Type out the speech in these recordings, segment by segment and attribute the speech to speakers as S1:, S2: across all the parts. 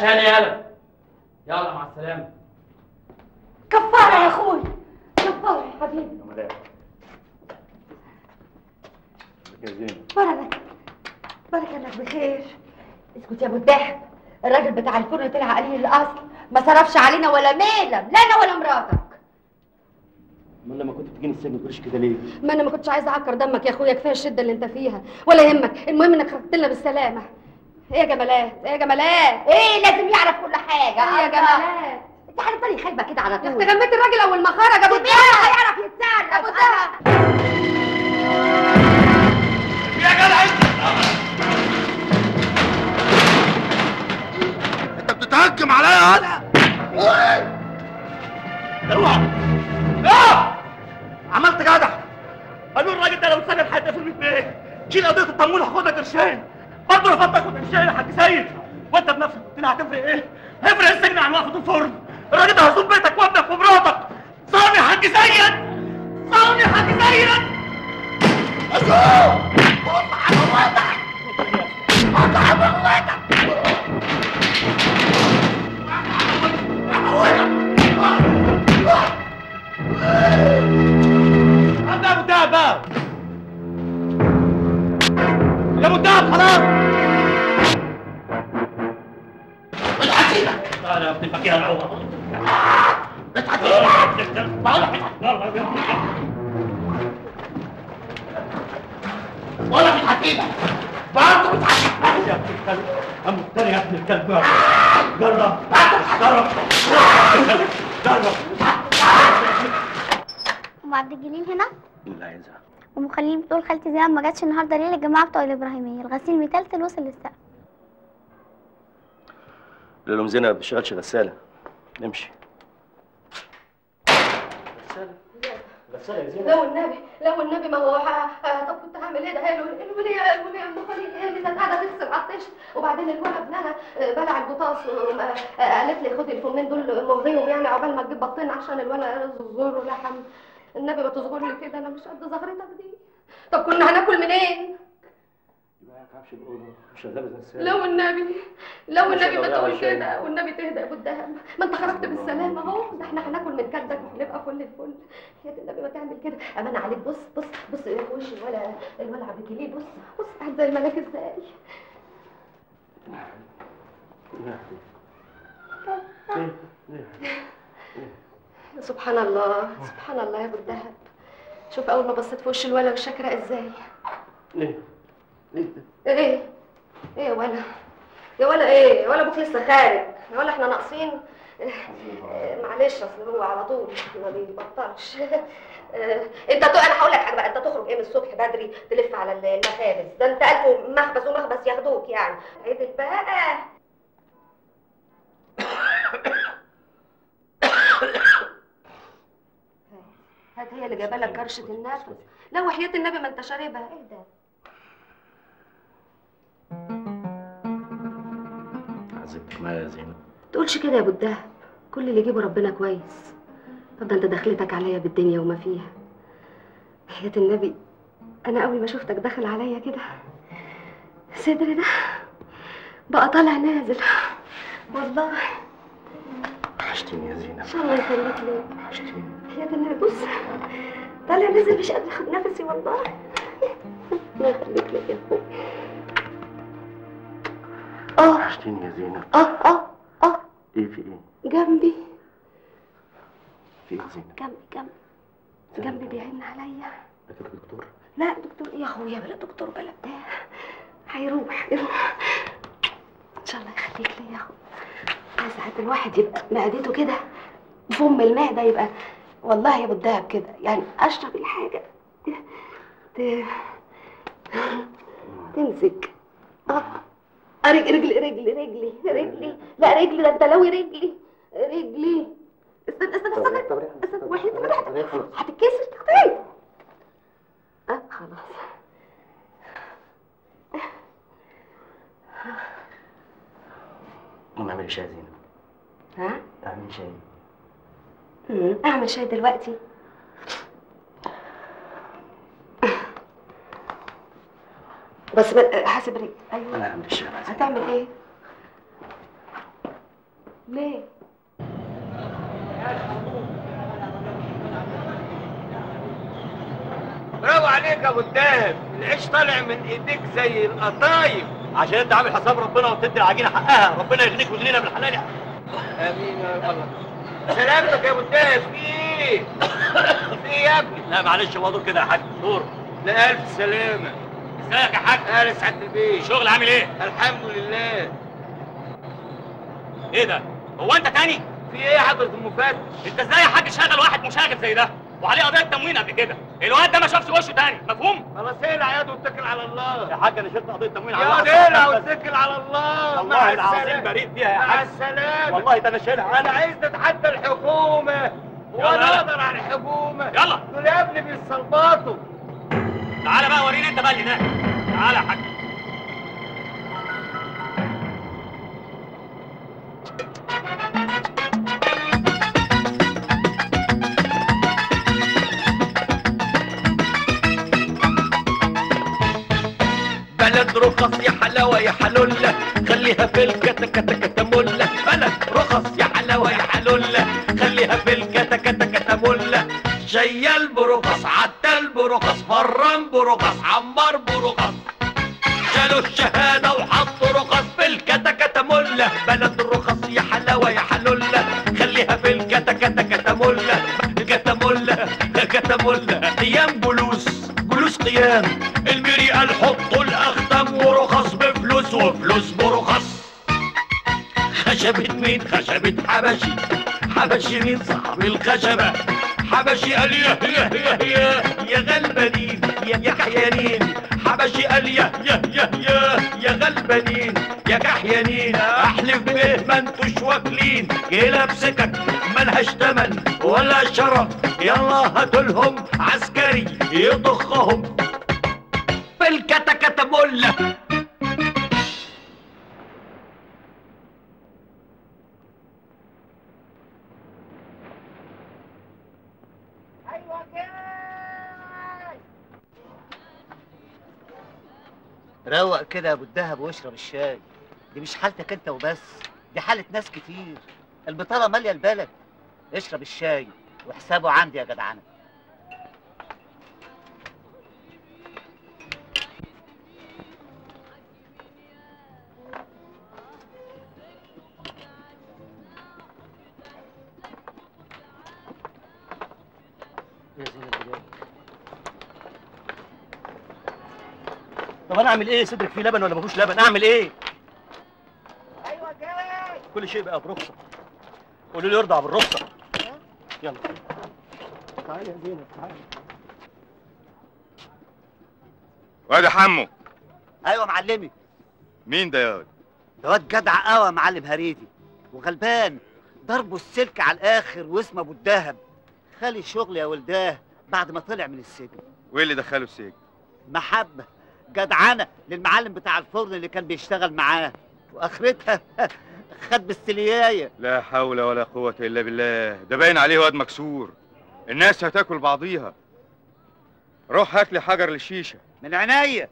S1: عشان يلا يلا مع السلامه
S2: كفاره يا اخوي كفاره يا حبيبي
S3: يا ملاك يا زينب
S2: بركة بركة انك بخير اسكت يا ابو الدهب الراجل بتاع الفرن طلع قليل الاصل ما صرفش علينا ولا ميلة لا انا ولا مراتك
S3: امال لما كنت بتجيني السجن ما تقوليش كده ليه؟
S2: ما انا ما كنتش عايزه اعكر دمك يا اخويا كفايه الشده اللي انت فيها ولا يهمك المهم انك خرجت لنا بالسلامه ايه يا جمالات ايه يا جمالات
S4: ايه لازم يعرف كل حاجه
S2: ايه يا جمالات
S4: انت هتفضلي خايبه كده على طول
S2: انت غميت الراجل اول ما خرج ابو
S4: مين
S2: الدهب
S4: هيعرف يتصرف
S2: ابو الدهب
S5: يا جدع انت بتتهجم عليا انا اوعى لا عملت جدع قالوا الراجل ده لو اتسجن هيتقفل من ايه شيل قضيه التمويل هاخدها قرشين برضه رفضت اخد قرشين يا حاج سيد وانت بنفسك قلت لي هتفرق ايه؟ هيفرق السجن عن وقفه الفرن الراجل ده هيصوم بيتك وابنك ومراتك صام يا حاج سيد صام يا حاج سيد أسوء
S1: انت يا ابو الدهب بقى يا ابو الدهب خلاص تعالى يا ابن الفقير العوض
S5: ولا في الحقيقة برضه بتحكي
S1: يا ابن الكلب أم مفتري يا ابن الكلب جرب جرب جرب
S6: ام عبد الجليل هنا
S3: لا ينزع
S6: ام خليل بتقول خالتي زينب ما جاتش النهارده ليه الجماعه بتوع الابراهيميه الغسيل متلتل وصل للسقف
S3: قول لهم زينب ما بتشتغلش غسالة نمشي غسالة يا زينب
S2: لا والنبي لا والنبي ما هو ح- آه، طب كنت هعمل ايه ده هي الوليه الوليه الوليه ام خليل هي اللي كانت قاعده تغسل على الطش وبعدين الولد ابنها آه، بلع البطاس آه، آه، قالت لي خدي الفمين دول مهريهم يعني عقبال ما تجيب بطين عشان الولد زور ولحم النبي ما تصغر لي كده انا مش قد زغرتك دي طب كنا هناكل منين؟
S3: ما يتعبش الأوضة وشغالة غسالة
S2: لا والنبي لا والنبي ما
S3: الله
S2: تقول
S3: عشان.
S2: كده والنبي تهدى يا ابو الدهب ما انت خرجت بالسلامه اهو ده احنا هناكل من كدك وهنبقى فل الفل يا دي النبي ما تعمل كده امان عليك بص بص بص في وش الولا الولا عبد الجليل بص بص قاعد زي الملاك ازاي سبحان الله سبحان الله يا ابو الدهب شوف اول ما بصيت في وش الولا وشاكره ازاي
S3: ليه؟ ليه؟
S2: ايه ايه يا ولا يا ولا ايه يا ولا ابوك لسه خارج يا ولا احنا ناقصين إيه، معلش اصل هو على طول ما بيبطلش إيه، انت تو... انا هقول لك حاجه بقى انت تخرج ايه من الصبح بدري تلف على المخابز ده انت الف مخبز ومخبز ياخدوك يعني عدل بقى هات هي اللي جايبه لك كرشه النفس لا وحياه النبي ما انت شاربها ايه ده
S3: عذبتك معايا يا زينب
S2: تقولش كده يا ابو الدهب كل اللي يجيبه ربنا كويس طب ده انت دخلتك عليا بالدنيا وما فيها حياة النبي انا اول ما شفتك داخل عليا كده صدري ده بقى طالع نازل والله
S3: وحشتيني يا زينب
S2: الله يخليك ليه
S3: وحشتيني
S2: حياة النبي بص طالع نازل مش قادر اخد نفسي والله الله يخليك ليه يا اخوي اه
S3: وحشتيني يا زينب
S2: اه اه اه
S3: ايه في ايه؟
S2: جنبي
S3: في ايه يا زينب؟
S2: جنبي جنبي جنبي بيعن عليا
S3: ده كده دكتور
S2: لا دكتور ايه يا اخويا بلا دكتور بلا بتاع هيروح هيروح ان شاء الله يخليك لي يا اخو ساعات الواحد يبقى معدته كده فم المعده يبقى والله يا ابو الدهب كده يعني اشرب الحاجه ت... تمسك اه آه، رجل رجلي رجلي رجلي رجلي لا رجلي ده انت لوي رجلي رجلي استنى استنى استنى استنى وحيد هتتكسر تختي اه خلاص
S3: قوم اعملي شاي يا زينب
S2: ها
S3: اعملي شاي
S2: مم، اعمل شاي دلوقتي بس ما- حاسب رجلي ايوه
S3: انا هعمل الشاي أنا عايز.
S2: هتعمل ايه ليه
S5: برافو عليك يا ابو الدهب العيش طالع من ايديك زي القطايف
S1: عشان انت عامل حساب ربنا وبتدي العجينه حقها ربنا يغنيك ويغنينا بالحلال
S5: امين يا الله سلامتك يا ابو الدهب في ايه؟ في ايه يا ابني؟
S1: لا معلش هو دور كده يا حاج دور
S5: لا الف سلامه
S1: ازيك يا حاج
S5: اهلا سعاده البيت
S1: الشغل عامل ايه
S5: الحمد لله
S1: ايه ده هو انت تاني
S5: في ايه يا حضره المفتش؟
S1: انت ازاي يا حاج شغل واحد مشاغب زي ده وعليه قضيه تموين قبل كده الواد ده ما شافش وشه تاني مفهوم
S5: خلاص اقلع يد واتكل على الله
S1: يا حاج انا شلت قضيه تموين على
S5: يا
S1: واحد
S5: اقلع
S1: صاحبي بس.
S5: واتكل على الله
S1: والله
S5: مع
S1: العظيم
S5: السلامة.
S1: بريء فيها يا
S5: مع
S1: حاج
S5: السلامه
S1: والله ده انا شايلها
S5: انا عايز نتحدى الحكومه
S1: يلا
S5: وانا
S1: يلا.
S5: اقدر على الحكومه
S1: يلا.
S5: دول يا ابني بيستلبطوا
S1: تعالى بقى وريني انت بقى اللي هناك تعالى يا حاج
S5: بلد رخص يا حلاوه يا حلوله خليها في الكتا كتا كتا مله بلد رخص يا حلاوه يا حلوله خليها في الكتا كتا كتا مله شيال برخص عتال برخص فران برخص عمار برخص شالوا الشهاده وحطوا رخص في الكتا كتا مله بلد الرخص يا حلاوه يا حلوله خليها في الكتا كتا كتا مله كتا مله كتا مله قيام جلوس جلوس قيام الميري قال حطوا الاختم ورخص بفلوس وفلوس برخص خشبة مين خشبة حبشي حبشي مين صاحب الخشبة حبشي قال يا يا يا يا يا غلبانين يا يا كحيانين حبشي قال يا يا يا يا يا غلبانين يا كحيانين احلف به ما انتوش واكلين كلاب سكك ملهاش تمن ولا شرف يلا هاتولهم عسكري يضخهم في الكتكتة مله
S7: روق كده يا ابو الدهب واشرب الشاي دي مش حالتك انت وبس دي حالة ناس كتير البطالة مالية البلد اشرب الشاي وحسابه عندي يا جدعانة
S3: يا زينب بجد. طب انا اعمل ايه صدرك فيه لبن ولا مفيهوش لبن اعمل ايه
S7: ايوه جاي
S3: كل شيء بقى برخصه قولوا لي يرضع بالرخصه يلا تعالي يا زينب تعالي
S8: واد يا حمو
S7: ايوه معلمي
S8: مين ده يا واد
S7: ده واد جدع قوي يا معلم هريدي وغلبان ضربه السلك على الاخر واسمه ابو الدهب خالي شغل يا ولداه بعد ما طلع من السجن
S8: وايه اللي دخله السجن
S7: محبة جدعنة للمعلم بتاع الفرن اللي كان بيشتغل معاه واخرتها خد بالسلياية
S8: لا حول ولا قوة الا بالله ده باين عليه واد مكسور الناس هتاكل بعضيها روح هات لي حجر للشيشة
S7: من عينيا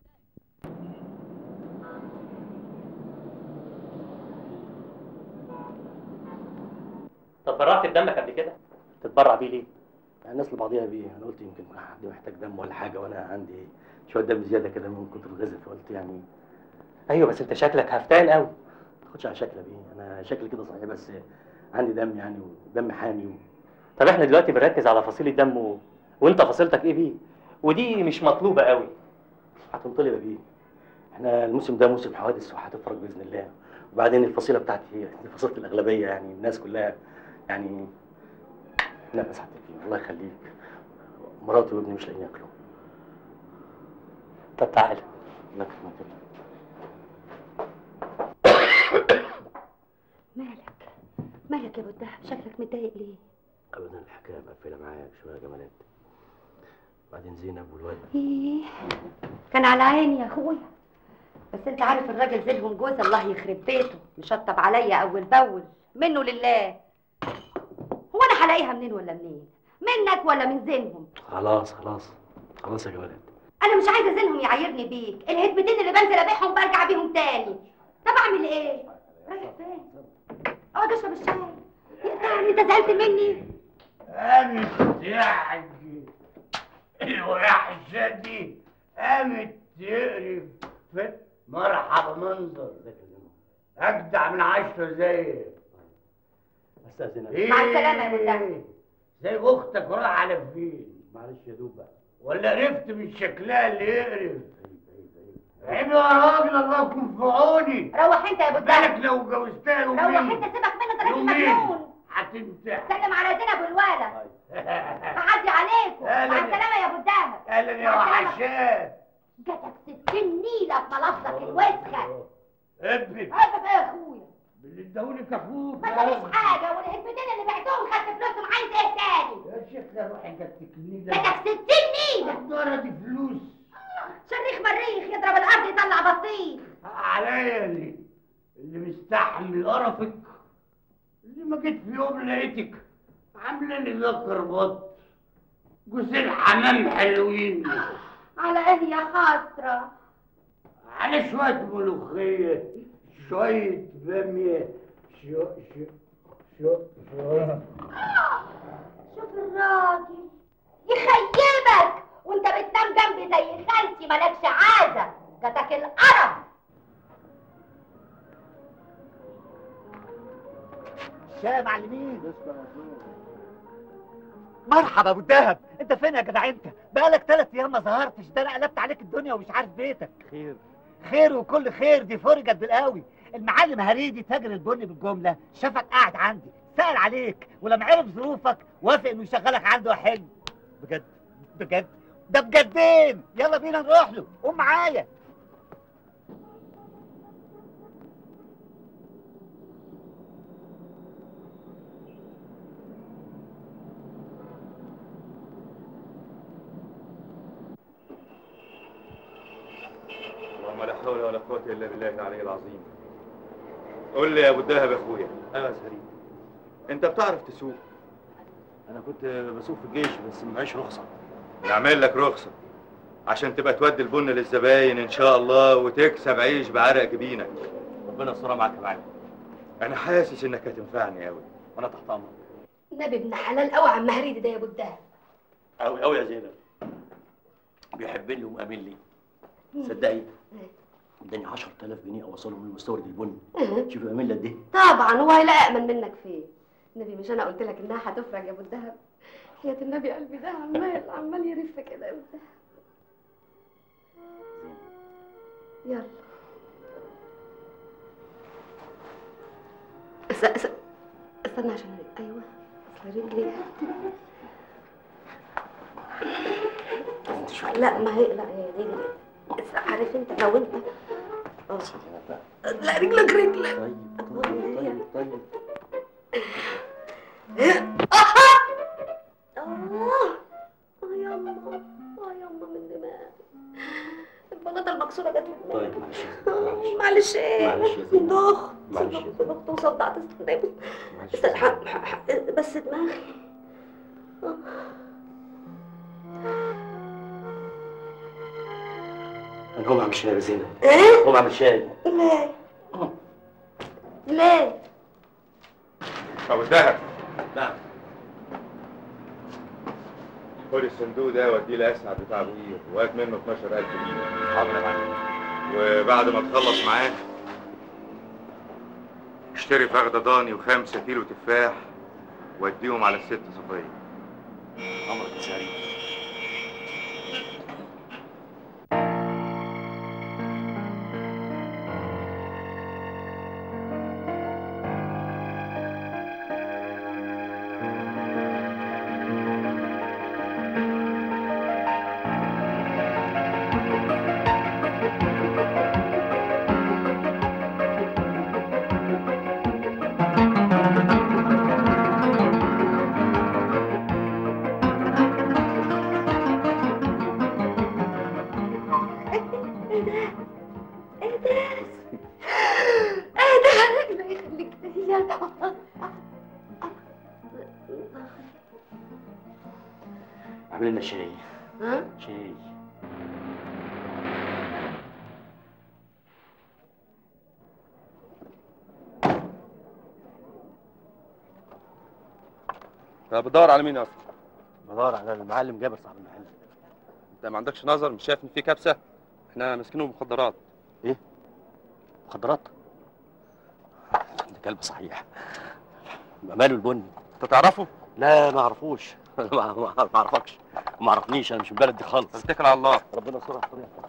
S1: طب برعت بدمك قبل كده
S3: تتبرع بيه ليه؟ يعني الناس لبعضيها بيه انا قلت يمكن حد محتاج دم ولا حاجه وانا عندي شويه دم زياده كده من كتر الغذاء فقلت يعني
S1: ايوه بس انت شكلك هفتان قوي
S3: ما تاخدش على شكلي بيه انا شكلي كده صحيح بس عندي دم يعني ودم حامي و...
S1: طب احنا دلوقتي بنركز على فصيل الدم و... وانت فصيلتك ايه بيه ودي مش مطلوبه قوي
S3: هتنطلب يا بيه احنا الموسم ده موسم حوادث وهتفرج باذن الله وبعدين الفصيله بتاعتي هي دي فصيله الاغلبيه يعني الناس كلها يعني لا بس فيه الله يخليك مراتي وابني مش لاقيين ياكلوا
S1: طب تعالى
S3: الله يكرمك يا بيه.
S4: مالك مالك يا ابو الدهب شكلك متضايق ليه
S3: ابدا الحكايه مقفله معايا شويه يا جمالات بعدين زينب والواد
S4: ايه كان على عيني يا اخويا بس انت عارف الراجل زينهم جوز الله يخرب بيته مشطب عليا اول باول منه لله هو انا هلاقيها منين ولا منين منك ولا من زينهم
S3: خلاص خلاص خلاص يا جمالات
S4: انا مش عايزه زينهم يعايرني بيك الهدمتين اللي بنزل ابيعهم برجع بيهم تاني طب اعمل ايه رايح فين اقعد اشرب الشاي يقطعني انت زعلت مني
S1: قامت يعني الوحشة دي قامت تقرف في مرحبا منظر أجدع من عشرة زيك
S3: استاذنك
S4: مع السلامة يا مدام.
S1: زي أختك وراح على فين
S3: معلش يا دوب بقى
S1: ولا عرفت من شكلها اللي يقرف عيب يا راجل الله يكون في عوني
S4: روح انت يا ابو الدهب
S1: بالك لو جوزتها
S4: روح
S1: يومين
S4: انت سيبك منه ده راجل
S1: يومين
S4: مجنون
S1: هتمتحن
S4: سلم على زينب والولد معدي عليكم
S1: أهلا
S4: مع
S1: يا-
S4: السلامة يا ابو الدهب
S1: اهلا يا
S4: مع السلامة.
S1: وحشات
S4: جاتك ستين نيلة في ملفظك الوسخة
S1: ابن
S4: هذا بقى يا اخويا
S1: اللي اداهولي كفوف
S4: ما ادانيش حاجة والهدمتين اللي بعتهم خدت فلوسهم عايز ايه تاني
S1: يا شيخ يا روحي جاتك نيلة
S4: جاتك ستين نيلة
S1: الدارة دي فلوس
S4: شريخ مريخ يضرب الارض يطلع بطيخ
S1: عليا اللي اللي مستحمل قرفك اللي ما جيت في يوم لقيتك عامله لي ذكر بط جوزين حمام حلوين
S4: على ايه يا خاسرة
S1: على شوية ملوخية شوية بامية شو شو شو شو
S4: شوف الراجل يخيبك وانت بتنام جنبي زي خالتي مالكش عازة جاتك القرف
S7: الشاي يا معلمين مرحبا ابو الدهب انت فين يا جدع انت بقالك ثلاث ايام ما ظهرتش ده انا قلبت عليك الدنيا ومش عارف بيتك
S3: خير
S7: خير وكل خير دي فرجت بالقوي المعلم هريدي تاجر البن بالجمله شافك قاعد عندي سأل عليك ولما عرف ظروفك وافق انه يشغلك عنده حلو بجد بجد ده بجدين يلا بينا نروح له قوم معايا
S8: اللهم لا حول ولا قوة إلا بالله العلي العظيم قول لي يا أبو الدهب يا أخويا
S3: ايوه يا سليم
S8: أنت بتعرف تسوق
S3: انا كنت بسوق في الجيش بس معيش رخصه
S8: نعمل لك رخصة عشان تبقى تودي البن للزباين إن شاء الله وتكسب عيش بعرق جبينك
S3: ربنا يسترها معاك يا معلم
S8: أنا حاسس إنك هتنفعني أوي
S3: وانا تحت امرك
S2: نبي ابن حلال قوي عم هريدي ده يا ابو الدهب
S3: قوي قوي يا زينب بيحبني ومأمن لي صدقي اداني 10000 جنيه اوصلهم لمستورد البن شوفي مأمن لي قد ايه
S2: طبعا هو هيلاقي امن منك فين النبي مش انا قلت لك انها هتفرج يا ابو الدهب حياة النبي قلبي ده عمال عمال يرف كده يا ابو الدهب يلا اس- اس- استنى عشان أريد. ايوه اصل رجلي لا ما هي لا هي دي بس عارف انت لو انت اه لا رجلك رجلك
S3: طيب طيب طيب طيب
S2: اه اه يما اه يما من دماغي البلاطه المكسوره جت في دماغي
S3: طيب معلش
S2: معلش ايه
S3: معلش يا زينب.
S2: ضغط
S3: معلش يا زينب.
S2: ضغط وصدعت استنى بس
S3: معلش
S2: بس ح- ح- ح- بس دماغي آه.
S3: انا هقوم اعمل شاي يا زينب
S2: ايه
S3: هقوم اعمل شاي
S2: ليه ليه
S8: أبو الدهب
S3: نعم
S8: خد الصندوق ده وديه لأسعد بتاع أبو قير وهات منه 12000 جنيه
S3: حاضر يا معلم
S8: وبعد ما تخلص معاه اشتري فخدة ضاني وخمسة كيلو تفاح واديهم على الست صفية
S3: امرك يا سعيد
S2: ايه ده ايه ده ايه ده ربنا يخليك يا
S3: اعمل لنا شاي
S2: ها
S3: شاي
S5: طب بتدور على مين اصلا
S3: بدور على المعلم جابر صاحب المحل
S5: انت ما عندكش نظر مش شايف ان في كبسه احنا ماسكينه مخدرات
S3: مخدرات ده كلب صحيح يبقى ماله البني
S5: انت تعرفه
S3: لا ما اعرفوش ما ما- ما اعرفكش ما اعرفنيش انا مش من البلد دي خالص
S5: اتكل على الله
S3: ربنا يسترها في طريقك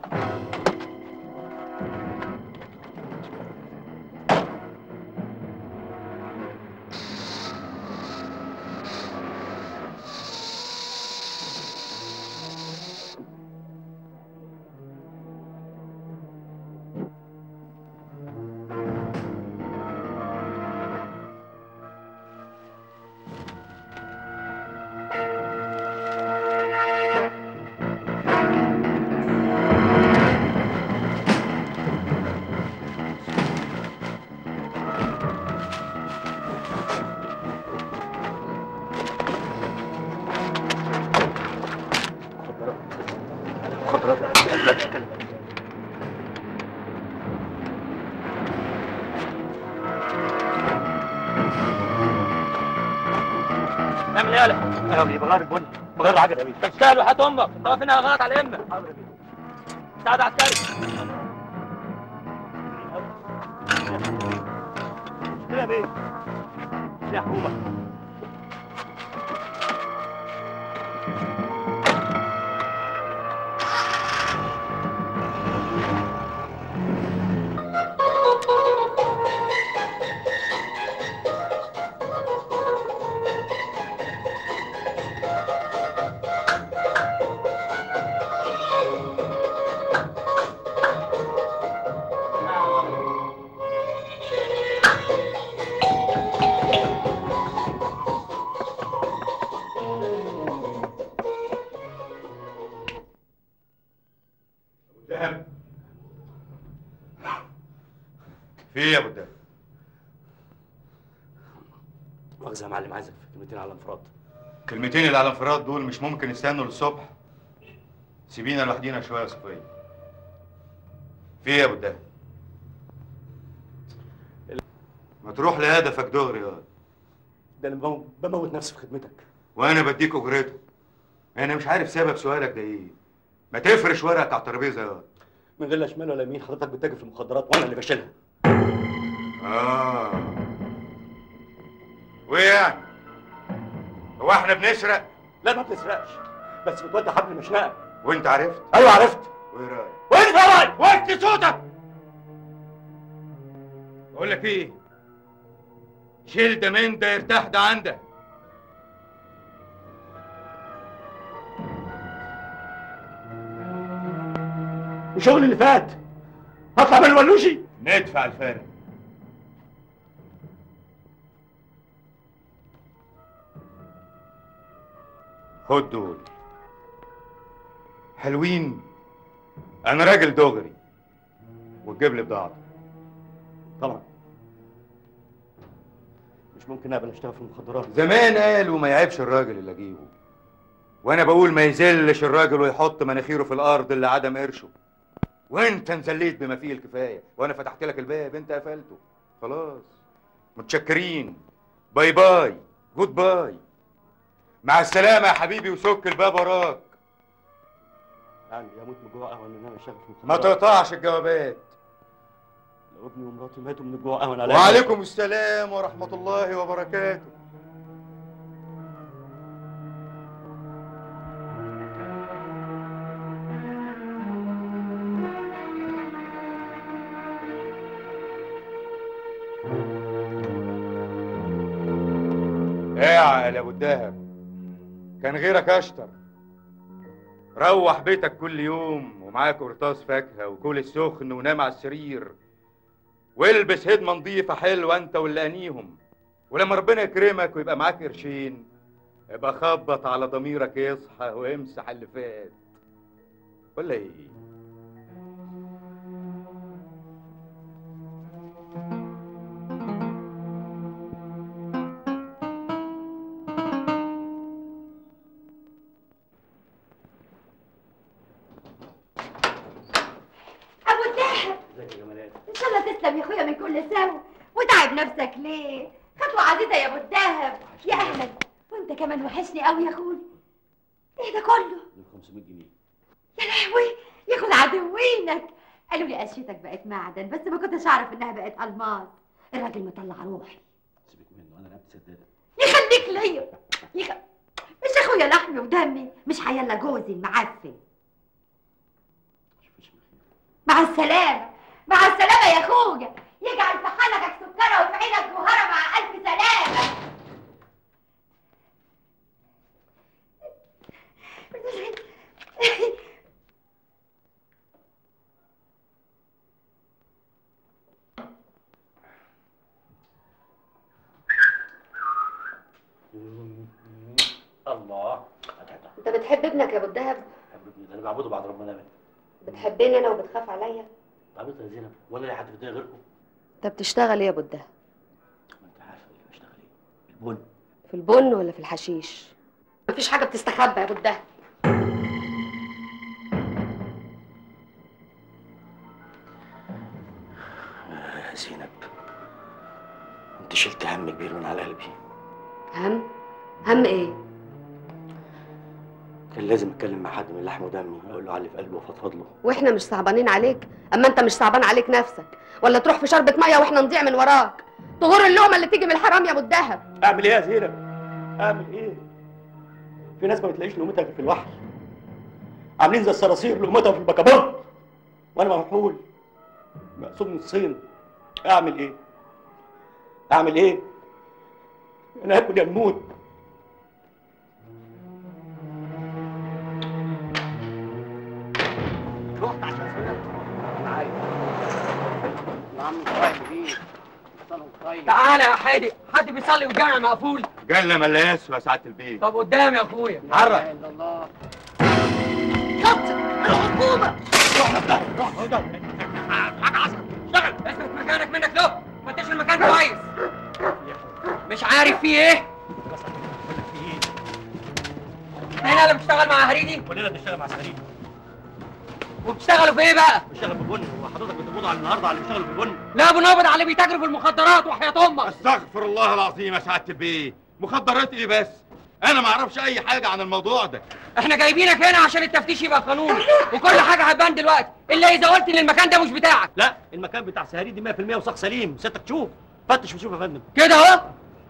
S3: مخدرات لا تتكلم اعمل ايه يالا؟ انا بغير البني بغير العجل يا بيه
S5: تشتغل وحياة امك انت واقف هنا غلط على امك
S3: حاضر يا بيه
S5: تعال عسكري
S3: كده يا بيه يا حكومه
S8: دهب في ايه يا ابو الدهب
S3: مؤاخذه يا معلم عايزك في كلمتين على الانفراد
S8: كلمتين اللي على انفراد دول مش ممكن يستنوا للصبح سيبينا لوحدينا شويه يا صفيه في ايه يا ابو الدهب ما تروح لهدفك دغري يا
S3: ده انا بمو- بموت نفسي في خدمتك
S8: وانا بديك اجرته انا مش عارف سبب سؤالك ده ايه ما تفرش ورقك على الترابيزه يا
S3: من غير لا شمال ولا يمين حضرتك بتتاجر في المخدرات وانا اللي بشيلها
S8: اه وايه يعني هو احنا بنسرق
S3: لا ما بتسرقش بس بتودي حبل المشنقه
S8: وانت عرفت
S3: ايوه عرفت
S8: وايه رايك
S3: وانت يا راجل
S8: وطي صوتك اقول لك ايه شيل ده من ده يرتاح ده عندك
S3: الشغل اللي فات هطلع من الولوشي
S8: ندفع الفارق خد دول حلوين انا راجل دغري وتجيب لي بضاعتك
S3: طبعا مش ممكن اقبل اشتغل في المخدرات
S8: زمان قالوا ما يعيبش الراجل اللي اجيبه وانا بقول ما يذلش الراجل ويحط مناخيره في الارض اللي عدم قرشه وانت انزليت بما فيه الكفايه وانا فتحت لك الباب انت قفلته خلاص متشكرين باي باي جود باي مع السلامه يا حبيبي وسك الباب وراك
S3: يعني يموت من الجوع اهون من ان انا اشتغل في
S8: ما
S3: المخدرات
S8: تقطعش الجوابات
S3: لو ابني ومراتي ماتوا من الجوع اهون عليا
S8: وعليكم السلام ورحمه الله وبركاته اعقل يا ابو الدهب كان غيرك اشطر روح بيتك كل يوم ومعاك قرطاس فاكهه وكل السخن ونام على السرير والبس هدمه نظيفه حلوه انت واللي انيهم ولما ربنا يكرمك ويبقى معاك قرشين ابقى خبط على ضميرك يصحى وامسح اللي فات ولا ايه
S4: ابو الدهب
S3: ازيك يا جمالات
S4: ان شاء الله تسلم يا اخويا من كل سوء وتعب نفسك ليه خطوه عزيزه يا ابو الدهب يا اهلا وانت وانت كمان وحشني قوي يا اخوي ايه ده كله
S3: دول 500 جنيه
S4: يا لهوي ياخد عدوينك قالوا لي قشتك بقت معدن بس ما كنتش اعرف انها بقت الماس الراجل مطلع روحي
S3: سيبك منه انا رقبتي سداده
S4: يخليك ليا يخ... مش اخويا لحمي ودمي مش هيلا جوزي المعفن
S3: اشوفش من خير
S4: مع السلامة مع السلامة يا اخويا يجعل في حلقك سكرة وفي عينك جوهرة مع ألف سلامة
S3: الله
S2: انت بتحب ابنك يا ابو الدهب
S3: حبيبني ده انا بعبده بعد ربنا منه
S2: بتحبني انا وبتخاف عليا
S3: عبيطه يا زينب وانا لي حد في الدنيا غيركم
S2: انت بتشتغل ايه يا ابو الدهب
S3: ما انت عارفه اللي بشتغل ايه البن
S2: في البن ولا في الحشيش مفيش حاجه بتستخبى يا ابو الدهب
S3: يا زينب انت شلت هم كبير من على قلبي
S2: هم هم ايه
S3: كان لازم اتكلم مع حد من لحم ودمي اقول له على اللي في قلبي وافضفض له
S2: واحنا مش صعبانين عليك اما انت مش صعبان عليك نفسك ولا تروح في شربة ميه واحنا نضيع من وراك طهور اللقمه اللي تيجي من الحرام يا ابو الدهب
S3: اعمل ايه يا زينب اعمل ايه في ناس ما بتلاقيش لقمتها غير في الوحل عاملين زي الصراصير لقمتها في البكابورت وانا ممحول مقسوم نصين اعمل ايه اعمل ايه انا هاكل يا نموت
S7: رحت عشان زينب انا عارف يا عم طيب ايه صلوا طيب
S9: تعالى يا حادق حد بيصلي والجامع مقفول
S8: جالنا ملاس يا سعاده البيت
S9: طب قدام يا اخويا
S7: لا اله الا الله
S2: الحكومه
S9: اشتغل اثبت مكانك منك له فتش المكان كويس مش عارف فيه ايه هنا اللي بتشتغل مع هريدي
S3: كلنا بنشتغل مع سرير
S9: وبتشتغلوا في ايه بقى؟
S3: بنشتغل في بن وحضرتك بتقبض على النهارده على اللي بيشتغلوا في بن
S9: لا بنقبض على اللي بيتاجروا في المخدرات وحياة امك
S8: استغفر الله العظيم يا سعاده البيت مخدرات ايه بس انا ما اعرفش اي حاجه عن الموضوع ده
S9: احنا جايبينك هنا عشان التفتيش يبقى قانوني وكل حاجه هتبان دلوقتي الا اذا قلت ان المكان ده مش بتاعك
S3: لا المكان بتاع سهري دي 100% وساق سليم سيادتك تشوف فتش وشوف يا فندم
S9: كده اهو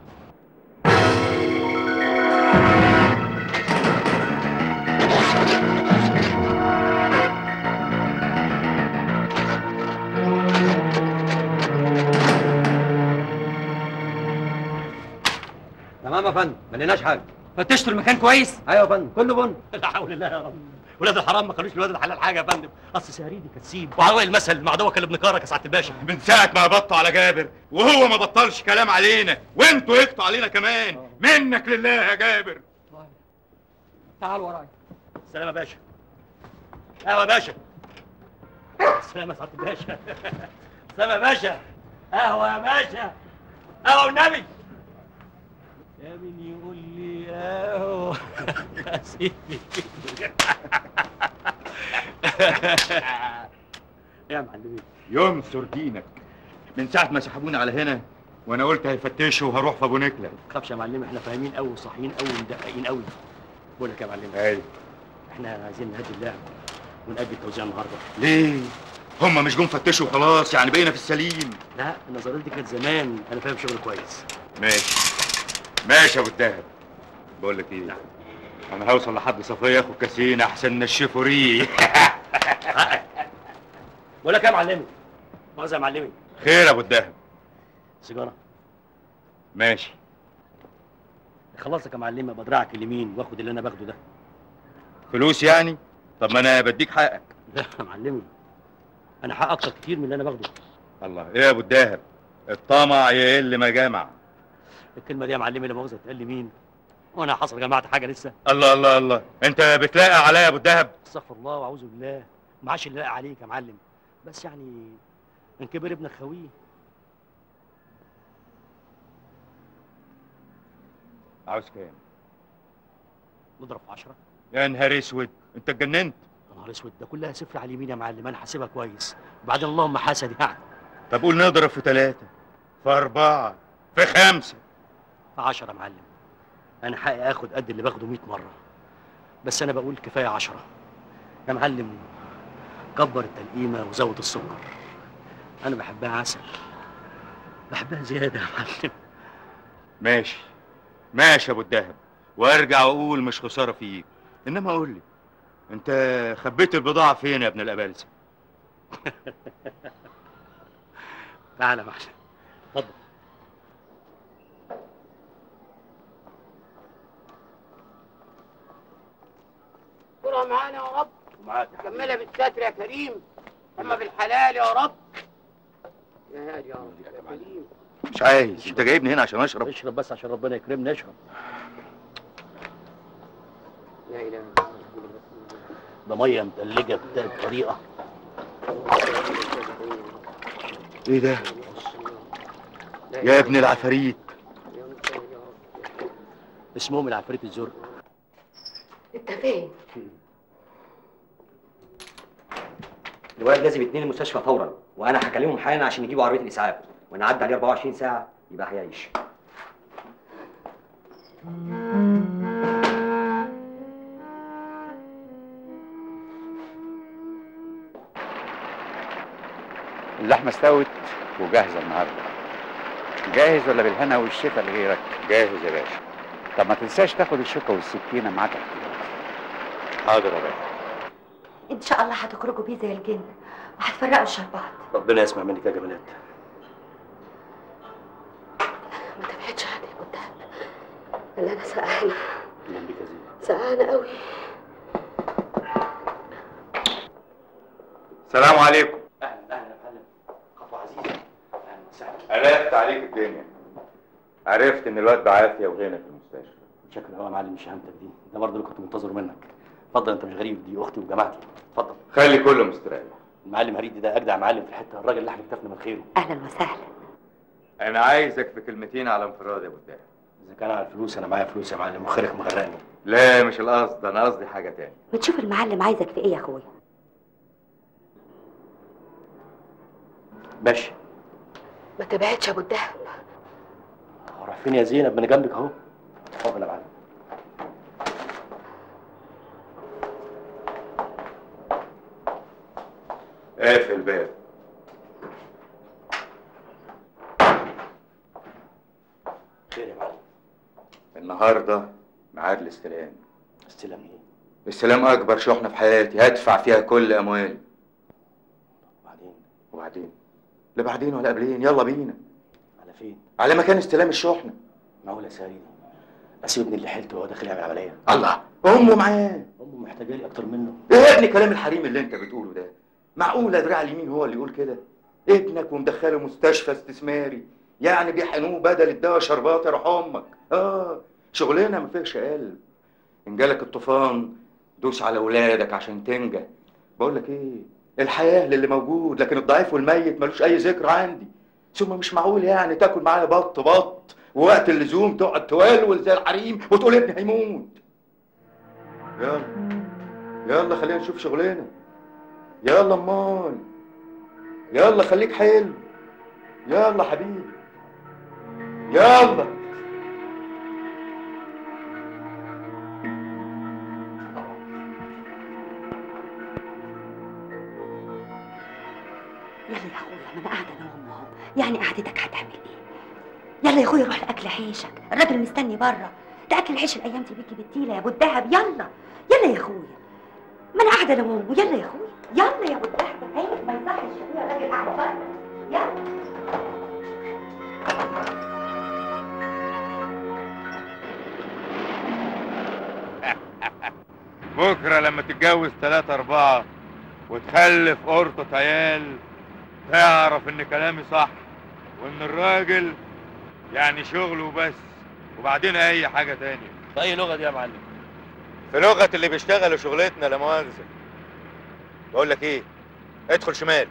S3: تمام يا فندم ما لقيناش حاجه
S9: فتشتوا المكان كويس
S3: ايوه يا فندم كله بن لا حول الله يا رب ولاد الحرام ما كانوش لولاد الحلال حاجه يا فندم اصل سهريدي كتسيب وعوائل المثل مع دوك اللي بنكرك يا سعاده الباشا
S8: من ساعه ما هبطوا على جابر وهو ما بطلش كلام علينا وانتوا يقطوا علينا كمان منك لله يا جابر
S9: تعال ورايا
S3: سلام يا باشا ايوه يا باشا سلام يا سعاده الباشا سلام يا باشا قهوه يا باشا قهوه والنبي يا مين يقول لي قهوه يا سيدي يا معلمين
S8: ينصر دينك من ساعه ما سحبوني على هنا وانا قلت هيفتشوا وهروح في ابو نكله
S3: ما تخافش يا معلم احنا فاهمين قوي وصاحيين قوي ومدققين قوي بقول لك يا معلم
S8: ايوه
S3: احنا عايزين نهدي اللعب ونأجل التوزيع النهارده
S8: ليه هم مش جم فتشوا خلاص يعني بقينا في السليم
S3: لا النظريه دي كانت زمان انا فاهم شغل كويس
S8: ماشي ماشي يا ابو الدهب بقول لك ايه انا هوصل لحد صفيه اخد كاسين احسن نشفوا ريح
S3: بقول لك يا معلمي مؤاخذه يا معلمي
S8: خير يا ابو الدهب
S3: سيجاره
S8: ماشي
S3: خلصك يا معلمي بدراعك اليمين واخد اللي انا باخده ده
S8: فلوس يعني طب ما انا بديك حقك
S3: لا يا معلمي انا حق اكتر كتير من اللي انا باخده
S8: الله ايه يا ابو الدهب الطمع يقل ما جمع
S3: الكلمه دي يا معلمي لا مؤاخذه تقال لي مين وانا حصل جمعت حاجه لسه
S8: الله الله الله انت بتلاقي عليا يا ابو الدهب
S3: استغفر الله واعوذ بالله معاش اللي لاقي عليك يا معلم بس يعني ان كبر ابنك خويه
S8: عاوز كام
S3: نضرب في 10
S8: يا نهار اسود انت اتجننت
S3: يا نهار اسود ده كلها صفر على اليمين يا معلم انا حاسبها كويس وبعدين اللهم حسد يعني
S8: طب قول نضرب في ثلاثة في أربعة في خمسة
S3: في 10 يا معلم انا حقي اخد قد اللي باخده 100 مره بس انا بقول كفايه عشرة يا معلم كبر التلقيمه وزود السكر انا بحبها عسل بحبها زياده يا معلم
S8: ماشي ماشي يا ابو الدهب وارجع واقول مش خساره فيك انما قول لي انت خبيت البضاعه فين يا ابن الابالسه
S3: تعالى يا معلم اتفضل
S1: كرة معانا يا رب
S3: معاك
S1: كملها بالستر يا كريم اما بالحلال يا رب يا هادي يا رب يا كريم
S8: مش عايز انت جايبني هنا عشان اشرب
S3: اشرب بس عشان ربنا يكرمنا اشرب
S1: لا اله الا
S3: ده
S1: الله
S3: ميه متلجه بطريقه
S8: ايه ده يا ابن العفاريت
S3: اسمهم العفاريت الزرق
S2: انت فين؟
S9: الواد لازم يتنقل المستشفى فورا وانا هكلمهم حالا عشان يجيبوا عربيه الاسعاف وان عدى عليه 24 ساعه يبقى هيعيش
S10: اللحمة استوت وجاهزة النهاردة جاهز ولا بالهنا والشفا لغيرك؟
S8: جاهز يا باشا
S10: طب ما تنساش تاخد الشوكة والسكينة معاك احتياط
S8: حاضر يا باشا
S4: ان شاء الله هتخرجوا بيه زي الجن وهتفرقوا الشربات
S3: ربنا يسمع منك يا جمالات
S2: ما تبعدش عني يا قدام اللي انا سقعانه
S3: جنبك يا زينب
S2: سقعانه قوي
S8: السلام عليكم
S3: اهلا اهلا يا معلم خطوه عزيزه اهلا وسهلا
S8: عرفت عليك الدنيا عرفت ان الواد بعافيه وغنى في المستشفى
S3: شكل هو يا معلم شهامتك دي ده برضه اللي كنت منتظره منك اتفضل انت مش غريب دي اختي وجماعتي اتفضل
S8: خلي كله مستريح
S3: المعلم هريدي ده اجدع معلم في الحته الراجل اللي احنا كتفنا من خيره
S4: اهلا وسهلا
S8: انا عايزك في كلمتين على انفراد يا ابو الدهب
S3: اذا كان على الفلوس انا معايا فلوس يا معلم وخيرك مغرقني
S8: لا مش القصد انا قصدي حاجه تاني
S4: ما تشوف المعلم عايزك في ايه يا اخويا
S3: باشا
S2: ما تبعدش يا ابو الدهب
S3: هو رايح فين يا زينب من جنبك اهو اتفضل يا معلم
S8: اقفل الباب
S3: خير يا معلم
S8: النهارده ميعاد الاستلام
S3: استلام ايه
S8: الاستلام اكبر شحنه في حياتي هدفع فيها كل اموالي
S3: وبعدين
S8: وبعدين لا بعدين ولا قبلين يلا بينا
S3: على فين
S8: على مكان استلام الشحنه
S3: معقول يا ساري اسيب ابني اللي حيلته وهو داخل يعمل عمليه
S8: الله امه معاه
S3: امه محتاجه لي اكتر منه
S8: ايه يا ابني كلام الحريم اللي انت بتقوله ده معقوله دراع اليمين هو اللي يقول كده ابنك ومدخله مستشفى استثماري يعني بيحقنوه بدل الدواء شربات يا روح امك اه شغلنا ما فيهش قلب ان جالك الطوفان دوس على ولادك عشان تنجح بقول لك ايه الحياه للي موجود لكن الضعيف والميت ملوش اي ذكر عندي ثم مش معقول يعني تاكل معايا بط بط ووقت اللزوم تقعد تولول زي الحريم وتقول ابني هيموت يلا يلا خلينا نشوف شغلنا يلا امال يلا خليك حلو يلا حبيبي يلا
S4: يلا يا اخويا ما انا قاعده انا وامه اهو يعني قعدتك هتعمل ايه يلا يا اخويا روح لاكل عيشك الراجل مستني بره ده اكل العيش الايام دي بيجي بالتيله يا ابو الدهب يلا يلا يا اخويا ما انا قاعده انا وامه يلا يا اخويا يلا يا ابو الدهب عيب ما يصحش يا اخويا الراجل قاعد بره يلا
S8: بكره لما تتجوز ثلاثة أربعة وتخلف قرطة عيال تعرف إن كلامي صح وإن الراجل يعني شغله بس وبعدين أي حاجة تانية
S3: في اي لغه دي يا معلم
S8: في لغة اللي بيشتغلوا شغلتنا لا مؤاخذة بقول لك إيه ادخل شمال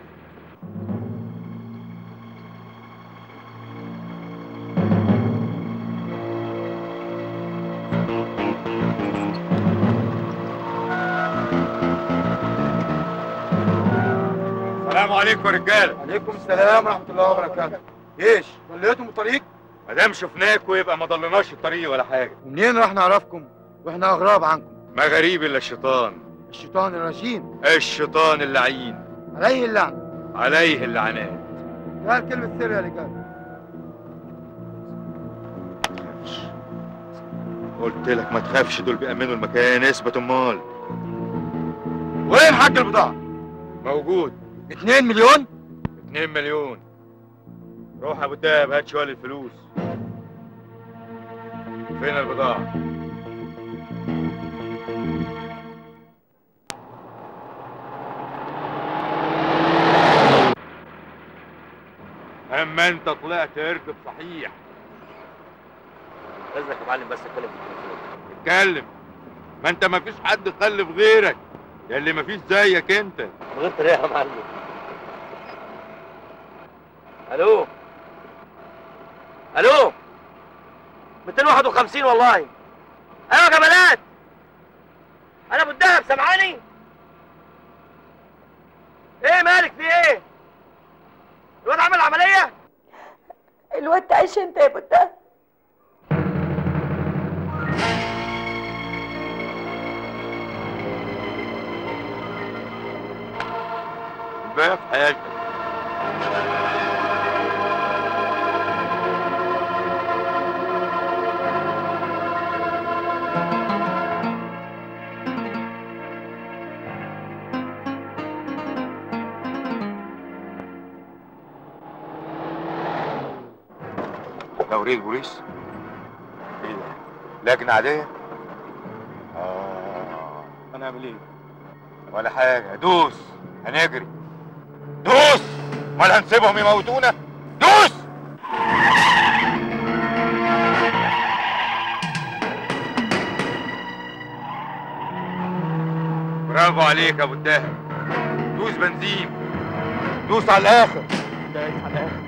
S8: السلام عليكم يا رجاله
S5: عليكم السلام ورحمة الله وبركاته. ايش؟ وليتم الطريق؟
S8: ما دام شفناكوا يبقى ما ضلناش الطريق ولا حاجه
S11: ومنين راح نعرفكم واحنا اغراب عنكم
S8: ما غريب الا الشيطان
S11: الشيطان الرجيم
S8: الشيطان اللعين
S11: عليه اللعنه
S8: عليه اللعنات
S11: قال كلمه سر يا رجال
S8: قلت لك ما تخافش دول بيأمنوا المكان اثبت امال وين حق البضاعة؟ موجود
S11: 2 مليون
S8: 2 مليون روح ابو الدهب هات شوية الفلوس فين البضاعة؟ اما انت طلعت اركب صحيح
S3: اذنك يا معلم بس اتكلم في التليفون
S8: اتكلم ما انت ما فيش حد خلف غيرك يا اللي ما فيش زيك انت
S3: من غير طريقه يا معلم الو الو 251 والله ايوه يا جمالات انا ابو الدهب سامعاني ايه مالك في ايه الواد عمل عمليه
S12: الواد تعيش انت يا ابو الدهب
S8: بقى في حياتك دورية البوليس ايه ده لجنة عادية اه هنعمل ايه ولا حاجة دوس هنجري دوس امال هنسيبهم يموتونا دوس برافو عليك يا ابو الدهب دوس بنزين دوس على الاخر
S3: دايس على الاخر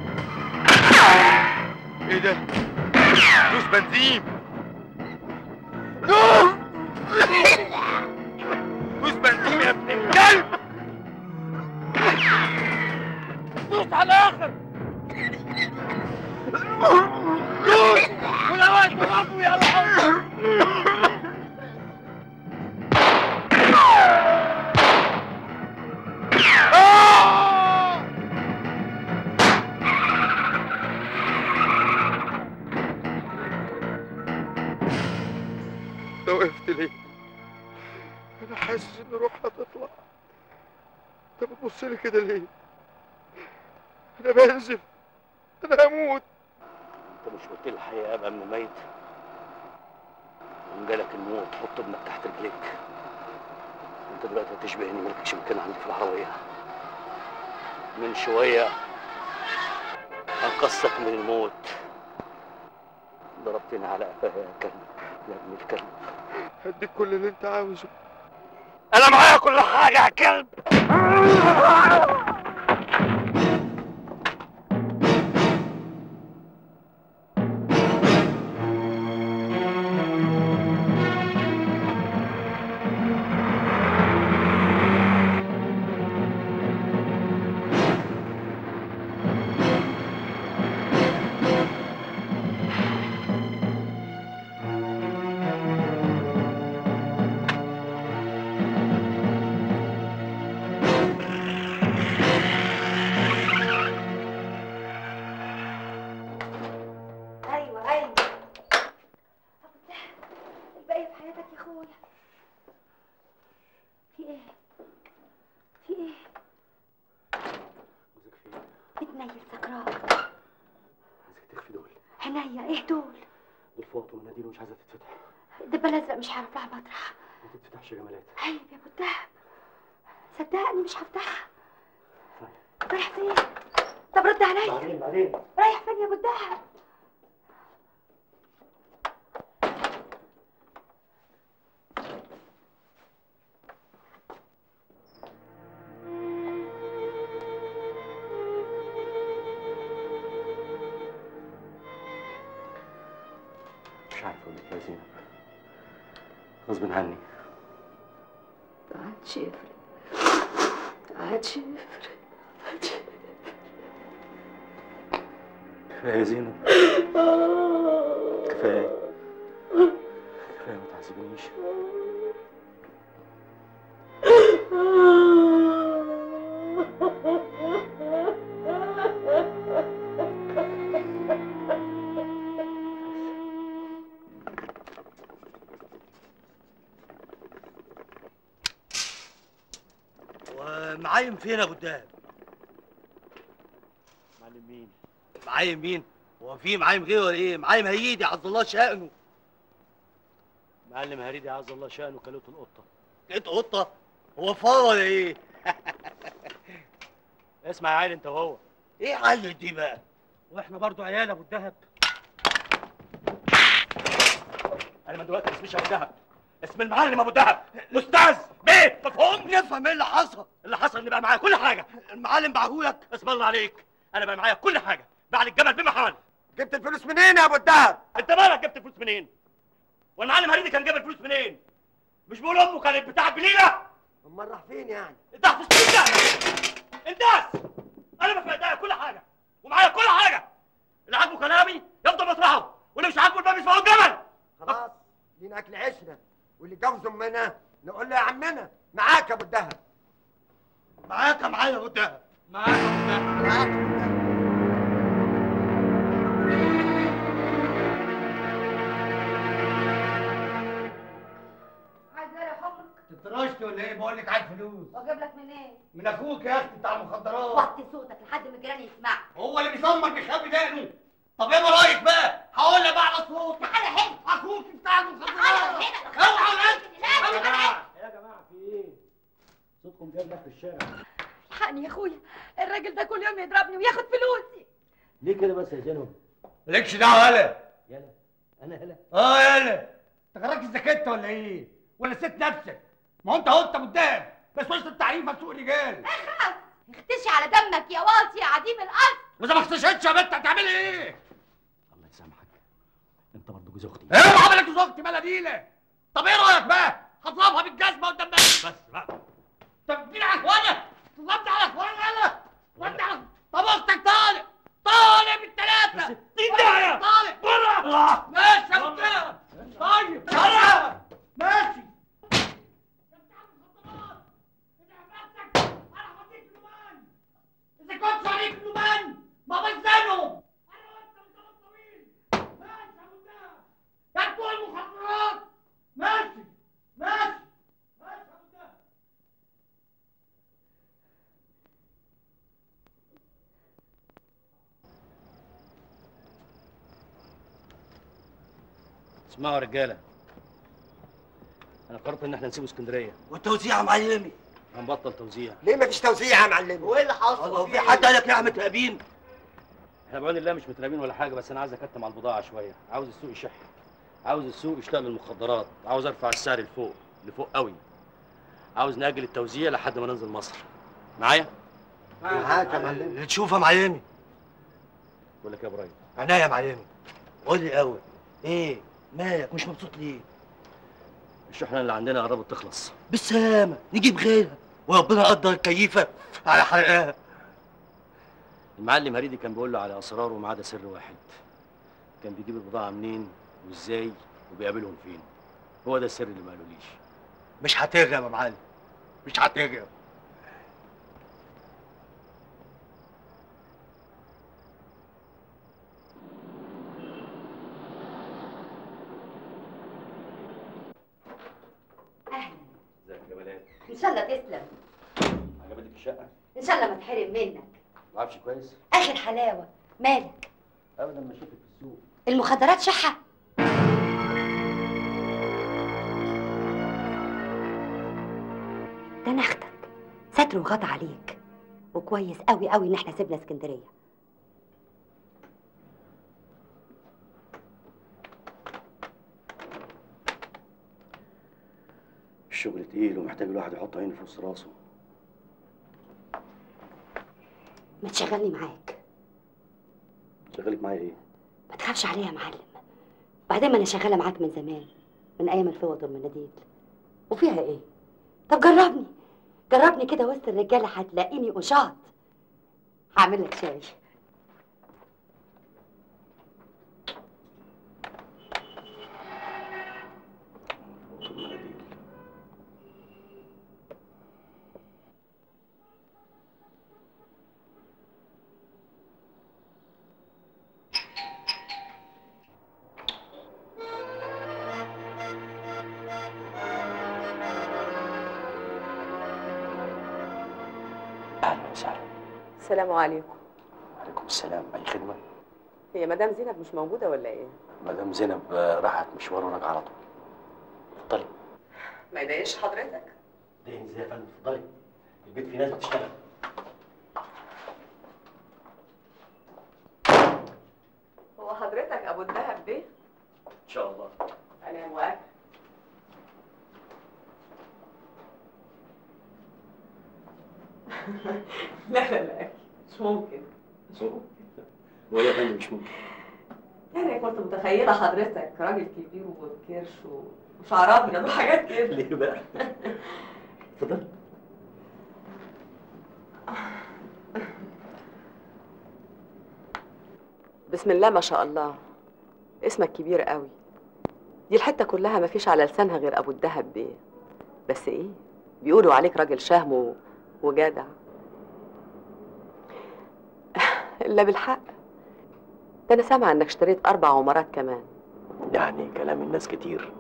S8: ايه ده دوس بنزين دوس دوس بنزين يا ابن الكلب دوس على الاخر دوس ولو انت ربي يا رب انت وقفت ليه؟ انا حاسس ان روحي هتطلع انت بتبص لي كده ليه؟ انا بنزف انا هموت
S3: انت مش قلت لي الحقيقه قبل ما ميت وان جالك الموت حط ابنك تحت رجليك انت دلوقتي هتشبهني مالكش مكان عندي في العربيه من شويه انقذتك من الموت ضربتني على قفايا يا كلب يا ابن الكلب
S8: هديك كل اللي انت عاوزه
S3: انا معايا كل حاجه يا كلب
S4: ايوه ايوه ابو الدهب الباقي في حياتك يا اخويا في ايه في ايه اتنيل سكران
S3: عايزك تخفي دول
S4: عينيا ايه دول
S3: دول فوط ومناديل ومش عايزه تتفتح
S4: الدبه الازرق مش هعرف لها مطرح
S3: ما تتفتحش يا جمالات
S4: عيب يا ابو الدهب صدقني مش هفتحها رايح فين طب رد عليا
S3: بعدين بعدين
S4: رايح فين يا ابو الدهب
S3: مش عارف اقول لك يا زينب غصب عني
S4: عادش يفرق عادش يفرق عادش
S3: كفايه يا زينب كفايه كفايه ما تعذبنيش
S7: ومعايم فين يا ابو الدهب؟
S3: معلم مين؟
S7: معايم مين؟ هو في معايم غيره ولا ايه؟ معايم هيدي عز الله شأنه
S3: معلم هريدي عز الله شأنه كلوت القطه
S7: لقيت قطه؟ هو فار ولا ايه؟
S3: اسمع يا عيل انت وهو
S7: ايه علة دي بقى؟ واحنا برضو عيال ابو الدهب
S5: انا من دلوقتي اسمي ابو دهب اسم المعلم ابو دهب استاذ بيه مفهوم
S7: نفهم ايه اللي حصل؟
S5: اللي حصل ان بقى معايا كل حاجه
S7: المعلم بعهولك
S5: اسم الله عليك انا بقى معايا كل حاجه بعد الجمل بمحال
S11: جبت الفلوس منين يا ابو الدهب
S5: انت مالك جبت الفلوس منين والمعلم هريدي كان جاب الفلوس منين مش بقول امه كانت بتاع بليله
S11: امال راح فين يعني
S5: انت في السجن ده انت انا ما في ايديا كل حاجه ومعايا كل حاجه اللي عاجبه كلامي يفضل مطرحه واللي مش عاجبه الباب يسمعه الجمل
S11: خلاص لينا اكل عشنا واللي جوز امنا نقول له يا عمنا معاك يا ابو الدهب
S7: معاك يا معايا ابو الدهب
S5: معاك يا أبو الدهب.
S11: معاك يا أبو الدهب.
S2: عايز ايه حمرك
S1: تترشت ولا ايه بقول لك عايز فلوس
S2: واجيب لك منين
S1: من اخوك يا اختي بتاع المخدرات
S4: وطي صوتك لحد ما الجيران يسمعك
S1: هو اللي بيسمر بيخبي دقنه طب ايه رايك بقى هقول لك على صوت
S4: تعالى هنا
S1: اخوك بتاع المخدرات
S4: تعالى هنا
S1: اوعى
S4: لا،
S1: يا جماعه
S3: يا جماعه في ايه؟ صوتكم جاب لك في الشارع
S12: الحقني يا اخويا الراجل ده كل يوم يضربني وياخد فلوسي
S3: ليه كده بس يا زينب؟
S1: مالكش دعوه يالا
S3: يلا انا هلا
S1: اه يالا انت غراك الزكت ولا ايه ولا نسيت نفسك ما هو انت اهو انت مدام بس وسط التعريفه بسوق رجال
S4: اختشي على دمك يا واطي يا عديم الاصل
S1: واذا ما اختشيتش يا بنت هتعملي ايه؟
S3: الله يسامحك انت برضه جوز اختي
S1: ايه عملت جوز اختي بلديله طب ايه رايك بقى؟ هضربها بالجزمه قدام بس
S5: بس بقى
S1: طب مين على اخوانا؟ تضربني على اخوانا يلا تضربني على طب اختك طالع طالع بالثلاثه
S5: دين داهيه
S1: طالع
S5: بره
S1: ماشي يا بتاع طيب يلا ماشي إذا كنت عليك لبان ما بزنهم أنا وأنت وزمن طويل ماشي يا بتاع يا بتوع المخدرات ماشي ماشي ماشي يا بتاع
S3: اسمعوا يا رجاله انا قررت ان احنا نسيب اسكندريه
S7: والتوزيع يا معلمي
S3: هنبطل توزيع
S11: ليه مفيش توزيع يا معلم
S7: هو ايه اللي حصل؟ هو في حد قال لك يا احمد تقابين؟
S3: احنا بعون الله مش مترابين ولا حاجه بس انا عايز اكتم على البضاعه شويه عاوز السوق يشح عاوز السوق يشتغل للمخدرات عاوز ارفع السعر لفوق لفوق قوي عاوز ناجل التوزيع لحد ما ننزل مصر معايا
S11: معاك يا معلم
S7: اللي تشوفه يا معلمي
S3: بقول لك يا ابراهيم
S7: عينيا يا معلمي قول لي اول ايه مالك مش مبسوط ليه؟
S3: الشحنه اللي عندنا قربت تخلص
S7: بالسلامة نجيب غيرها وربنا قدر الكيفة على حرقها
S3: المعلم هريدي كان بيقول له على اسرار وما عدا سر واحد كان بيجيب البضاعه منين وازاي وبيقابلهم فين هو ده السر اللي ما قالوليش
S7: مش هترغب يا معلم مش هترغب
S4: اهلا
S3: ازيك يا بلال
S4: ان شاء الله تسلم
S3: عجبتك الشقه
S4: ان شاء الله ما تحرم منك
S3: العفش كويس
S4: اخر حلاوه مالك
S3: ابدا ما شفتك في السوق
S4: المخدرات شحه ده انا اختك ستر وغطى عليك وكويس قوي قوي ان احنا سيبنا اسكندريه
S3: الشغل تقيل ومحتاج الواحد يحط عينه في وسط راسه
S4: ما تشغلني معاك
S3: شغالك معايا ايه
S4: ما تخافش عليا يا معلم بعدين ما انا شغاله معاك من زمان من ايام الفوط والمناديل وفيها ايه طب جربني جربني كده وسط الرجاله هتلاقيني قشاط هعمل لك شاي
S13: السلام عليكم
S3: عليكم السلام اي خدمه
S13: هي مدام زينب مش موجوده ولا ايه
S3: مدام زينب آه، راحت مشوار وراجعه على طول اتفضلي
S13: ما يضايقش حضرتك
S3: ليه ازاي يا فندم اتفضلي البيت فيه ناس بتشتغل
S13: هو حضرتك ابو الدهب ده
S3: ان شاء الله
S13: انا موافق لا لا لا مش ممكن مش ممكن
S3: وهي يا فندم مش ممكن
S13: يعني كنت متخيله حضرتك راجل كبير وكرش و- وشعر ابيض وحاجات كده
S3: ليه بقى اتفضلي
S13: بسم الله ما شاء الله اسمك كبير قوي دي الحته كلها ما فيش على لسانها غير ابو الدهب بيه بس ايه بيقولوا عليك راجل شهم و- وجدع الا بالحق ده انا سامعه انك اشتريت اربع عمارات كمان
S3: يعني كلام الناس كتير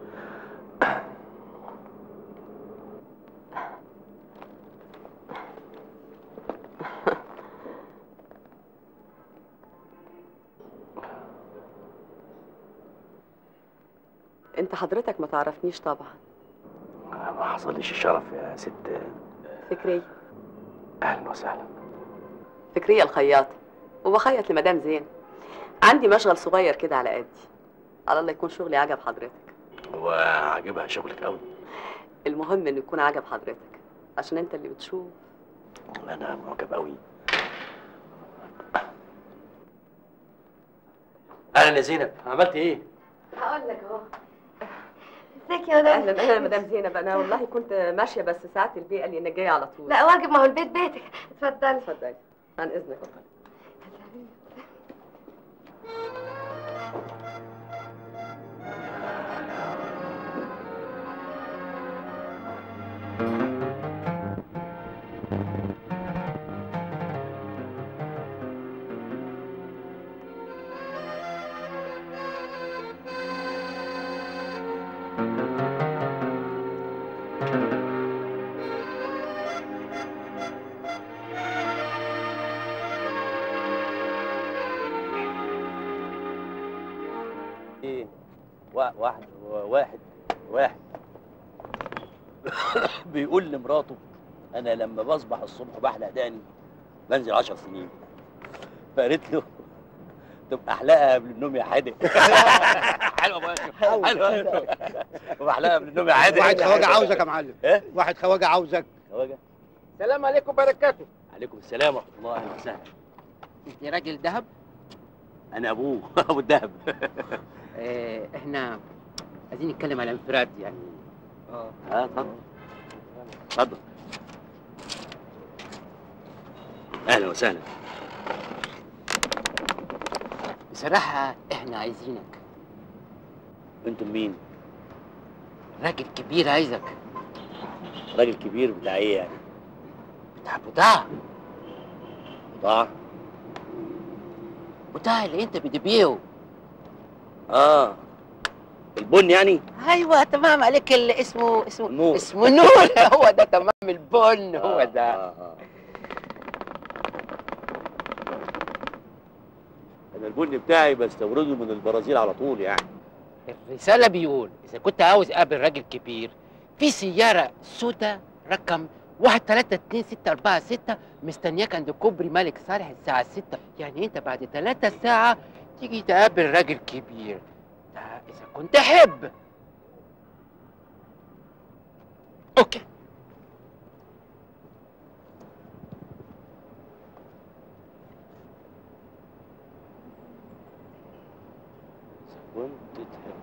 S13: انت حضرتك ما تعرفنيش طبعا
S3: ما حصلش الشرف يا ست
S13: فكري
S3: اهلا وسهلا
S13: فكرية الخياطة وبخيط لمدام زين عندي مشغل صغير كده على قدي على الله يكون شغلي عجب حضرتك
S3: وعاجبها شغلك قوي
S13: المهم انه يكون عجب حضرتك عشان انت اللي بتشوف
S3: انا معجب قوي اهلا يا زينب عملت ايه
S2: هقول لك اهو
S13: ازيك يا مدام اهلا اهلا مدام زينب انا والله كنت ماشيه بس ساعات البيئه اللي انك جايه على طول
S2: لا واجب ما هو البيت بيتك اتفضلي
S13: اتفضلي عن اذنك
S3: ايه وا- واحد واحد واحد بيقول لمراته انا لما بصبح الصبح بحلق دقني بنزل عشر سنين فقالت له تبقى احلقها قبل النوم يا حادق حلوه بقى حلوه وبحلقها قبل النوم يا حادق
S14: واحد خواجه عاوزك يا معلم
S3: ايه
S14: واحد خواجه عاوزك
S3: خواجه
S14: سلام عليكم بركاته
S3: عليكم السلام ورحمه الله اهلا وسهلا
S15: انت راجل ذهب
S3: انا ابوه ابو الدهب
S15: اه احنا عايزين نتكلم على انفراد يعني
S3: اه اه طبعا اتفضل اهلا وسهلا
S15: بصراحة احنا عايزينك
S3: انتم مين؟
S15: راجل كبير عايزك
S3: راجل كبير بتاع ايه يعني؟
S15: بتاع بضاعة
S3: بضاعة؟
S15: بضاعة اللي انت بتبيعه
S3: اه البن يعني؟
S15: ايوه تمام عليك اللي اسمه اسمه
S3: نور.
S15: اسمه نور هو ده تمام البن هو ده
S3: آه آه. انا البن بتاعي بستورده من البرازيل على طول يعني
S15: الرسالة بيقول إذا كنت عاوز أقابل راجل كبير في سيارة سودا رقم واحد تلاتة اتنين ستة أربعة ستة مستنياك عند كوبري ملك صالح الساعة ستة يعني أنت بعد تلاتة ساعة تيجي تقابل راجل كبير ده إذا كنت أحب أوكي
S3: كنت تحب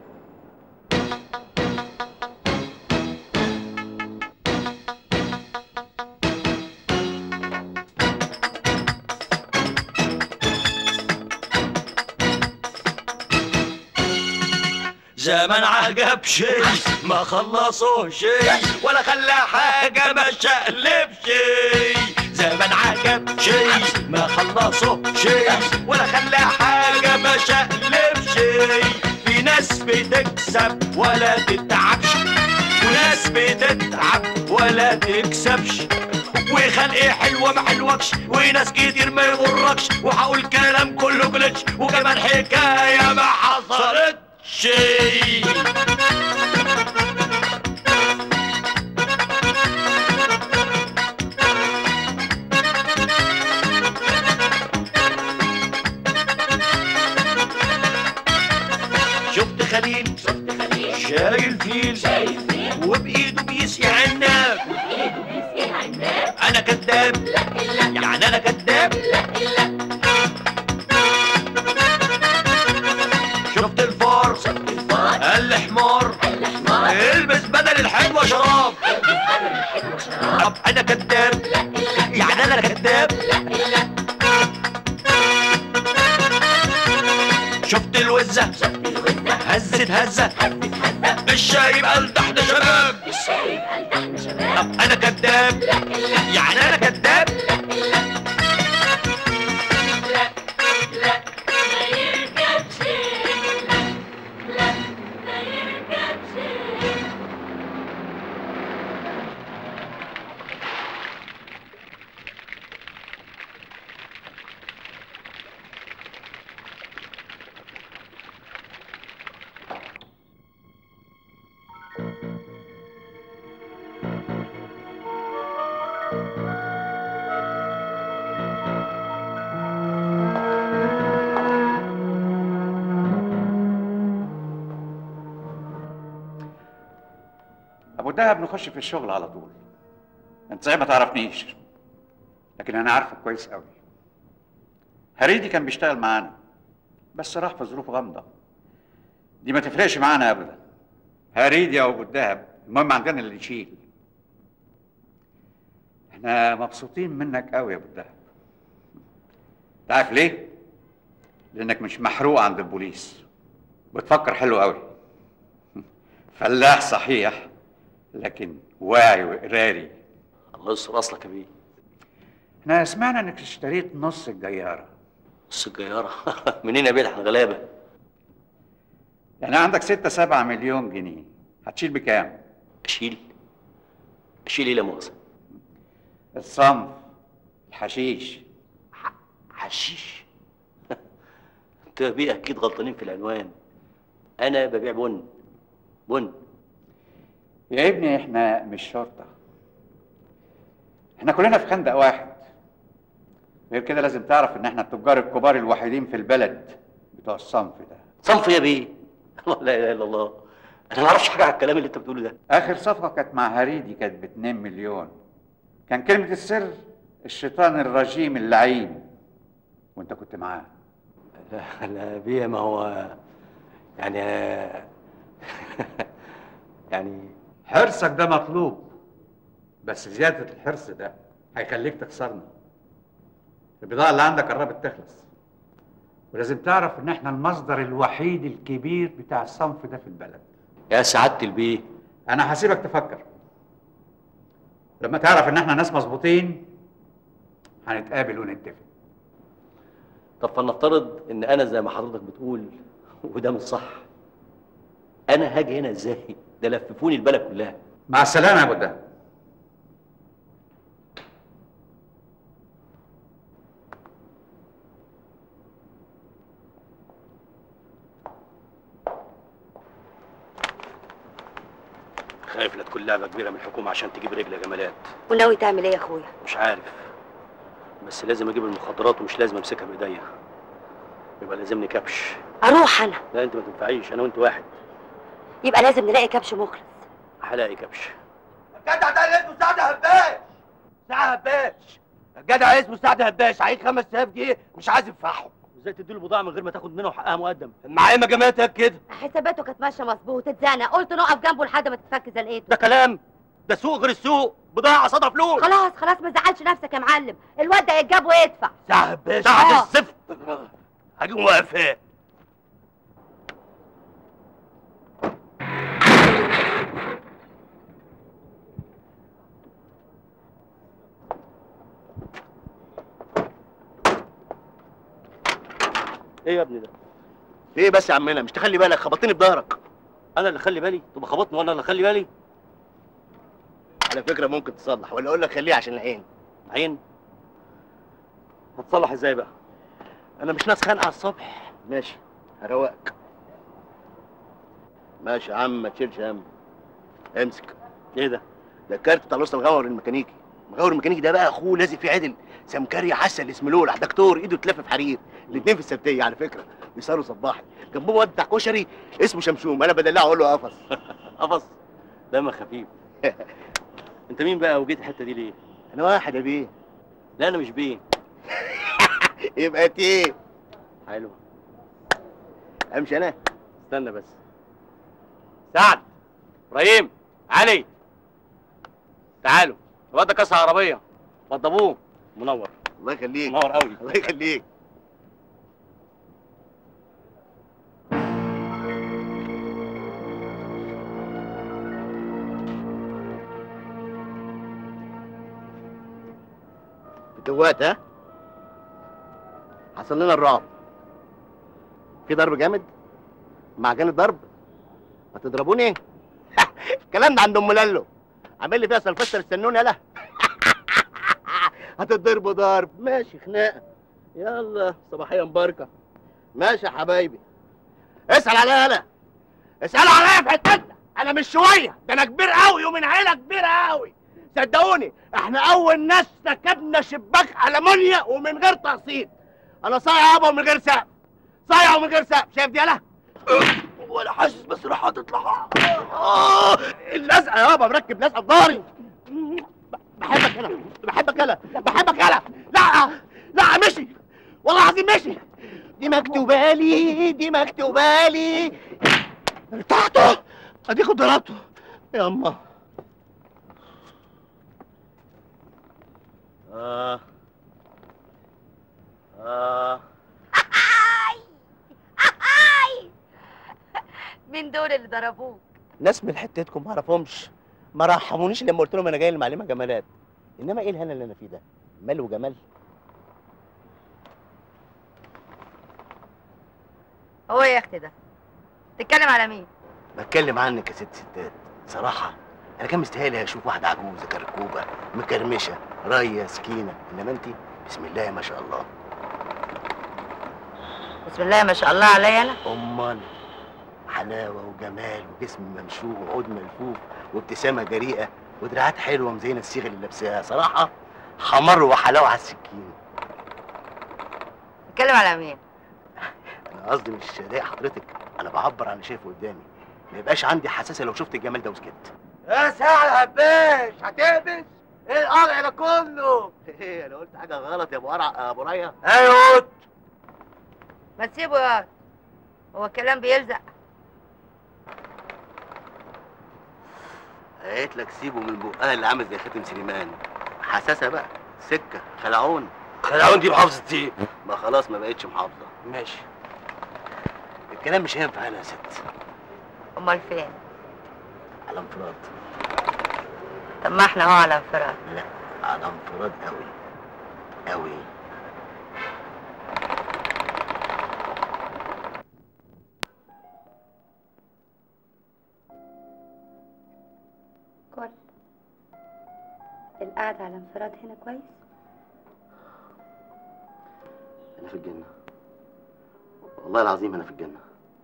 S5: زمن عجب شيء ما خلصوا شيء ولا خلى حاجة ما شقلب شيء زمن عجب شيء ما خلصوا شيء ولا خلى حاجة ما شقلب شيء في ناس بتكسب ولا تتعبش وناس بتتعب ولا تكسبش وخلق حلوة ما حلوكش وناس كتير ما يغركش وهقول كلام كله جلتش وكمان حكاية ما حصلتش شفت خليل شفت خليل شايل فيل شايل فيل وبايده بيسقي عناب وبايده بيسقي عناب انا كذاب لا لا يعني انا كذاب لا لا شفت الفار شفت الفار قال لي حمار قال لي حمار البس بدل الحلوه شراب البس بدل الحلوه شراب طب انا كذاب لا لا يعني انا كذاب لا لا شفت الوزة شفت الوزة هزت هزة هزت هزة مش شايب قال تحت شباب مش شايب قال تحت شباب طب انا كذاب لا لا يعني انا كذاب لا لا لا لا ما يركبش لا لا ما يركبش
S10: ابو دهب نخش في الشغل على طول انت زي ما تعرفنيش لكن انا عارفك كويس قوي هريدي كان بيشتغل معانا بس راح في ظروف غامضه دي ما تفرقش معانا ابدا هريدي او ابو الدهب المهم عندنا اللي يشيل احنا مبسوطين منك قوي يا ابو الدهب تعرف ليه لانك مش محروق عند البوليس بتفكر حلو قوي فلاح صحيح لكن واعي وقراري
S3: الله يستر اصلك يا بيه
S10: احنا سمعنا انك اشتريت نص الجياره
S3: نص الجياره منين يا بيه احنا غلابه
S10: يعني عندك ستة سبعة مليون جنيه هتشيل بكام؟
S3: اشيل اشيل ايه لا مؤاخذه
S10: الصنف الحشيش
S3: حشيش انت يا بيه اكيد غلطانين في العنوان انا ببيع بن بن
S10: يا ابني احنا مش شرطة احنا كلنا في خندق واحد غير كده لازم تعرف ان احنا التجار الكبار الوحيدين في البلد بتوع الصنف ده
S3: صنف يا بيه الله لا اله الا الله انا ما اعرفش حاجه على الكلام اللي انت بتقوله ده
S10: اخر صفقة كانت مع هريدي كانت ب 2 مليون كان كلمة السر الشيطان الرجيم اللعين وانت كنت معاه
S3: لا لا بيه ما هو يعني يعني
S10: حرصك ده مطلوب بس زيادة الحرص ده هيخليك تخسرنا البضاعة اللي عندك قربت تخلص ولازم تعرف ان احنا المصدر الوحيد الكبير بتاع الصنف ده في البلد
S3: يا سعادة البيه
S10: انا هسيبك تفكر لما تعرف ان احنا ناس مظبوطين هنتقابل ونتفق
S3: طب فلنفترض ان انا زي ما حضرتك بتقول وده مش صح انا هاجي هنا ازاي ده لففوني البلد كلها
S10: مع السلامة يا ابو الدهب
S3: خايف لا تكون لعبه كبيره من الحكومه عشان تجيب رجل يا جمالات
S4: وناوي تعمل ايه يا اخويا
S3: مش عارف بس لازم اجيب المخدرات ومش لازم امسكها بايديا يبقى لازمني كبش
S4: اروح انا
S3: لا انت ما تنفعيش انا وانت واحد
S4: يبقى لازم نلاقي كبش مخلص
S3: هلاقي كبش
S5: الجدع ده اللي اسمه سعد هباش سعد هباش الجدع اسمه سعد هباش عايز 5000 جنيه مش عايز يدفعهم
S3: ازاي تديله بضاعه من غير ما تاخد منه حقها مقدم
S5: معايا مجاماتك كده
S4: حساباته كانت ماشيه مظبوط اتزنق قلت نقف جنبه لحد ما تتفك زنقته
S5: ده كلام ده سوق غير السوق بضاعه قصادها فلوس
S4: خلاص خلاص ما تزعلش نفسك يا معلم الواد ده يتجاب ويدفع
S5: سعد هباش
S4: آه.
S5: سعد الزفت هجيبه واقفاه
S3: ايه يا ابني ده
S5: ايه بس يا عمنا مش تخلي بالك خبطتني بظهرك
S3: انا اللي اخلي بالي تبقى خبطني وانا اللي اخلي بالي
S16: على فكره ممكن تصلح ولا اقول لك خليه عشان العين
S3: عين هتصلح ازاي بقى
S16: انا مش ناس خانقه على الصبح ماشي هروقك ماشي يا عم ما تشيلش هم امسك
S3: ايه ده
S16: ده الكارت بتاع الوسط المغور الميكانيكي المغور الميكانيكي ده بقى اخوه لازق فيه عدل سمكري عسل اسمه لولع دكتور ايده تلف في حرير الاثنين في السبتيه على فكره بيسهروا صباحي جنبهم واد بتاع كشري اسمه شمشوم انا بدلعه اقول له قفص
S3: قفص دمك خفيف انت مين بقى وجيت الحته دي ليه
S16: انا واحد يا بيه
S3: لا انا مش بيه
S16: يبقى ايه
S3: حلو
S16: امشي انا
S3: استنى بس سعد ابراهيم علي تعالوا الواد ده كسر عربيه وضبوه منور
S16: الله يخليك
S3: منور قوي
S16: الله يخليك دوات ها حصل لنا الرعب في ضرب جامد معجن الضرب ما تضربوني الكلام ده عند ام لالو عامل لي فيها سلفستر استنوني يلا هتضربوا ضرب ماشي خناقه يلا صباحيه مباركه ماشي يا حبايبي اسال عليا يلا اسالوا عليا في حتتنا انا مش شويه ده انا كبير قوي ومن عيله كبيره قوي صدقوني احنا اول ناس ركبنا شباك المونيا ومن غير تقسيط انا صايع يابا ومن غير سقف صايع ومن غير سقف شايف دي يلا ولا حاسس بس راح هتطلع آه، اللزقه يابا مركب لزقه في ضهري بحبك يلا بحبك يلا بحبك يلا لا لا مشي والله العظيم مشي دي مكتوبه لي دي مكتوبه لي ارتحته اديكوا ضربته يا اما
S3: اه اه
S4: مين دول اللي ضربوك
S16: ناس من حتتكم ما اعرفهمش ما رحمونيش لما قلت لهم انا جاي المعلمه جمالات انما ايه الهنا اللي انا فيه ده مال وجمال
S4: هو ايه يا اختي ده تتكلم على مين
S16: بتكلم عنك يا ست ستات صراحه انا كان مستاهل اشوف واحده عجوزه كركوبه مكرمشه رايه سكينه انما انت بسم الله ما شاء الله
S4: بسم الله ما شاء الله عليا انا
S16: امال حلاوه وجمال وجسم ممشوق وعود ملفوف وابتسامه جريئه ودراعات حلوه مزينه الصيغه اللي لابساها صراحه حمر وحلاوه على السكين
S4: تتكلم على مين
S16: انا قصدي مش ضايق حضرتك انا بعبر عن اللي شايفه قدامي ما يبقاش عندي حساسيه لو شفت الجمال ده وسكت
S11: يا سعد هباش هتقبش ايه القرع ده كله
S16: ايه انا قلت حاجه غلط يا ابو قرع يا ابو ريا
S11: ايوه
S4: ما تسيبه يا هو الكلام بيلزق
S16: قالت لك سيبه من بقها اللي عامل زي خاتم سليمان حساسه بقى سكه خلعون
S3: خلعون دي محافظه ايه
S16: ما خلاص ما بقتش محافظه
S3: ماشي
S16: الكلام مش هينفع هنا يا ست
S4: امال فين
S16: على انفراد
S4: طب ما احنا اهو على انفراد
S16: لا على انفراد قوي قوي
S4: كل القعدة على انفراد هنا كويس
S16: انا في الجنه والله العظيم انا في الجنه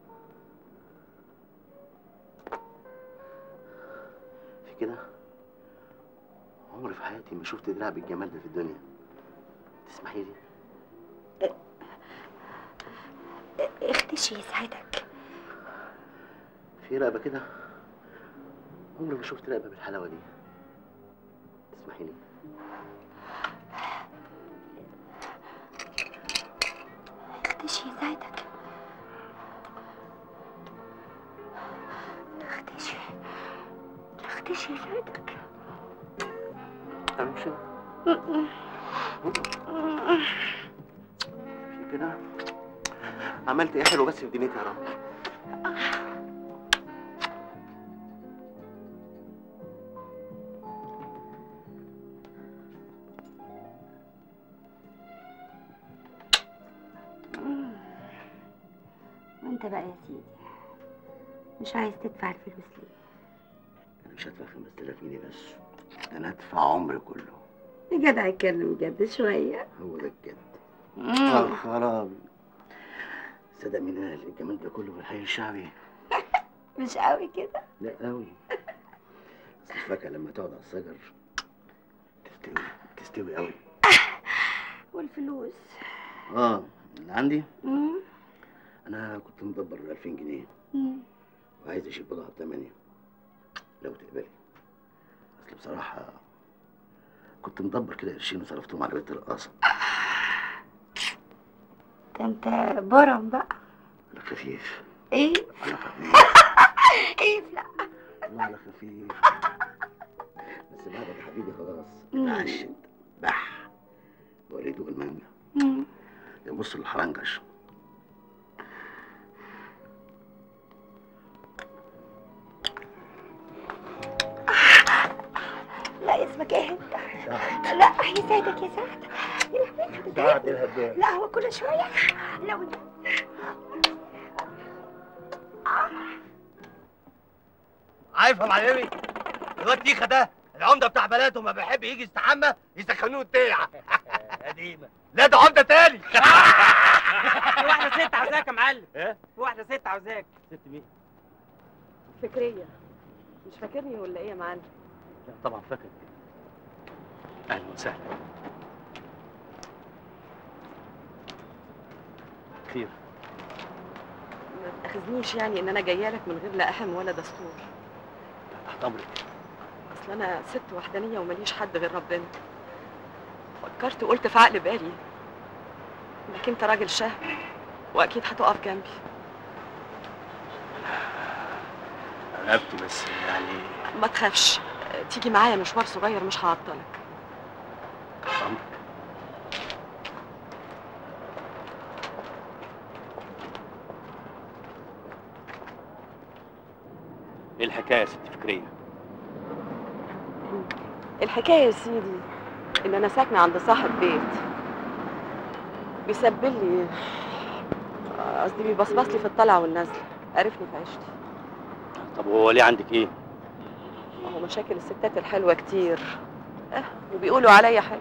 S16: في كده عمري في حياتي ما شفت دراع بالجمال ده في الدنيا تسمحي لي
S4: اختشي يسعدك
S16: في رقبه كده عمري ما شفت رقبه بالحلاوه دي تسمحي لي
S4: اختشي يسعدك اختشي اختشي يسعدك
S16: امشي في كده عملت ايه حلو بس في دنيتي يا رب
S4: وانت بقى يا سيدي مش عايز تدفع الفلوس ليه
S16: انا مش هدفع 5000 جنيه بس
S14: ده انا ادفع عمري كله
S4: يا جدع اتكلم جد شويه
S14: هو ده الجد
S4: مم.
S14: اه خرابي صدق مين قال الجمال ده كله في الحي الشعبي
S4: مش قوي كده
S14: لا قوي بس الفاكهه لما تقعد على الشجر تستوي تستوي قوي
S4: والفلوس
S14: اه اللي عندي
S4: مم.
S14: انا كنت مدبر 2000 جنيه
S4: مم.
S14: وعايز اشيل بضاعه بثمانية لو تقبلي اصل بصراحه كنت مدبر كده قرشين وصرفتهم على بيت الرقاصه
S4: ده انت برم بقى
S14: على خفيف
S4: ايه
S14: على خفيف
S4: ايه لا
S14: والله على خفيف بس بعدك يا حبيبي خلاص
S4: مم.
S14: اتعشت بح وريته بالمانجا
S4: مم.
S14: يبص للحرنكش
S4: لا اسمك ايه انت لا يسعدك يا سعد يا لهوي ده
S14: سعد الهداف
S4: لا هو كل شويه لو
S7: عارف يا معلمي الواد تيخه ده العمده بتاع بلده ما بيحب يجي يستحمى يسخنوه التيعه قديمه لا ده عمده تاني
S17: في واحدة ست عاوزاك يا معلم
S7: ايه؟
S17: في واحدة ست عاوزاك
S7: ست مين؟
S13: فكرية مش فاكرني ولا ايه يا معلم
S3: لا طبعا فاكر اهلا وسهلا خير
S13: ما تاخذنيش يعني ان انا جايه لك من غير لا اهم ولا دستور
S3: تحت امرك
S13: اصل انا ست وحدانيه ومليش حد غير ربنا فكرت وقلت في عقل بالي انك انت راجل شهم واكيد هتقف جنبي
S3: رقبتي بس يعني
S13: ما تخافش تيجي معايا مشوار صغير مش هعطلك
S3: تحت امرك ايه الحكايه يا ست فكريه
S13: الحكايه يا سيدي ان انا ساكنه عند صاحب بيت بيسبل لي قصدي بيبصبص لي في الطلعه والنزله عرفني في عيشتي
S3: طب هو ليه عندك ايه
S13: هو مشاكل الستات الحلوه كتير اه وبيقولوا عليا حاجه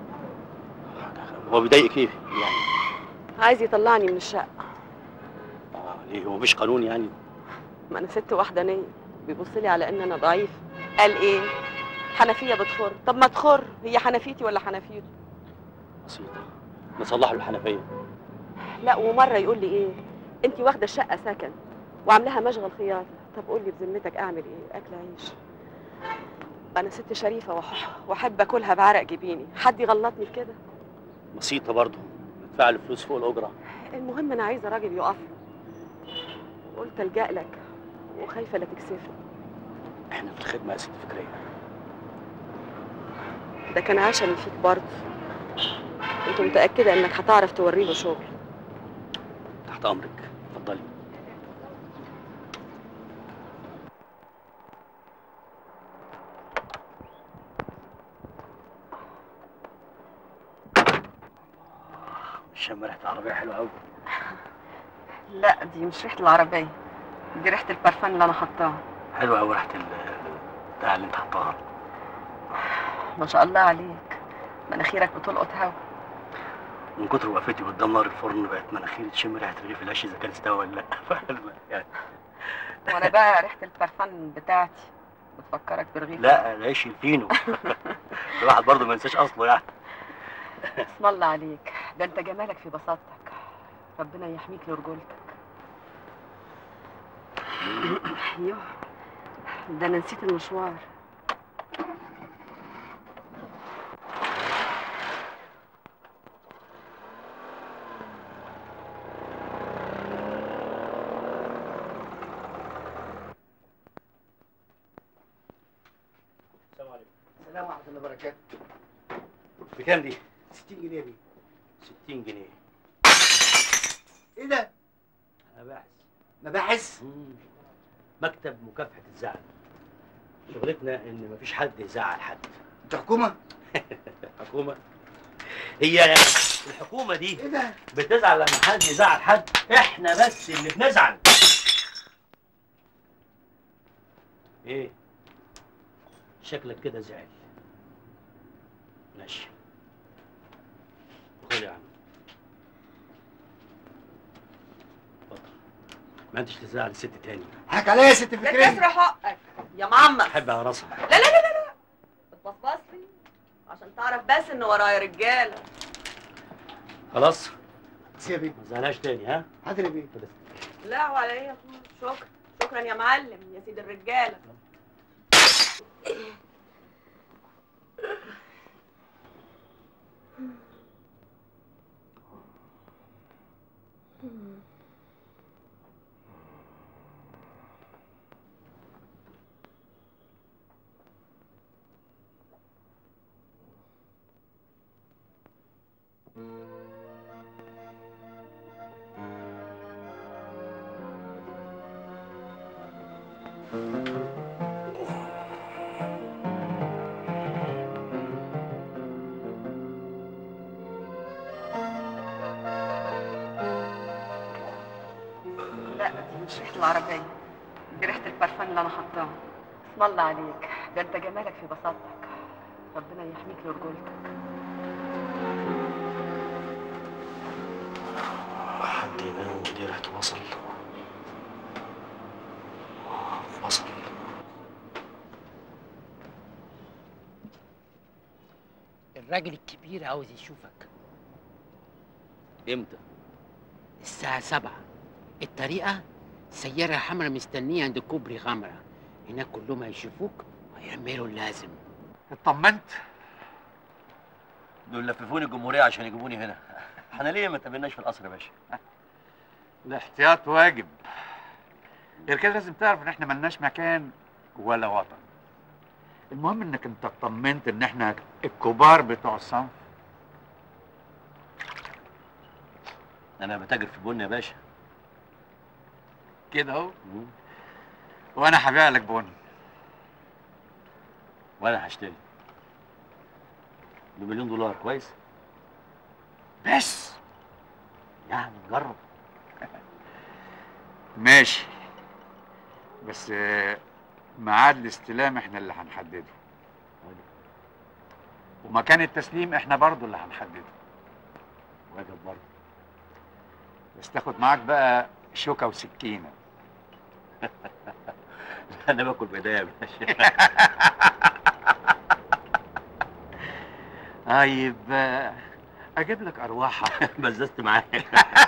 S3: هو بيضايقك ايه يعني
S13: عايز يطلعني من الشقه
S3: آه ليه هو مفيش قانون يعني
S13: ما انا ست وحدانيه بيبص لي على ان انا ضعيف قال ايه حنفيه بتخر طب ما تخر هي حنفيتي ولا حنفيته
S3: بسيطه نصلح له الحنفيه
S13: لا ومره يقول لي ايه انت واخده الشقه سكن وعاملاها مشغل خياطه طب قول لي بذمتك اعمل ايه اكل عيش انا ست شريفه وأح- واحب اكلها بعرق جبيني حد يغلطني في كده
S3: بسيطه برضه ندفع له فلوس فوق الاجره
S13: المهم انا عايزه راجل يقف قلت الجا لك وخايفه لا تكسفني
S3: احنا في الخدمه يا ست فكريه
S13: ده كان عشمي فيك برضه كنت متاكده انك هتعرف توري له شغل
S3: تحت امرك اتفضلي شم ريحه العربيه حلوه قوي
S13: لا دي مش ريحه العربيه دي ريحه البرفان اللي انا حطاها
S3: حلوه قوي ريحه ال- بتاع اللي انت حطاها
S13: ما شاء الله عليك مناخيرك بتلقط هوا
S3: من كتر وقفتي قدام نار الفرن بقت مناخيري تشم ريحه رغيف العيش اذا كان استوى ولا لا فاهمة؟ يعني
S13: وانا بقى ريحه البرفان بتاعتي بتفكرك برغيف
S3: لا العيش الفينو الواحد برضه ما ينساش اصله يعني
S13: اسم الله عليك ده انت جمالك في بساطتك ربنا يحميك لرجولتك يوه ده انا نسيت المشوار
S3: السلام عليكم
S14: السلام ورحمه الله وبركاته
S3: بكام دي؟
S14: 60 جنيه دي
S3: 60 جنيه
S14: ايه ده؟
S3: مباحث
S14: مباحث؟
S3: مكتب مكافحه الزعل شغلتنا ان مفيش حد يزعل حد
S14: انت حكومه؟
S3: حكومه هي الحكومه دي
S14: ايه ده؟
S3: بتزعل لما حد يزعل حد احنا بس اللي بنزعل ايه شكلك كده زعل ماشي خد يا عم اتفضل. ما انتش تزعل الست تاني
S11: حك عليا يا ست
S13: ده
S11: فكرية
S13: كسر حقك يا معمر
S3: احب على راسها
S13: لا لا لا لا لا بتبصبص لي عشان تعرف بس ان ورايا رجاله
S3: خلاص
S11: سيبي
S3: ما تزعلهاش تاني ها
S11: حاضر يا بيه
S13: لا وعلى ايه يا اخويا شكرا شكرا يا معلم يا سيد الرجاله لا دي مش ريحه العربيه دي ريحه البرفان اللي انا حطاه اسم الله عليك ده انت جمالك في بساطتك ربنا يحميك لرجولتك
S3: حد ينام ودي ريحته بصل بصل
S15: الراجل الكبير عاوز يشوفك
S3: امتى؟
S15: الساعة سبعة الطريقة سيارة حمراء مستنية عند كوبري غمرة هناك كلهم هيشوفوك ويعملوا اللازم
S10: اطمنت
S3: دول لففوني الجمهورية عشان يجيبوني هنا احنا ليه ما تقابلناش في القصر يا باشا؟
S10: الاحتياط واجب غير كده لازم تعرف ان احنا ملناش مكان ولا وطن المهم انك انت اطمنت ان احنا الكبار بتوع الصنف
S3: انا بتاجر في بن يا باشا
S10: كده اهو وانا هبيع لك بن
S3: وانا هشتري بمليون دولار كويس؟
S10: بس
S3: يعني نجرب
S10: ماشي بس آه، ميعاد الاستلام احنا اللي هنحدده ومكان التسليم احنا برضو اللي هنحدده
S3: واجب برضه
S10: بس تاخد معاك بقى شوكة وسكينة
S3: انا باكل بايديا يا باشا
S10: طيب آه، اجيب لك ارواحها
S3: بززت معاك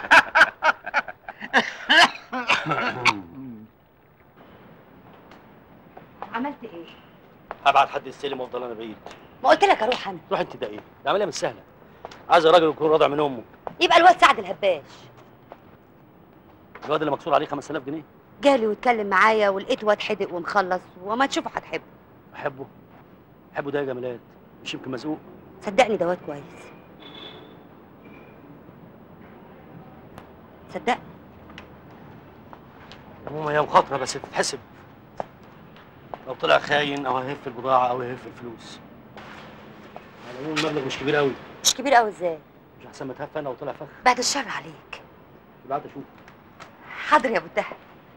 S4: عملت ايه؟
S3: هبعت حد يستلم وافضل انا بعيد
S4: ما قلت لك اروح انا
S3: روح انت ده ايه؟ ده عمليه مش سهله عايز راجل يكون راضع من امه
S4: يبقى الواد سعد الهباش
S3: الواد اللي مكسور عليه 5000 جنيه
S4: جالي واتكلم معايا ولقيت واد حدق ومخلص وما تشوفه هتحبه
S3: بحبه بحبه ده يا جمالات مش يمكن مزقوق
S4: صدقني ده واد كويس صدقني
S3: عموما هي مخاطره بس تتحسب لو طلع خاين او هيهف البضاعه او هيهف الفلوس على العموم المبلغ مش كبير قوي
S4: مش كبير قوي ازاي
S3: مش احسن ما تهف انا وطلع فخ
S4: بعد الشر عليك
S3: بعد اشوف
S4: حاضر يا ابو الدهب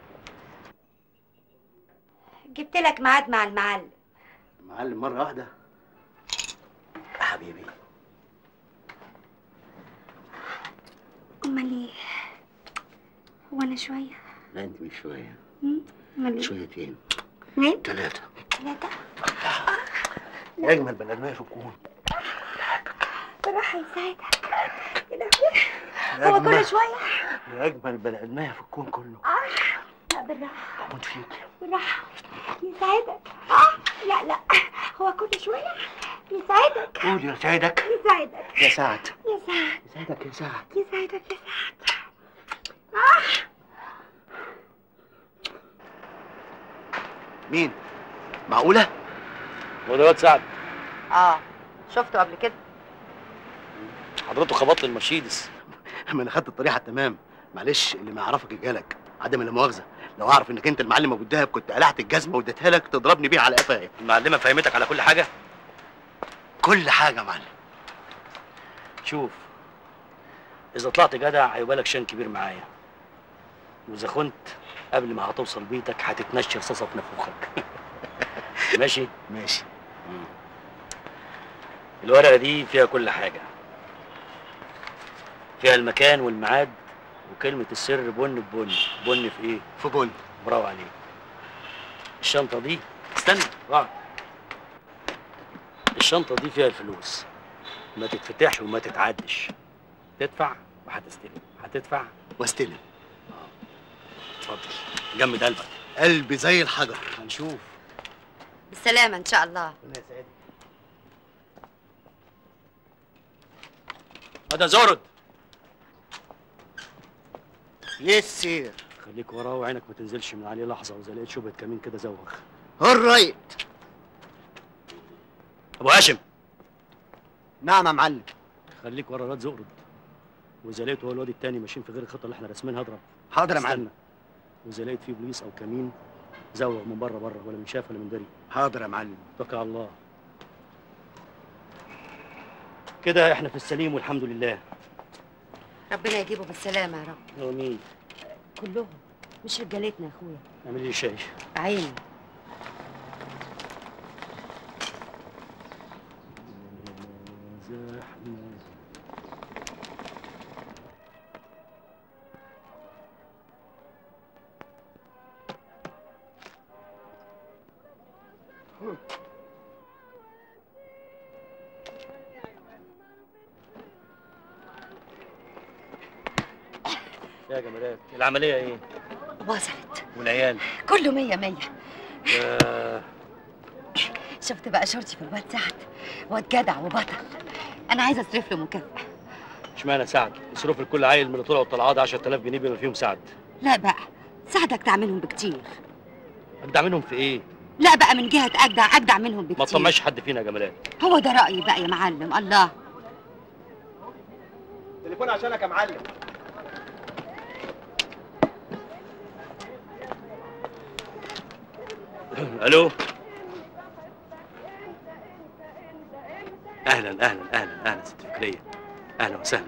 S4: جبت لك ميعاد مع المعلم
S3: معلم مره واحده يا حبيبي
S6: امال ايه هو انا شويه
S14: لا انت مش شويه
S6: مم؟ امال ايه
S14: شويتين
S6: اتنين
S14: ثلاثه
S6: ثلاثه
S14: اجمل بني ادميه في الكون
S6: بالراحه يساعدك يا لهوي هو
S14: أجمل.
S6: كل شويه
S14: يا اجمل بني ادميه في الكون كله
S6: اه لا بالراحه
S14: اموت فيك
S6: بالراحه يساعدك اه لا لا هو كل شويه يساعدك
S14: قول يا سعيدك
S6: يساعدك
S14: يا سعد
S6: يا سعد
S14: يسعدك يا سعد
S6: يساعدك يا سعد اه
S14: مين معقوله
S3: هو ده واد سعد
S4: اه شفته قبل كده
S3: حضرته خبط لي المرشيدس
S14: ما انا خدت الطريقه تمام معلش اللي ما يعرفك يجهلك عدم لا مؤاخذه لو اعرف انك انت المعلم ابو الدهب كنت قلعت الجزمه واديتها لك تضربني بيها على قفايا
S3: المعلمه فهمتك على كل حاجه
S14: كل حاجه يا معلم
S3: شوف اذا طلعت جدع هيبقى لك شان كبير معايا واذا خنت قبل ما هتوصل بيتك هتتنشر رصاصه في نافوخك ماشي
S14: ماشي
S3: الورقة دي فيها كل حاجة فيها المكان والميعاد وكلمة السر بن ببن بن في ايه؟
S16: في بن
S3: برافو عليك الشنطة دي استنى اقعد الشنطة دي فيها الفلوس ما تتفتحش وما تتعدش تدفع وهتستلم هتدفع
S16: واستلم
S3: اتفضل جمد قلبك
S16: قلبي زي الحجر
S3: هنشوف
S4: بالسلامة إن شاء الله
S3: هذا زورد
S16: يس سير
S3: خليك وراه وعينك ما تنزلش من عليه لحظة وإذا لقيت شبهة كمين كده زوغ
S16: الرايت
S3: أبو هاشم
S16: نعم يا معلم
S3: خليك ورا الواد زقرد وإذا لقيت هو الواد التاني ماشيين في غير الخطة اللي احنا راسمينها اضرب
S16: حاضر يا
S3: استنى.
S16: معلم.
S3: وإذا لقيت فيه بوليس أو كمين زوغ من بره بره ولا من شاف ولا من دري
S16: حاضر يا معلم
S3: توكل على الله كده احنا في السليم والحمد لله
S4: ربنا يجيبه بالسلامة يا رب
S3: امين
S4: كلهم مش رجالتنا يا أخويا
S3: اعمل لي شاي
S4: عيني
S3: زحمة يا جمالات العملية ايه؟
S4: وصلت
S3: والعيال
S4: كله مية مية
S3: آه،
S4: شفت بقى شرطي في الواد سعد واد جدع وبطل أنا عايزة أصرف له مكافأة
S3: اشمعنى سعد؟ يصرف لكل عيل من اللي طلعوا الطلعات 10000 جنيه بما فيهم سعد
S4: لا بقى سعد أجدع منهم بكتير
S3: اجدع منهم في ايه؟
S4: لا بقى من جهة أجدع أجدع منهم
S3: ما
S4: بكتير
S3: تطمعش حد فينا يا جمالات
S4: هو ده رأيي بقى يا معلم الله
S16: تليفون عشانك يا معلم
S3: الو اهلا اهلا اهلا اهلا ست فكريه اهلا وسهلا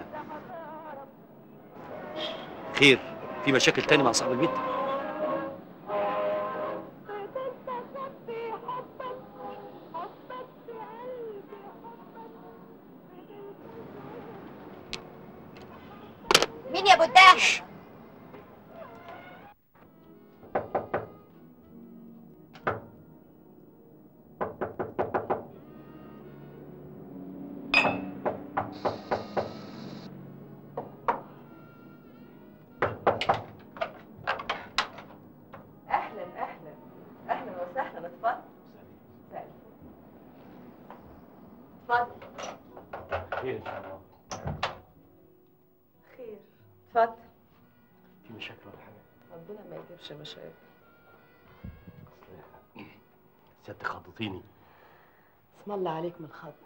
S3: خير في مشاكل تاني مع صاحب البيت
S4: مين يا ابو الدهش
S13: اهلا اهلا اهلا وسهلا اتفضل اتفضل
S3: خير ان شاء الله
S13: خير اتفضل
S3: في مشاكل ولا حاجه
S13: ربنا ما يجيبش مشاكل
S3: سيادتك خضتيني
S13: اسم الله عليك من الخضة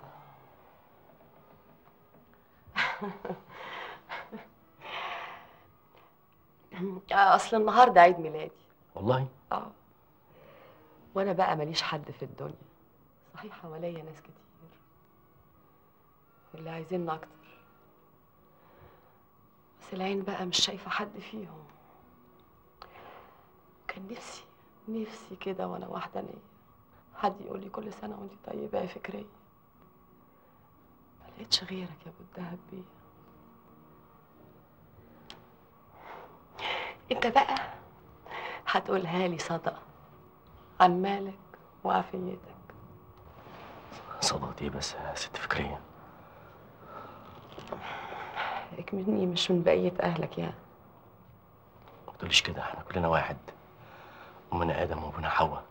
S13: آه، اصل النهارده عيد ميلادي
S3: والله
S13: اه وانا بقى ماليش حد في الدنيا صحيح حواليا ناس كتير واللي عايزين اكتر بس العين بقى مش شايفه حد فيهم كان نفسي نفسي كده وانا وحدانيه حد يقول لي كل سنه وانت طيبه يا فكريه ما لقيتش غيرك يا ابو الدهب بيه انت بقى هتقولها لي صدقه عن مالك وعافيتك
S3: صدقت ايه بس يا ست فكريه
S13: مني مش من بقيه اهلك يعني
S3: ما تقوليش كده احنا كلنا واحد امنا ادم وابونا حواء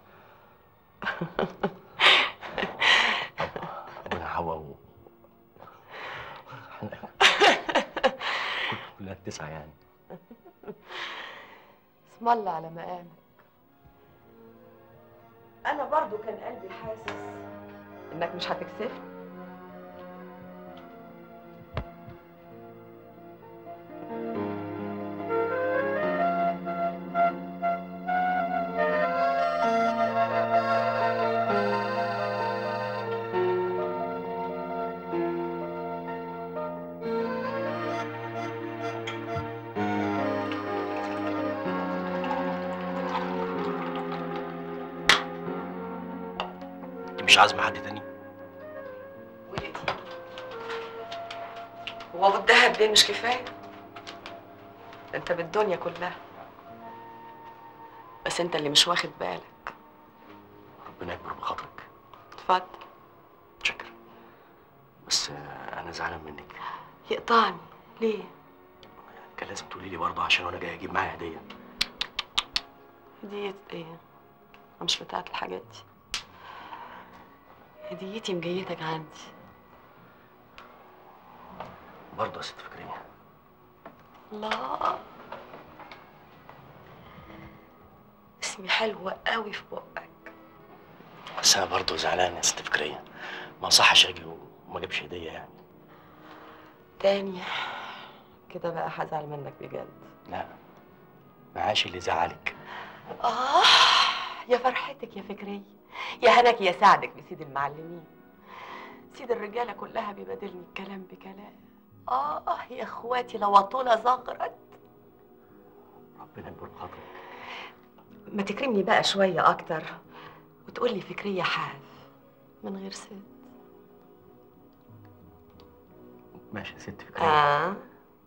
S3: ابونا حواء و... كلنا تسعه يعني
S13: اسم الله على مقامك انا برضو كان قلبي حاسس انك مش هتكسفني
S3: انت مش عازمه حد تاني
S13: هو ابو الدهب دي مش كفايه ده انت بالدنيا كلها بس انت اللي مش واخد بالك
S3: ربنا يكبر بخاطرك
S13: اتفضل
S3: بس آه، انا زعلان منك
S13: يقطعني ليه
S3: كان لازم تقولي لي برضه عشان وانا جاي اجيب معايا هديه
S13: هدية ايه انا مش بتاعت الحاجات دي هديتي مجيتك عندي
S3: برضه يا ست فكريه
S13: الله اسمي حلوة قوي في بقك
S3: بس انا برضه زعلان يا ست فكريه ما صحش اجي وما اجيبش هديه يعني
S13: تاني كده بقى هزعل منك بجد
S3: لا معاش اللي زعلك
S13: آه يا فرحتك يا فكرية يا هناك يا سعدك بسيد المعلمين سيد الرجالة كلها بيبادلني الكلام بكلام آه يا إخواتي لو طولة زغرت
S3: ربنا يكبر بخاطرك
S13: ما تكرمني بقى شوية أكتر وتقول لي فكرية حاف من غير ست
S3: ماشي يا ست فكريه
S13: آه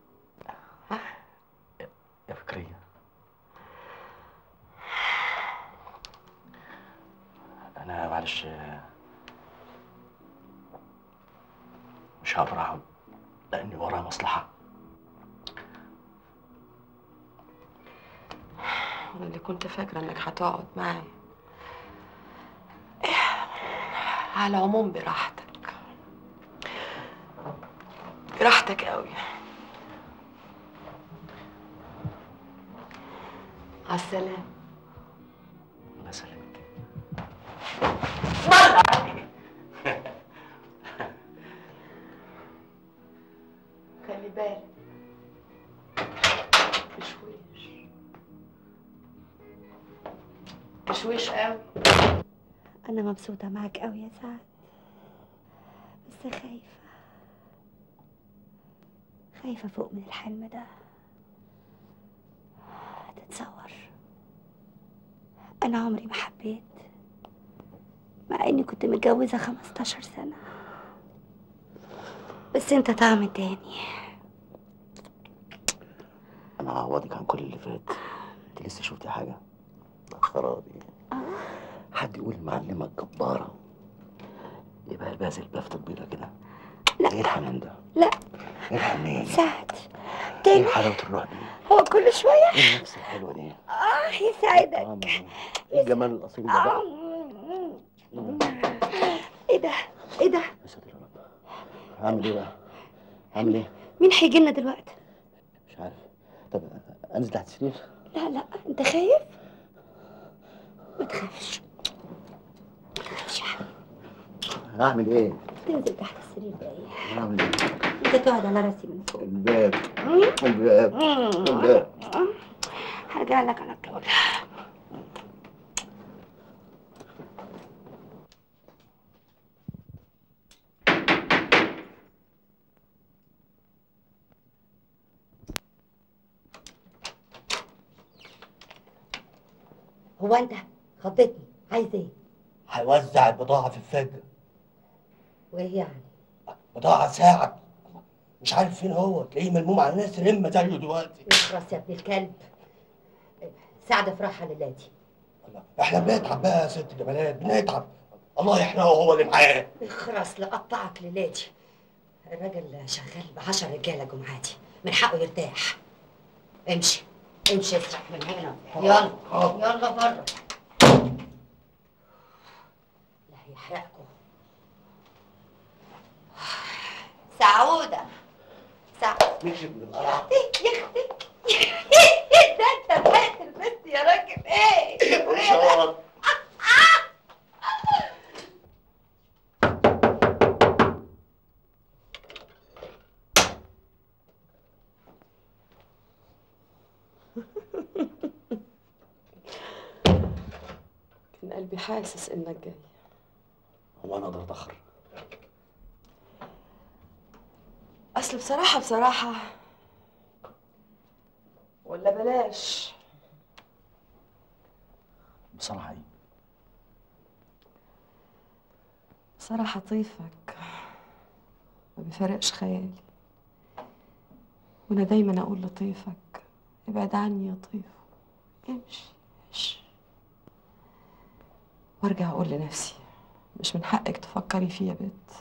S3: يا فكريه انا معلش آه، مش هقدر اقعد لاني ورايا مصلحه
S13: أنا اللي كنت فاكرة إنك هتقعد معايا إيه، على العموم براحتك براحتك قوي على السلامة
S3: الله يسلمك
S13: والله عليك خلي بالك تشويش تشويش قوي
S6: أنا مبسوطة معاك أوي يا سعد بس خايفة خايفة فوق من الحلم ده تتصور أنا عمري ما حبيت مع إني كنت متجوزة 15 سنة بس أنت طعم تاني
S3: انا هعوضك عن كل اللي فات انت لسه شفتي حاجه خرابي حد يقول المعلمه الجباره يبقى لباس البافته البيضه كده لا ايه الحنان ده
S6: لا
S3: ايه الحنان
S6: سعد
S3: ايه
S6: تاني
S3: حلاوه الروح دي
S6: هو كل شوية
S3: ايه النفس الحلوه دي
S6: آه يسعدك
S3: آه، ما- ايه الجمال الاصيل ده بقى
S6: إيه ده إيه ده
S3: هعمل ايه بقى هعمل ايه
S6: مين هيجي لنا دلوقتي
S3: مش عارف طب انزل تحت السرير
S6: لا لا أنت خايف ما تخافش ما تخافش يا حبيبي.
S3: هعمل ايه
S6: تنزل تحت السرير ده إيه
S3: هعمل ايه
S6: أنت تقعد على راسي من فوق
S3: الباب الباب الباب
S6: هرجع لك على طول
S4: هو انت خضتني عايز ايه
S7: هيوزع البضاعة في الفجر
S4: وايه يعني
S7: بضاعة ساعة مش عارف فين هو تلاقيه ملموم على ناس رمة زيه دلوقتي
S4: اخرس يا ابن الكلب سعد افرحها للادي
S7: احنا بنتعب بقى يا ست جمالات بنتعب الله يحرقه هو اللي معاه
S4: اخرس لقطعك للادي الراجل شغال بعشر رجاله جمعاتي من حقه يرتاح امشي امشي اسرح من هنا يلا يلا بره لا هيحرقكم سعودة سعودة
S7: مش ابن القرع
S4: يا اختي ده انت لحقت البنت يا راجل ايه
S7: رشاد
S13: كان قلبي حاسس انك جاي
S3: هو انا اقدر اتاخر
S13: اصل بصراحة بصراحة ولا بلاش
S3: بصراحه ايه
S13: بصراحة طيفك ما بيفرقش خيالي وانا دايما اقول لطيفك ابعد عني يا طيف امشي امشي وارجع اقول لنفسي مش من حقك تفكري فيه يا بت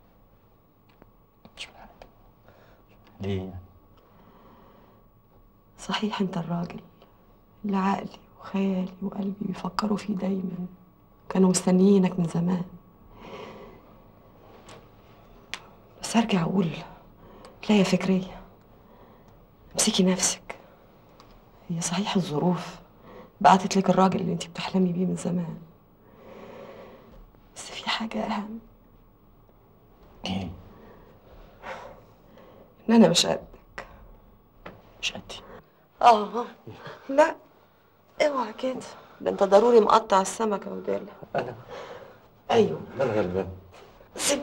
S3: ليه؟
S13: صحيح انت الراجل اللي عقلي وخيالي وقلبي بيفكروا فيه دايما كانوا مستنيينك من زمان بس ارجع اقول لا يا فكرية امسكي نفسك هي صحيح الظروف بعتت لك الراجل اللي انت بتحلمي بيه من زمان بس في حاجة أهم
S3: ايه؟
S13: إن أنا مش قدك
S3: مش قدي
S13: آه لا اوعى كده ده أنت ضروري مقطع السمكة وديلها
S3: أنا
S13: أيوه
S3: انا غلبان
S13: سيب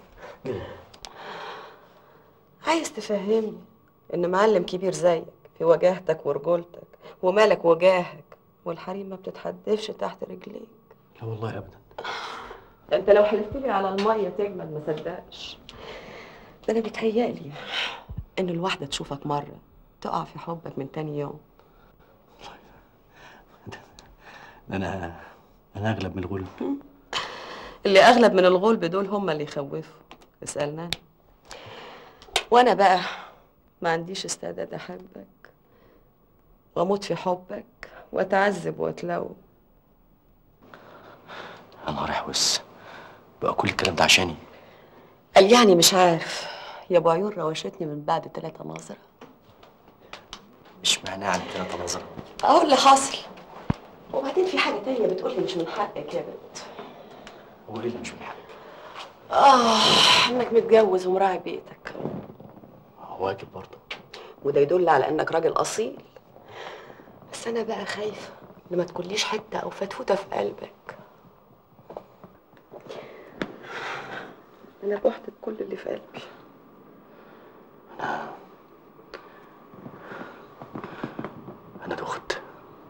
S13: عايز تفهمني إن معلم كبير زيك في وجاهتك ورجولتك ومالك وجاهك والحريم ما بتتحدفش تحت رجليك
S3: لا والله ابدا
S13: ده انت لو حلفت لي على الميه تجمل ما صدقش ده انا بيتهيألي ان الواحده تشوفك مره تقع في حبك من تاني يوم
S3: ده انا انا اغلب من الغل
S13: اللي اغلب من الغلب دول هم اللي يخوفوا اسالنا أنا. وانا بقى ما عنديش استعداد احبك واموت في حبك واتعذب واتلوم
S3: يا نهار احوس بقى كل الكلام ده عشاني
S13: قال يعني مش عارف يا ابو عيون روشتني من بعد ثلاثة نظرة
S3: مش معناه عن ثلاثة نظرة
S13: اهو اللي حصل وبعدين في حاجة تانية بتقولي مش من حقك يا بنت
S3: هو ايه اللي مش من حقي؟
S13: اه انك متجوز ومراعي بيتك
S3: واجب برضه
S13: وده يدل على انك راجل اصيل بس انا بقى خايفة ان ما تكونليش حتة او فتفوتة في قلبك انا بحت بكل اللي في قلبي
S3: انا دخت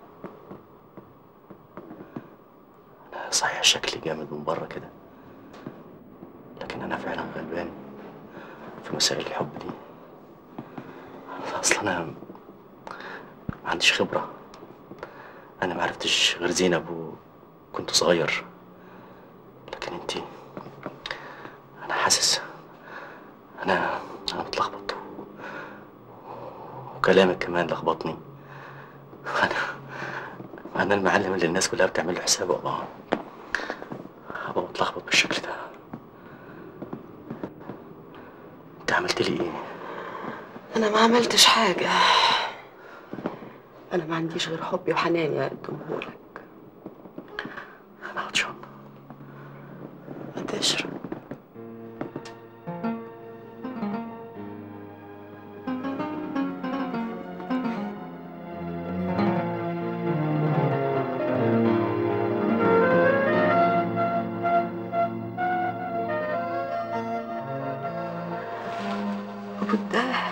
S3: انا صحيح شكلي جامد من بره كده لكن انا فعلا غلبان في مسائل الحب دي اصلا انا ما عنديش خبره انا ما عرفتش غير زينب وكنت صغير لكن انتي انا حاسس انا انا متلخبط وكلامك كمان لخبطني انا انا المعلم اللي الناس كلها بتعمل له حساب ابقى ابقى متلخبط بالشكل ده انت عملت لي ايه
S13: انا ما عملتش حاجة انا ما عنديش غير حبي وحناني اقدمهولك
S3: انا عطشان
S13: ما تشرب ابو الدهب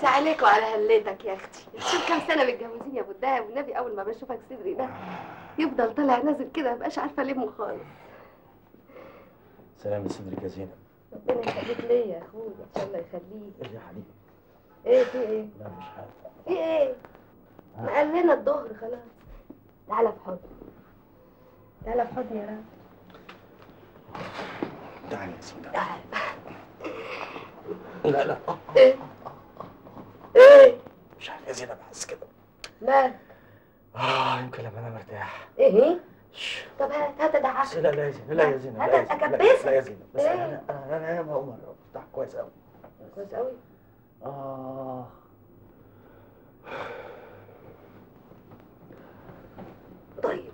S2: اختي عليك وعلى هليتك يا اختي شوف كام سنه متجوزين يا ابو الدهب والنبي اول ما بشوفك صدري ده يفضل طالع نازل كده مبقاش عارفه المه خالص
S3: سلام لصدرك يا زينب
S2: ربنا يخليك ليا يا اخويا ان شاء الله يخليك
S3: ايه يا حبيبي
S2: ايه في ايه
S3: لا مش حاجه
S2: في ايه قال لنا الظهر خلاص تعالى في حضن تعالى في حضن يا رب
S3: تعالى يا زينب لا لا
S2: ايه ايه
S3: مش عارف يا زينب حاسس كده
S2: مالك
S3: اه يمكن لما انا مرتاح
S2: ايه طب هات هات ادعك
S3: لا لا يا زينب لا يا زينب
S2: هات
S3: لا يا زينب لا-
S2: اكبسك
S3: لا يا زينب بس
S2: إيه؟
S3: انا انا انا انا بقوم ارتاح كويس قوي
S2: كويس قوي
S3: اه
S2: طيب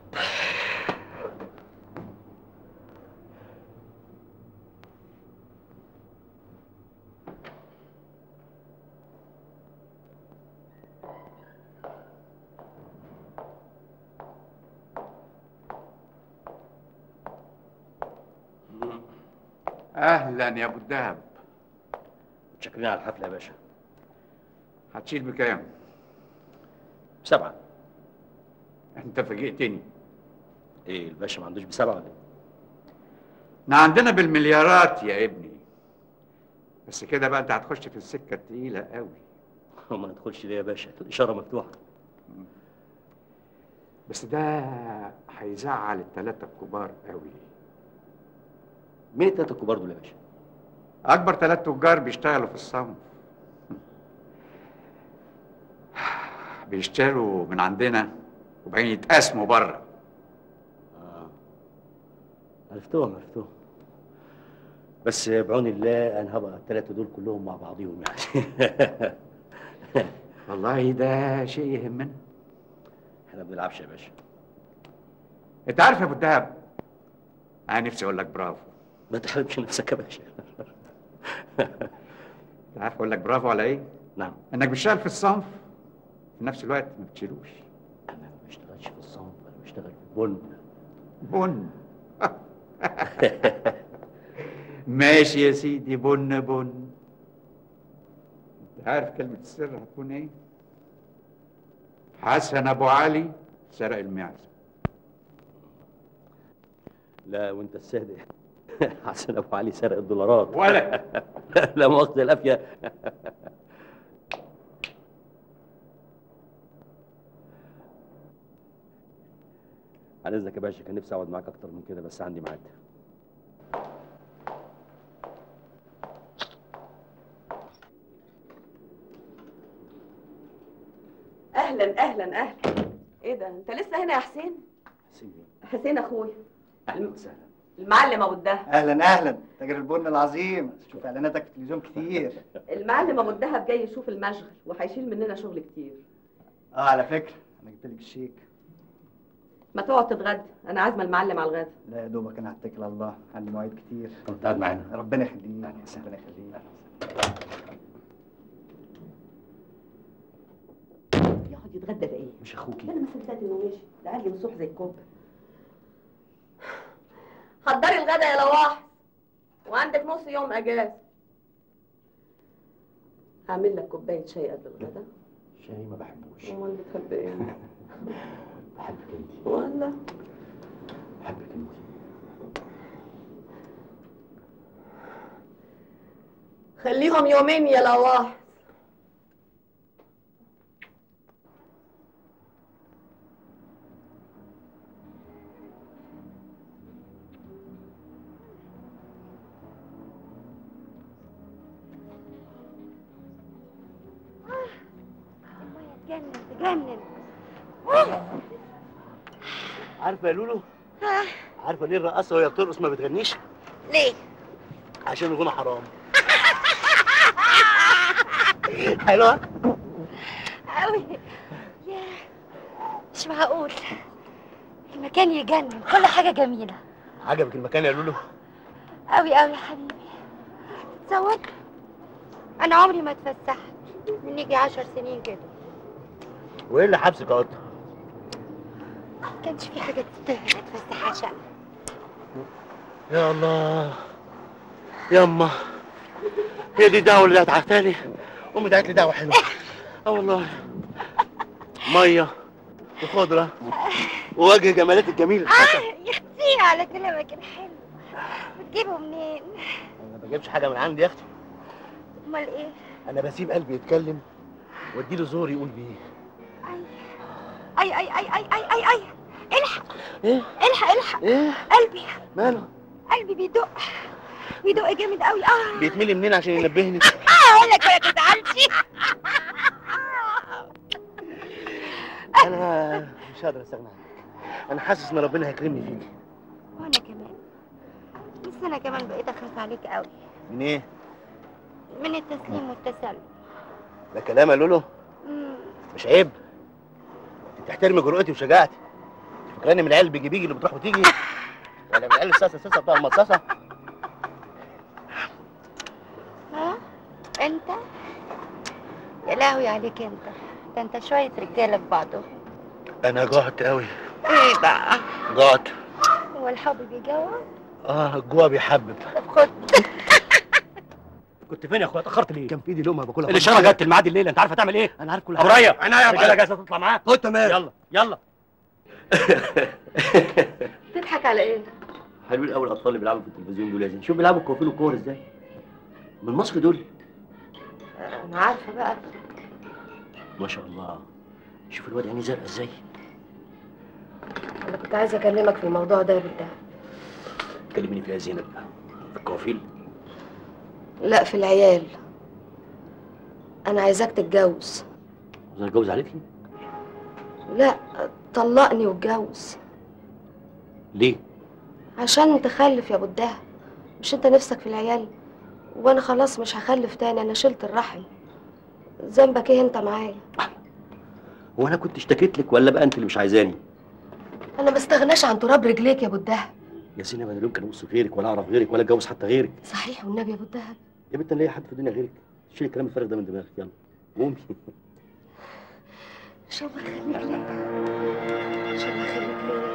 S10: اهلا يا ابو الدهب
S3: متشكرين على الحفله يا باشا
S10: هتشيل بكام
S3: بسبعه
S10: انت فاجئتني
S3: ايه الباشا ما عندوش بسبعه ولا ايه؟
S10: احنا عندنا بالمليارات يا ابني بس كده بقى انت هتخش في السكه التقيله قوي
S3: وما ندخلش ليه يا باشا الاشاره مفتوحه
S10: بس ده هيزعل الثلاثه الكبار قوي
S3: مين التلاته الكبار دول يا باشا؟
S10: اكبر ثلاث تجار بيشتغلوا في الصنف بيشتروا من عندنا وبعدين يتقاسموا بره
S3: عرفتهم عرفتهم بس بعون الله انا هبقى الثلاثه دول كلهم مع بعضيهم يعني
S10: والله ده شيء يهمنا
S3: احنا ما بنلعبش يا باشا
S10: انت عارف يا ابو الدهب انا نفسي اقول لك برافو
S3: ما تحرمش نفسك يا باشا
S10: انت عارف اقول لك برافو على ايه؟
S3: نعم
S10: انك بتشتغل في الصنف في نفس الوقت ما بتشيلوش
S3: انا ما بشتغلش في الصنف انا بشتغل في البن
S10: بن ماشي يا سيدي بن بن انت عارف كلمة السر هتكون ايه؟ حسن ابو علي سرق المعزة
S3: لا وانت الصادق حسن ابو علي سرق الدولارات
S10: ولا
S3: لا مؤاخذه الافيه على اذنك يا باشا كان نفسي اقعد معاك اكتر من كده بس عندي ميعاد
S13: اهلا اهلا اهلا ايه ده انت لسه هنا يا حسين حسين اخويا
S3: اهلا وسهلا
S13: المعلم ابو الدهب
S18: اهلا اهلا تاجر البن العظيم شوف اعلاناتك في التلفزيون كتير
S13: المعلم ابو الدهب جاي يشوف المشغل وهيشيل مننا شغل كتير
S18: اه على فكره انا جبت لك الشيك
S13: ما تقعد تتغدى انا عازمه المعلم على الغدا
S18: لا يا دوبك انا هتكل على الله عندي مواعيد كتير
S3: كنت قاعد معانا
S18: ربنا يخليك ربنا يخليك
S13: يقعد يتغدى ده ايه
S3: مش اخوكي
S13: انا ما صدقت انه ماشي ده قال لي مسوح زي الكوب حضري الغدا يا لواح وعندك نص يوم اجازه هعمل لك كوبايه شاي قبل الغدا
S3: شاي ما بحبوش
S13: امال بتحب ايه
S3: بحبك انت
S13: ولا
S3: بحبك انت
S13: خليهم يومين يا لواح
S4: تجنن تجنن
S3: عارفه يا لولو عارفه ليه الرقاصه وهي بترقص ما بتغنيش
S4: ليه؟
S3: عشان الغنى حرام حلوه
S4: قوي يا مش معقول المكان يجنن كل حاجة جميلة
S3: عجبك المكان يا لولو
S4: قوي قوي يا حبيبي تصور انا عمري ما اتفسحت من يجي عشر سنين كده
S3: وايه اللي حبسك يا قطه
S4: ما كانش في حاجة تستاهل اتفسح عشان
S3: يا الله يما هي دي الدعوه اللي هتعتالي
S16: امي دعت لي دعوه حلوه اه والله ميه وخضره ووجه جمالات الجميل
S6: اه يا اختي على كلامك الحلو بتجيبه منين
S16: انا ما بجيبش حاجه من عندي يا اختي
S6: امال ايه
S16: انا بسيب قلبي يتكلم واديله زور يقول بيه
S6: اي اي اي اي اي اي اي الحق
S16: ايه
S6: الحق الحق
S16: ايه
S6: قلبي
S16: ماله
S6: قلبي بيدق بيدق جامد قوي اه
S16: بيتملي منين عشان ينبهني
S6: اه اقول لك ولا تزعلش
S16: انا مش هقدر استغنى عنك انا حاسس ان ربنا هيكرمني فيك
S6: وانا كمان بس انا كمان بقيت اخاف عليك قوي
S16: من ايه
S6: من التسليم والتسلم
S16: ده كلام يا لولو
S6: مم.
S16: مش عيب انت تحترمي جرأتي وشجاعتي فاكراني من العيال بيجي بيجي اللي بتروح وتيجي ولا من العيال الساسه ساسه بتاع المصاصه
S6: ها انت يا لهوي عليك انت ده انت شويه رجاله في بعضهم
S16: انا جعت قوي
S6: ايه بقى
S16: جعت
S6: هو الحب بيجوع
S16: اه الجوع بيحبب
S6: طب خد
S3: كنت فين يا اخويا اتاخرت ليه
S16: كان في ايدي لقمه باكلها
S3: الاشاره جت الميعاد الليله انت عارف هتعمل ايه
S16: انا عارف كل
S3: ابو
S16: حاجه
S3: ريا
S16: انا يا
S3: الرجاله
S16: بقى.
S3: جاهزه تطلع معاك
S16: خد تمام
S3: يلا يلا
S2: تضحك على ايه؟
S3: حلوين قوي الاطفال اللي بيلعبوا في التلفزيون دول لازم شوف بيلعبوا الكوافير والكور ازاي من مصر دول
S2: انا عارفه بقى
S3: ما شاء الله شوف الواد عينيه زرقاء ازاي
S2: انا كنت عايزه اكلمك في الموضوع ده يا بنت
S3: كلميني فيها زينب في الكوافير
S2: لا في العيال انا عايزاك تتجوز
S3: عاوز اتجوز عليكي
S2: لا طلقني واتجوز
S3: ليه
S2: عشان تخلف يا ابو الدهب مش انت نفسك في العيال وانا خلاص مش هخلف تاني انا شلت الرحم ذنبك ايه انت معايا
S3: هو انا كنت اشتكيت لك ولا بقى انت اللي مش عايزاني
S2: انا ما استغناش عن تراب رجليك يا ابو الدهب
S3: يا زينب انا لا يمكن ابص غيرك ولا اعرف غيرك ولا اتجوز حتى غيرك
S2: صحيح والنبي يا ابو الدهب
S3: يا بنت انا ليا حد في الدنيا غيرك شيل الكلام الفارغ ده من دماغك يلا قومي
S2: ان شاء الله خليك ليا ان شاء الله خليك ليا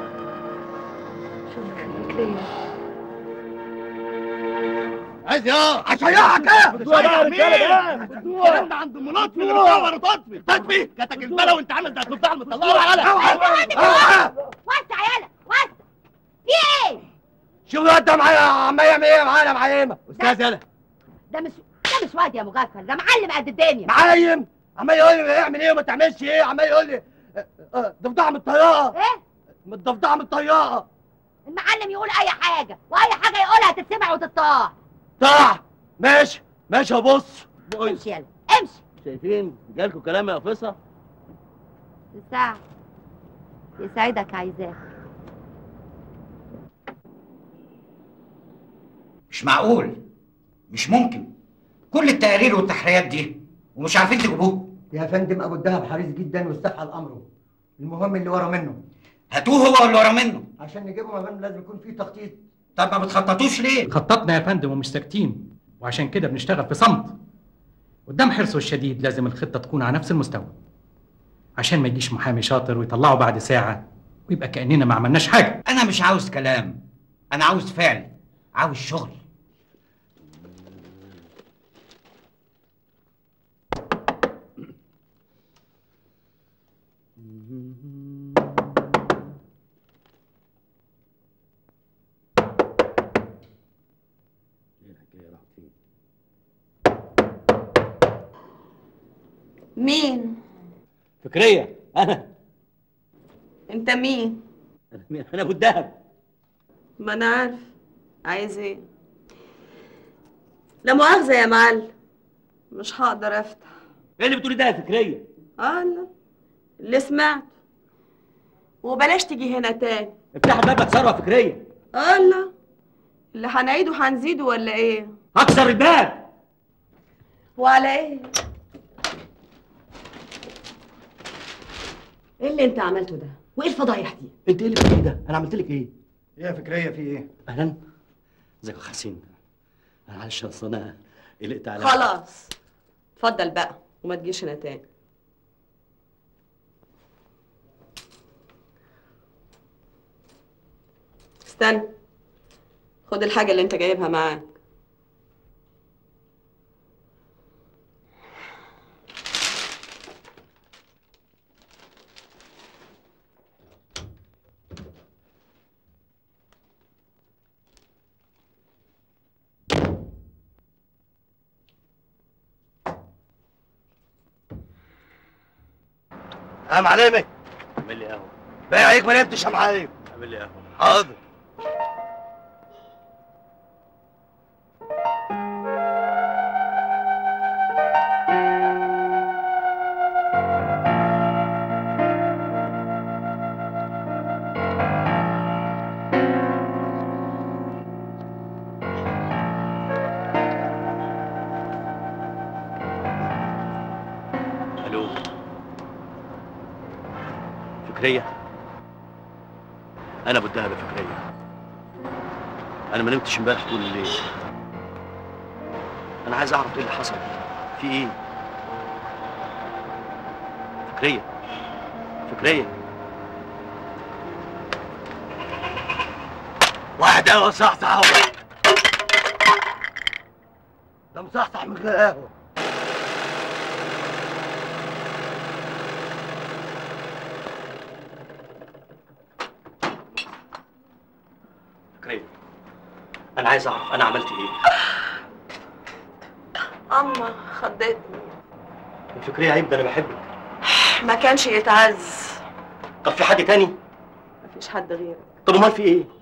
S2: ان شاء الله خليك ليا
S16: عايز يا هشيعك ايه
S5: بتوع بقى يا رجالة بقى.
S16: الكلام ده عند ام لطفي اللي بتدور وتطفي تطفي جاتك البلا وانت عامل زي الضفدع المطلعه على
S6: وسع يالا وسع في ايه
S16: شوف الواد ده معايا عمال يعمل ايه معانا معايمه استاذ يالا
S4: ده مش ده مش واد يا مغفل ده معلم قد الدنيا
S16: معايم عمال يقول لي اعمل ايه وما تعملش ايه عمال يقول لي آه، آه، ضفدع من الطياره
S4: ايه
S16: من الضفدع من الطياره
S4: المعلم يقول اي حاجه واي حاجه يقولها تتسمع وتطاع
S16: طلع ماشي ماشي يا بص
S4: امشي يلا امشي
S16: شايفين جالكوا كلام يا قفصه
S4: ساعة يسعدك عايزاه
S19: مش معقول مش ممكن كل التقارير والتحريات دي ومش عارفين تجيبوه
S11: يا فندم ابو الدهب حريص جدا واستفعل امره المهم اللي ورا منه
S19: هاتوه هو اللي ورا منه
S11: عشان نجيبه يا فندم لازم يكون في تخطيط
S19: طب ما بتخططوش ليه
S20: خططنا يا فندم ومش ساكتين وعشان كده بنشتغل في صمت قدام حرصه الشديد لازم الخطة تكون على نفس المستوى عشان ما يجيش محامي شاطر ويطلعه بعد ساعة ويبقى كأننا ما عملناش حاجة
S19: انا مش عاوز كلام انا عاوز فعل عاوز شغل
S13: مين؟
S3: فكريه انا
S13: انت مين؟
S3: انا مين؟ انا ابو الدهب
S13: ما انا عارف عايز ايه؟ لا مؤاخذة يا معلم مش هقدر افتح
S3: ايه اللي بتقولي ده يا فكريه
S13: اه لا اللي سمعت وبلاش تيجي هنا تاني
S3: افتح الباب اكسره يا فكريه
S13: اه لا اللي هنعيده هنزيده ولا ايه؟
S3: هكسر الباب
S13: وعلى ايه؟ ايه اللي انت عملته ده؟ وايه الفضايح دي؟
S3: انت ايه اللي بتقولي ده انا عملت لك ايه
S11: ايه يا فكريه في ايه
S3: اهلا ازيك يا حسين معلش اصل انا قلقت على
S13: خلاص اتفضل بقى وما تجيش هنا تاني استنى خد الحاجة اللي انت جايبها معاك
S16: يا معلمي
S3: اعمل لي قهوه
S16: باقي عليك ما نمتش يا معلم
S3: اعمل لي قهوه
S16: حاضر
S3: الو فكريه انا ابو الدهب يا فكريه انا ما نمتش امبارح طول الليل انا عايز اعرف ايه اللي حصل في ايه فكريه فكريه
S16: واحد قهوه صحصح اهو ده مصحصح من غير قهوه
S3: فكريه انا عايز اعرف انا عملت ايه
S13: اما خضتني
S3: فكريه عيب ده انا بحبك
S13: ما كانش يتعز
S3: طب في حد تاني
S13: مفيش حد غيرك
S3: طب امال في ايه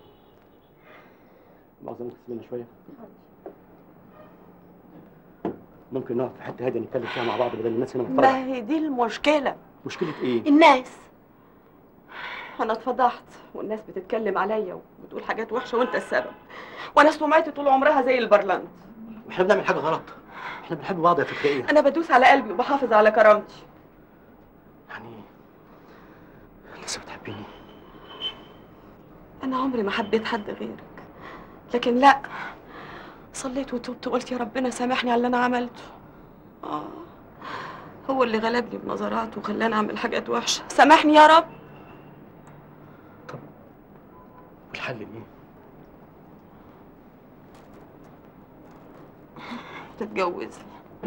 S3: معظم تسيبنا شويه ممكن نقعد في حته هاديه نتكلم فيها مع بعض بدل الناس هنا
S13: ما
S3: متفرجه
S13: هي دي المشكلة
S3: مشكله ايه
S13: الناس انا اتفضحت والناس بتتكلم عليا وبتقول حاجات وحشة وانت السبب وانا سمعتي طول عمرها زي البرلنت
S3: احنا بنعمل حاجه غلط احنا بنحب بعض يا فكريه
S13: انا بدوس على قلبي وبحافظ على كرامتي
S3: لسه بتحبيني
S13: انا عمري ما حبيت حد غيرك لكن لا صليت وتوبت وقلت يا ربنا سامحني على اللي انا عملته اه هو اللي غلبني بنظراته وخلاني اعمل حاجات وحشه سامحني يا رب
S3: والحل ايه
S13: تتجوزني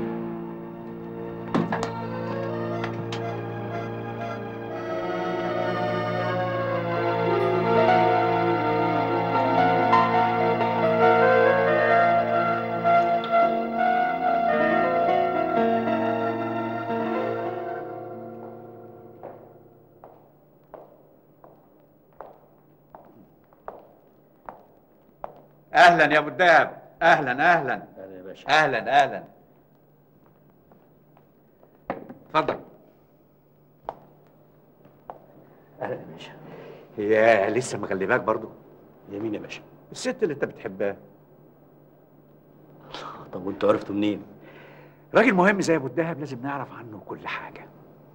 S10: اهلا يا ابو الدهب اهلا اهلا
S3: اهلا يا باشا
S10: اهلا اهلا اتفضل
S3: اهلا يا باشا
S10: هي لسه مغلباك برضو
S3: يمين يا باشا
S10: الست اللي انت بتحبها
S3: طب وانتوا عرفتوا منين
S10: راجل مهم زي ابو الدهب لازم نعرف عنه كل حاجه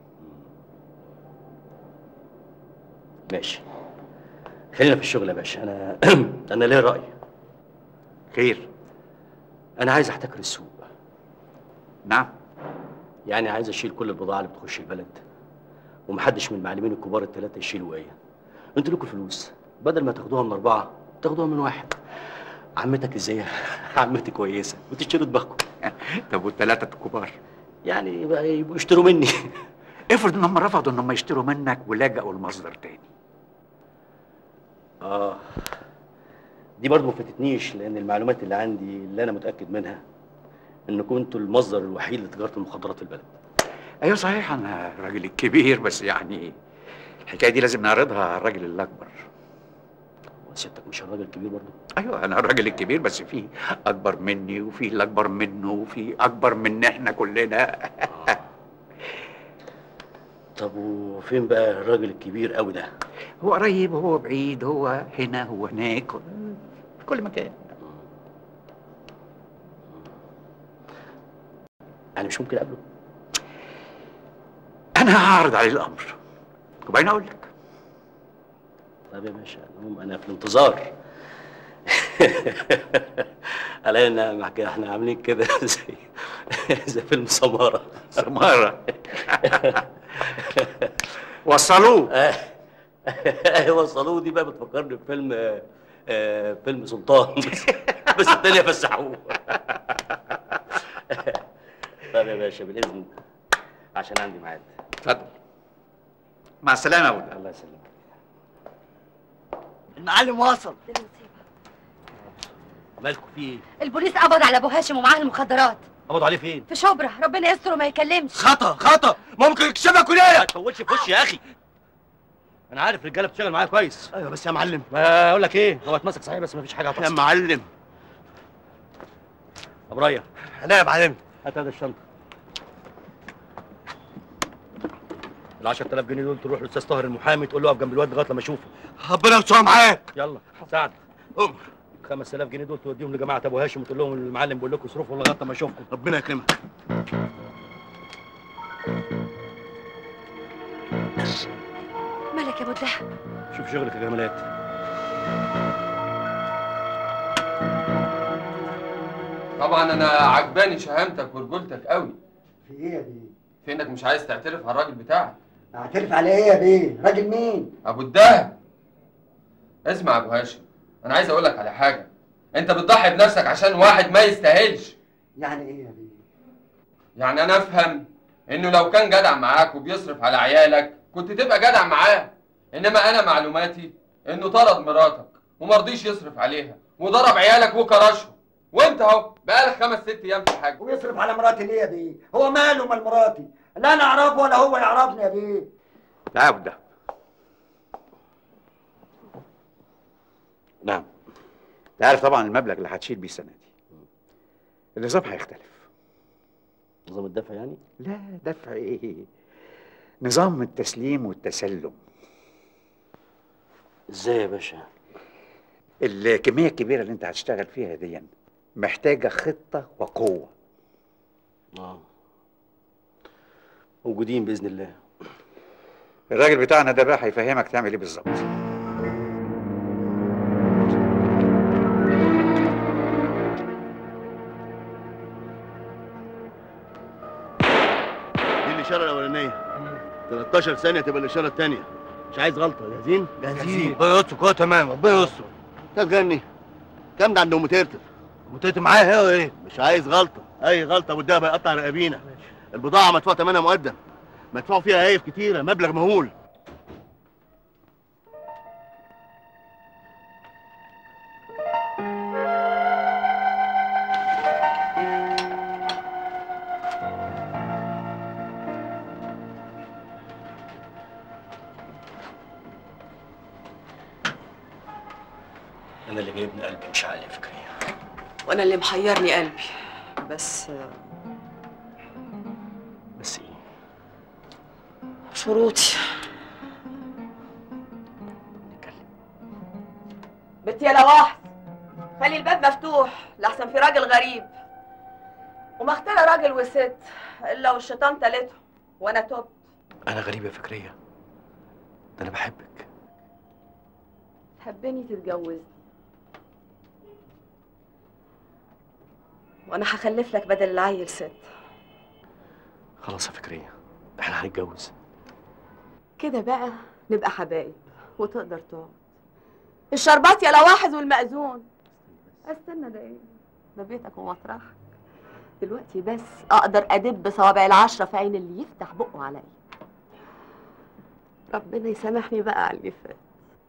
S3: ماشي خلينا في الشغل يا باشا انا انا ليا راي
S10: خير
S3: انا عايز احتكر السوق
S10: نعم
S3: يعني عايز اشيل كل البضاعه اللي بتخش البلد ومحدش من المعلمين الكبار الثلاثه يشيلوا ايه انتوا لكم فلوس بدل ما تاخدوها من اربعه تاخدوها من واحد عمتك ازاي عمتي كويسه وتشتروا دماغكم
S10: طب والثلاثه الكبار
S3: يعني يبقى يبقوا يشتروا مني
S10: افرض ان هم رفضوا ان هم يشتروا منك ولجأوا لمصدر تاني
S3: اه دي برضه ما فاتتنيش لان المعلومات اللي عندي اللي انا متاكد منها انكم انتوا المصدر الوحيد لتجاره المخدرات في البلد
S10: ايوه صحيح انا الراجل الكبير بس يعني الحكايه دي لازم نعرضها على الراجل الاكبر
S3: وسيادتك مش الراجل الكبير برضه
S10: ايوه انا الراجل الكبير بس في اكبر مني وفي الاكبر منه وفي اكبر من احنا كلنا
S3: طب وفين بقى الراجل الكبير قوي ده
S10: هو قريب وهو بعيد هو هنا هو هناك في كل مكان
S3: يعني مش ممكن اقابله
S10: انا هعرض عليه الامر وبعدين اقول لك
S3: طب يا باشا المهم انا في الانتظار علينا مع كده احنا عاملين كده زي زي فيلم سمارة
S10: سمارة وصلوه
S3: ايوه وصلوه دي بقى بتفكرني بفيلم آه، آه، فيلم سلطان بس, بس التانية فسحوه طب يا باشا بالاذن عشان عندي ميعاد
S10: اتفضل مع السلامه يا ابو
S3: الله يسلمك
S7: المعلم وصل
S3: مالكم في ايه؟
S4: البوليس قبض على ابو هاشم ومعاه المخدرات
S3: قبضوا عليه فين؟
S4: في شبرا ربنا يستر وما يكلمش
S3: خطا خطا ممكن يكشفك ولا ما تفوتش في وشي يا اخي انا عارف رجاله بتشتغل معايا كويس
S16: ايوه بس يا معلم
S3: ما اقول لك ايه هو اتمسك صحيح بس مفيش حاجه هتحصل
S16: يا معلم
S3: ابو ريا
S16: انا يا معلم
S3: هات هذا الشنطه ال 10000 جنيه دول تروح للاستاذ طاهر المحامي تقول له اقف جنب الواد لغايه لما اشوفه
S16: ربنا يستر معاك
S3: يلا ساعد
S16: قوم
S3: 5000 جنيه دول توديهم لجماعه ابو هاشم وتقول لهم المعلم بيقول لكم اصرفوا لغايه لما اشوفكم
S16: ربنا يكرمك
S4: مالك يا ابو الدهب
S3: شوف شغلك يا جمالات
S21: طبعا انا عجباني شهامتك ورجولتك قوي
S11: في ايه يا بيه؟
S21: في انك مش عايز تعترف على الراجل بتاعك
S11: اعترف على ايه يا بيه؟ راجل مين؟
S21: ابو الدهب اسمع يا ابو هاشم انا عايز اقول لك على حاجه انت بتضحي بنفسك عشان واحد ما يستاهلش
S11: يعني ايه يا بيه؟
S21: يعني انا افهم انه لو كان جدع معاك وبيصرف على عيالك كنت تبقى جدع معاه انما انا معلوماتي انه طرد مراتك ومرضيش يصرف عليها وضرب عيالك وكرشهم وانت اهو بقالك خمس ست ايام في حاجه
S11: ويصرف على مراتي ليه يا بيه؟ هو ماله مال مراتي؟ لا انا اعرفه ولا هو يعرفني يا بيه
S10: تعال ده
S3: نعم
S10: انت عارف طبعا المبلغ اللي هتشيل بيه السنه دي النظام هيختلف
S3: نظام الدفع يعني؟
S10: لا دفع ايه نظام التسليم والتسلم
S3: ازاي يا باشا؟
S10: الكميه الكبيره اللي انت هتشتغل فيها دي محتاجه خطه وقوه
S3: اه موجودين باذن الله
S10: الراجل بتاعنا ده بقى هيفهمك تعمل ايه بالظبط
S16: دي الاشاره الاولانيه 13 ثانيه تبقى الاشاره الثانيه مش عايز غلطه جاهزين
S11: جاهزين.
S16: ربنا يستر كده تمام ربنا يستر انت تغني كام ده عند ام ترتر ام ترتر معايا هي ايه مش عايز غلطه اي غلطه والدهب هيقطع رقابينا البضاعه مدفوع ثمنها مقدم مدفوع فيها هايف كتيره مبلغ مهول
S3: انا اللي جايبني قلبي مش عقلي يا فكريه
S13: وانا اللي محيرني قلبي بس
S3: بس ايه
S13: شروطي بنتي يا لواحظ خلي الباب مفتوح لحسن في راجل غريب ومختاره راجل وست الا والشيطان تالته وانا تبت
S3: انا غريب يا فكريه ده انا بحبك
S13: تحبني تتجوزني وانا هخلف لك بدل العيل ست
S3: خلاص يا فكريه احنا هنتجوز
S13: كده بقى نبقى حبايب وتقدر تقعد الشربات يا لواحظ والمأذون استنى ده ايه ده بيتك ومطرحك دلوقتي بس اقدر ادب صوابع العشرة في عين اللي يفتح بقه عليا ربنا يسامحني بقى على اللي فات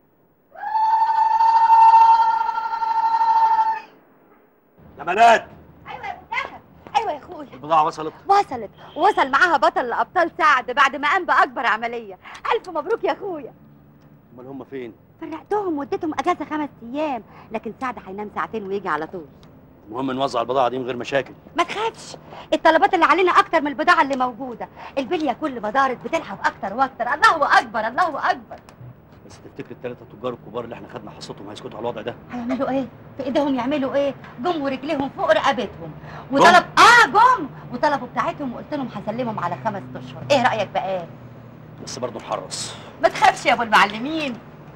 S3: يا بنات
S4: ايوه يا اخويا
S3: البضاعه وصلت
S4: وصلت وصل معاها بطل الابطال سعد بعد ما قام باكبر عمليه الف مبروك يا اخويا
S3: امال هم فين
S4: فرقتهم واديتهم اجازه خمس ايام لكن سعد هينام ساعتين ويجي على طول
S3: المهم نوزع البضاعه دي من غير مشاكل
S4: ما تخافش الطلبات اللي علينا اكتر من البضاعه اللي موجوده البليه كل ما دارت بتلحق اكتر واكتر الله اكبر الله اكبر
S3: بس تفتكر الثلاثه تجار الكبار اللي احنا خدنا حصتهم هيسكتوا على الوضع ده
S4: هيعملوا ايه في ايديهم يعملوا ايه جم ورجليهم فوق رقبتهم وطلب اه جم وطلبوا بتاعتهم وقلت لهم هسلمهم على خمس اشهر ايه رايك بقى ايه
S3: بس برضه نحرص
S4: ما تخافش يا ابو المعلمين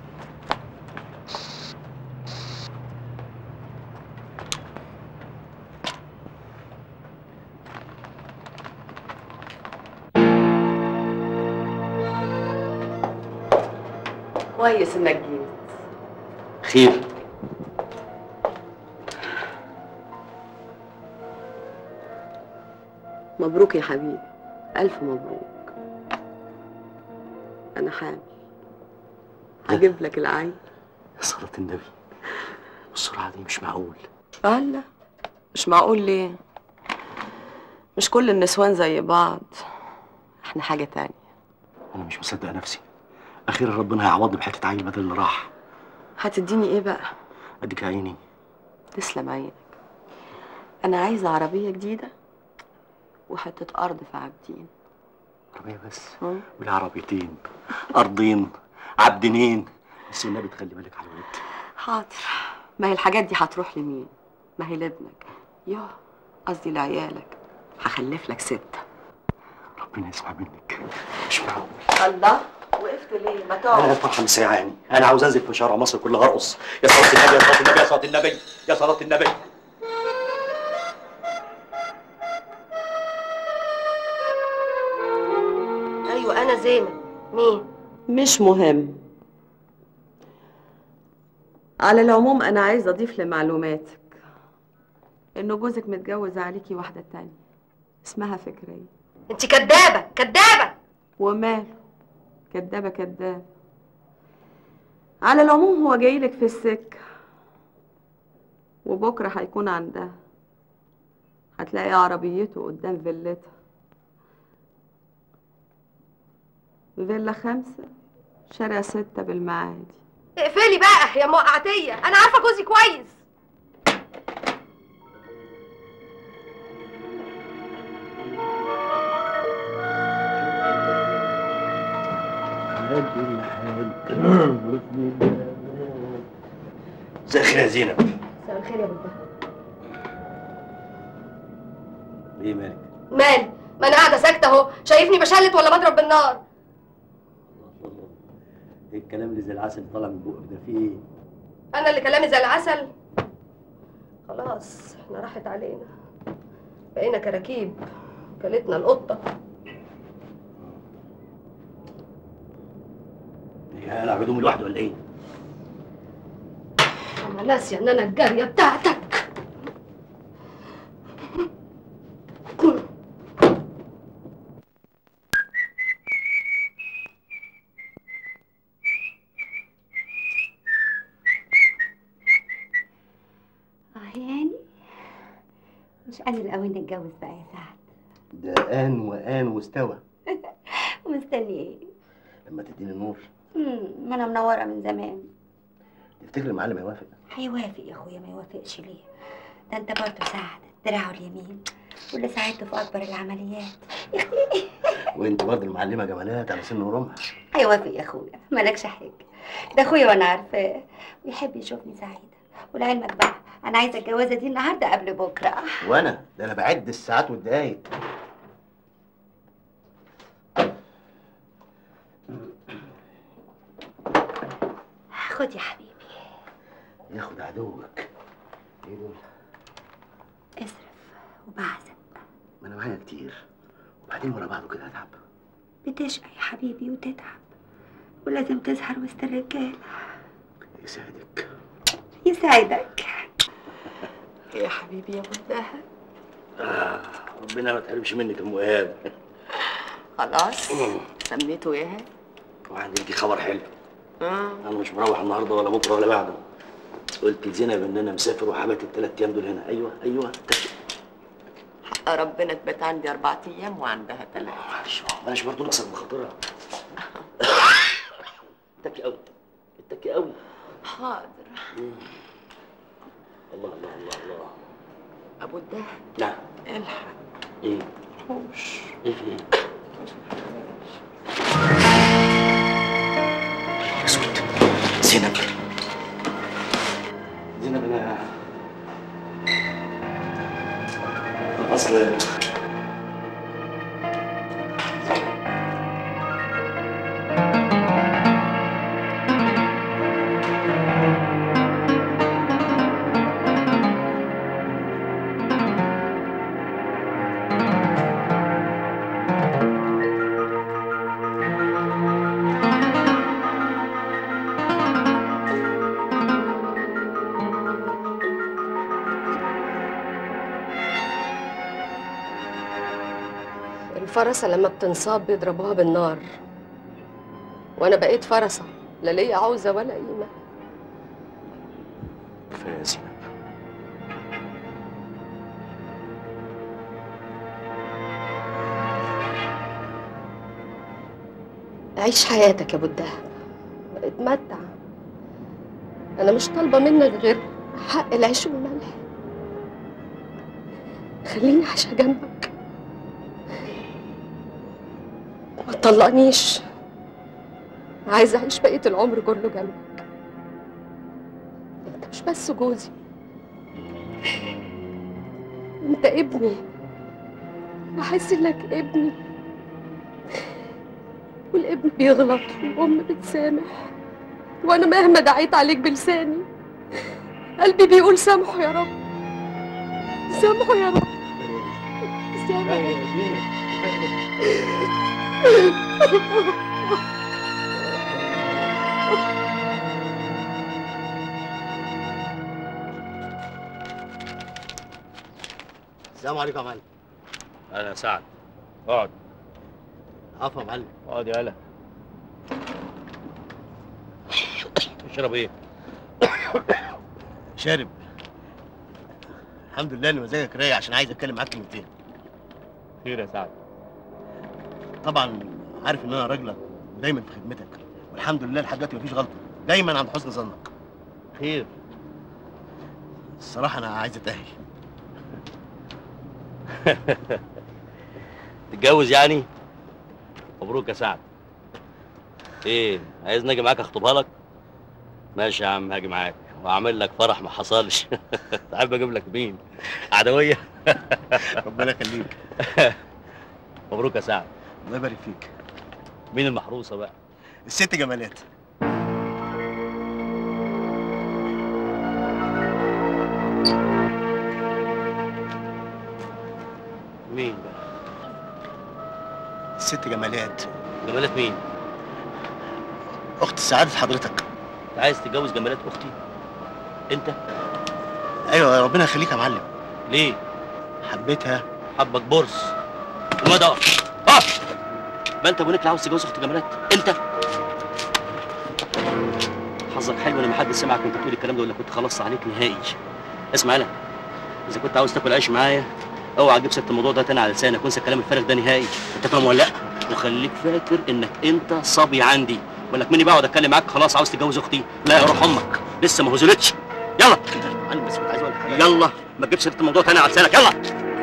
S13: كويس انك جيت
S3: خير
S13: مبروك يا حبيبي الف مبروك انا حامل هجيب لك العين
S3: يا صلاة النبي السرعة دي مش معقول
S13: الله مش معقول ليه مش كل النسوان زي بعض احنا حاجة تانية
S3: انا مش مصدق نفسي اخيرا ربنا هيعوضني بحته عيل بدل اللي راح
S13: هتديني ايه بقى
S3: اديك عيني
S13: تسلم عينك انا عايزة عربية جديدة وحتة ارض في عابدين
S3: عربيه بس ولا عربيتين ارضين عبدينين بس والنبي تخلي بالك على الولد
S13: حاضر ما هي الحاجات دي هتروح لمين ما هي لابنك ياه قصدي لعيالك هخلف لك ستة
S3: ربنا يسمع منك مش معقول
S13: الله وقفت ليه ما
S3: انا
S13: تقعد
S3: الفرحه مسيعاني انا عاوز انزل في شارع مصر كلها ارقص يا صلاه النبي يا صلاه النبي يا صلاه النبي يا صلاه النبي
S2: ايوه انا زينب مين
S13: مش مهم على العموم انا عايزه اضيف لمعلوماتك انه جوزك متجوز عليكي واحده تانية اسمها فكريه
S2: انت كدابه كدابه
S13: وماله كدابه كداب على العموم هو جايلك في السكه وبكره هيكون عندها هتلاقي عربيته قدام فيلتها فيلا خمسة شارع ستة بالمعادي
S2: اقفلي بقى يا موقعتيه انا عارفه جوزي كويس
S3: مساء الخير يا زينب
S2: مساء الخير يا بابا
S3: ايه مالك
S2: مالي ما انا قاعده ساكته اهو شايفني بشلت ولا بضرب بالنار
S3: ايه الكلام اللي زي العسل اللي طالع من بقك ده فيه ايه
S2: انا اللي كلامي زي العسل خلاص احنا راحت علينا بقينا كراكيب كلتنا القطه
S3: ايه انا هدومي لوحدي ولا ايه
S2: انا ناسيه ان انا الجاريه بتاعتك
S4: اه يعني مش قال الاوان نتجوز بقى يا سعد
S14: ده آن وآن واستوى
S4: ومستني ايه
S14: لما تديني النور
S4: مم، ما انا منوره من زمان
S14: تفتكر المعلم هيوافق
S4: هيوافق يا اخويا ما يوافقش ليه ده انت برضه سعد دراعه اليمين واللي ساعدته في اكبر العمليات
S14: وانت برضه المعلمه جمالات على سن ورمح
S4: هيوافق يا اخويا مالكش حاجه ده اخويا وانا عارفاه ويحب يشوفني سعيده ولعلمك بقى انا عايزه الجوازه دي النهارده قبل بكره
S14: وانا ده انا بعد الساعات والدقايق
S4: خد يا حبيبي
S14: ياخد عدوك ايه دول
S4: اصرف وبعزق
S14: ما انا معايا كتير وبعدين ورا بعضه كده هتعب
S4: بتشقى يا حبيبي وتتعب ولازم تظهر وسط الرجال
S14: يساعدك
S4: يساعدك
S13: يا حبيبي يا ابو الدهب
S3: آه ربنا ما تحرمش منك ام ايهاب
S13: خلاص سميته ايه
S3: وعندي ليكي خبر حلو
S13: اه
S3: انا مش مروح النهارده ولا بكره ولا بعده قلت لزينب ان انا مسافر وحبات الثلاث ايام دول هنا ايوه ايوه
S13: حق ربنا تبات عندي اربع ايام وعندها ثلاثة
S3: معلش برضه نقصك بخاطرها اتكي قوي اتكي قوي
S13: حاضر
S3: الله الله الله الله
S13: ابو الدهب
S3: نعم
S13: الحق
S3: ايه
S13: حوش
S3: ايه في ايه اسود زينب زينب انا اصل
S2: الفرسة لما بتنصاب بيضربوها بالنار وانا بقيت فرسة لا ليا عوزة ولا قيمة
S3: كفايه يا زينب
S2: عيش حياتك يا ابو الدهب اتمتع انا مش طالبه منك غير حق العيش والملح خليني عايشه جنبك ما تطلقنيش عايزه اعيش بقيه العمر كله جنبك انت مش بس جوزي انت ابني بحس انك ابني والابن بيغلط والام بتسامح وانا مهما دعيت عليك بلساني قلبي بيقول سامحه يا رب سامحه يا رب
S16: السلام عليكم يا معلم
S3: اهلا يا سعد اقعد
S16: عفوا يا معلم
S3: اقعد يا هلا تشرب ايه؟
S16: شارب الحمد لله ان مزاجك رايق عشان عايز اتكلم معاك كلمتين
S3: خير يا سعد
S16: طبعا عارف ان انا راجلك ودايما في خدمتك والحمد لله لحد دلوقتي مفيش غلطه دايما عند حسن ظنك
S3: خير
S16: الصراحه انا عايز اتاهل
S3: تتجوز يعني؟ مبروك يا سعد ايه عايزني اجي معاك اخطبها لك؟ ماشي يا عم هاجي معاك واعمل لك فرح ما حصلش تحب اجيب لك مين؟ عدويه
S16: ربنا يخليك
S3: مبروك يا سعد
S16: الله يبارك فيك
S3: مين المحروسه بقى؟
S16: الست جمالات
S3: مين بقى؟
S16: الست جمالات
S3: جمالات مين؟
S16: اخت سعاده حضرتك
S3: انت عايز تتجوز جمالات اختي؟ انت؟
S16: ايوه ربنا يخليك يا معلم
S3: ليه؟
S16: حبيتها
S3: حبك برص وما ده اقف ما انت ابوك عاوز تتجوز اخت جمالات انت حظك حلو ان محدش سمعك وانت بتقول الكلام ده ولا كنت خلصت عليك نهائي اسمع انا اذا كنت عاوز تاكل عيش معايا اوعى تجيب سيره الموضوع ده تاني على لسانك وانسى الكلام الفارغ ده نهائي انت فاهم ولا لا وخليك فاكر انك انت صبي عندي وانك مني بقعد اتكلم معاك خلاص عاوز تتجوز اختي لا يا روح امك لسه ما هزلتش يلا
S16: انا بس كنت عايز اقول لك حاجة.
S3: يلا ما تجيبش سيره الموضوع تاني على لسانك يلا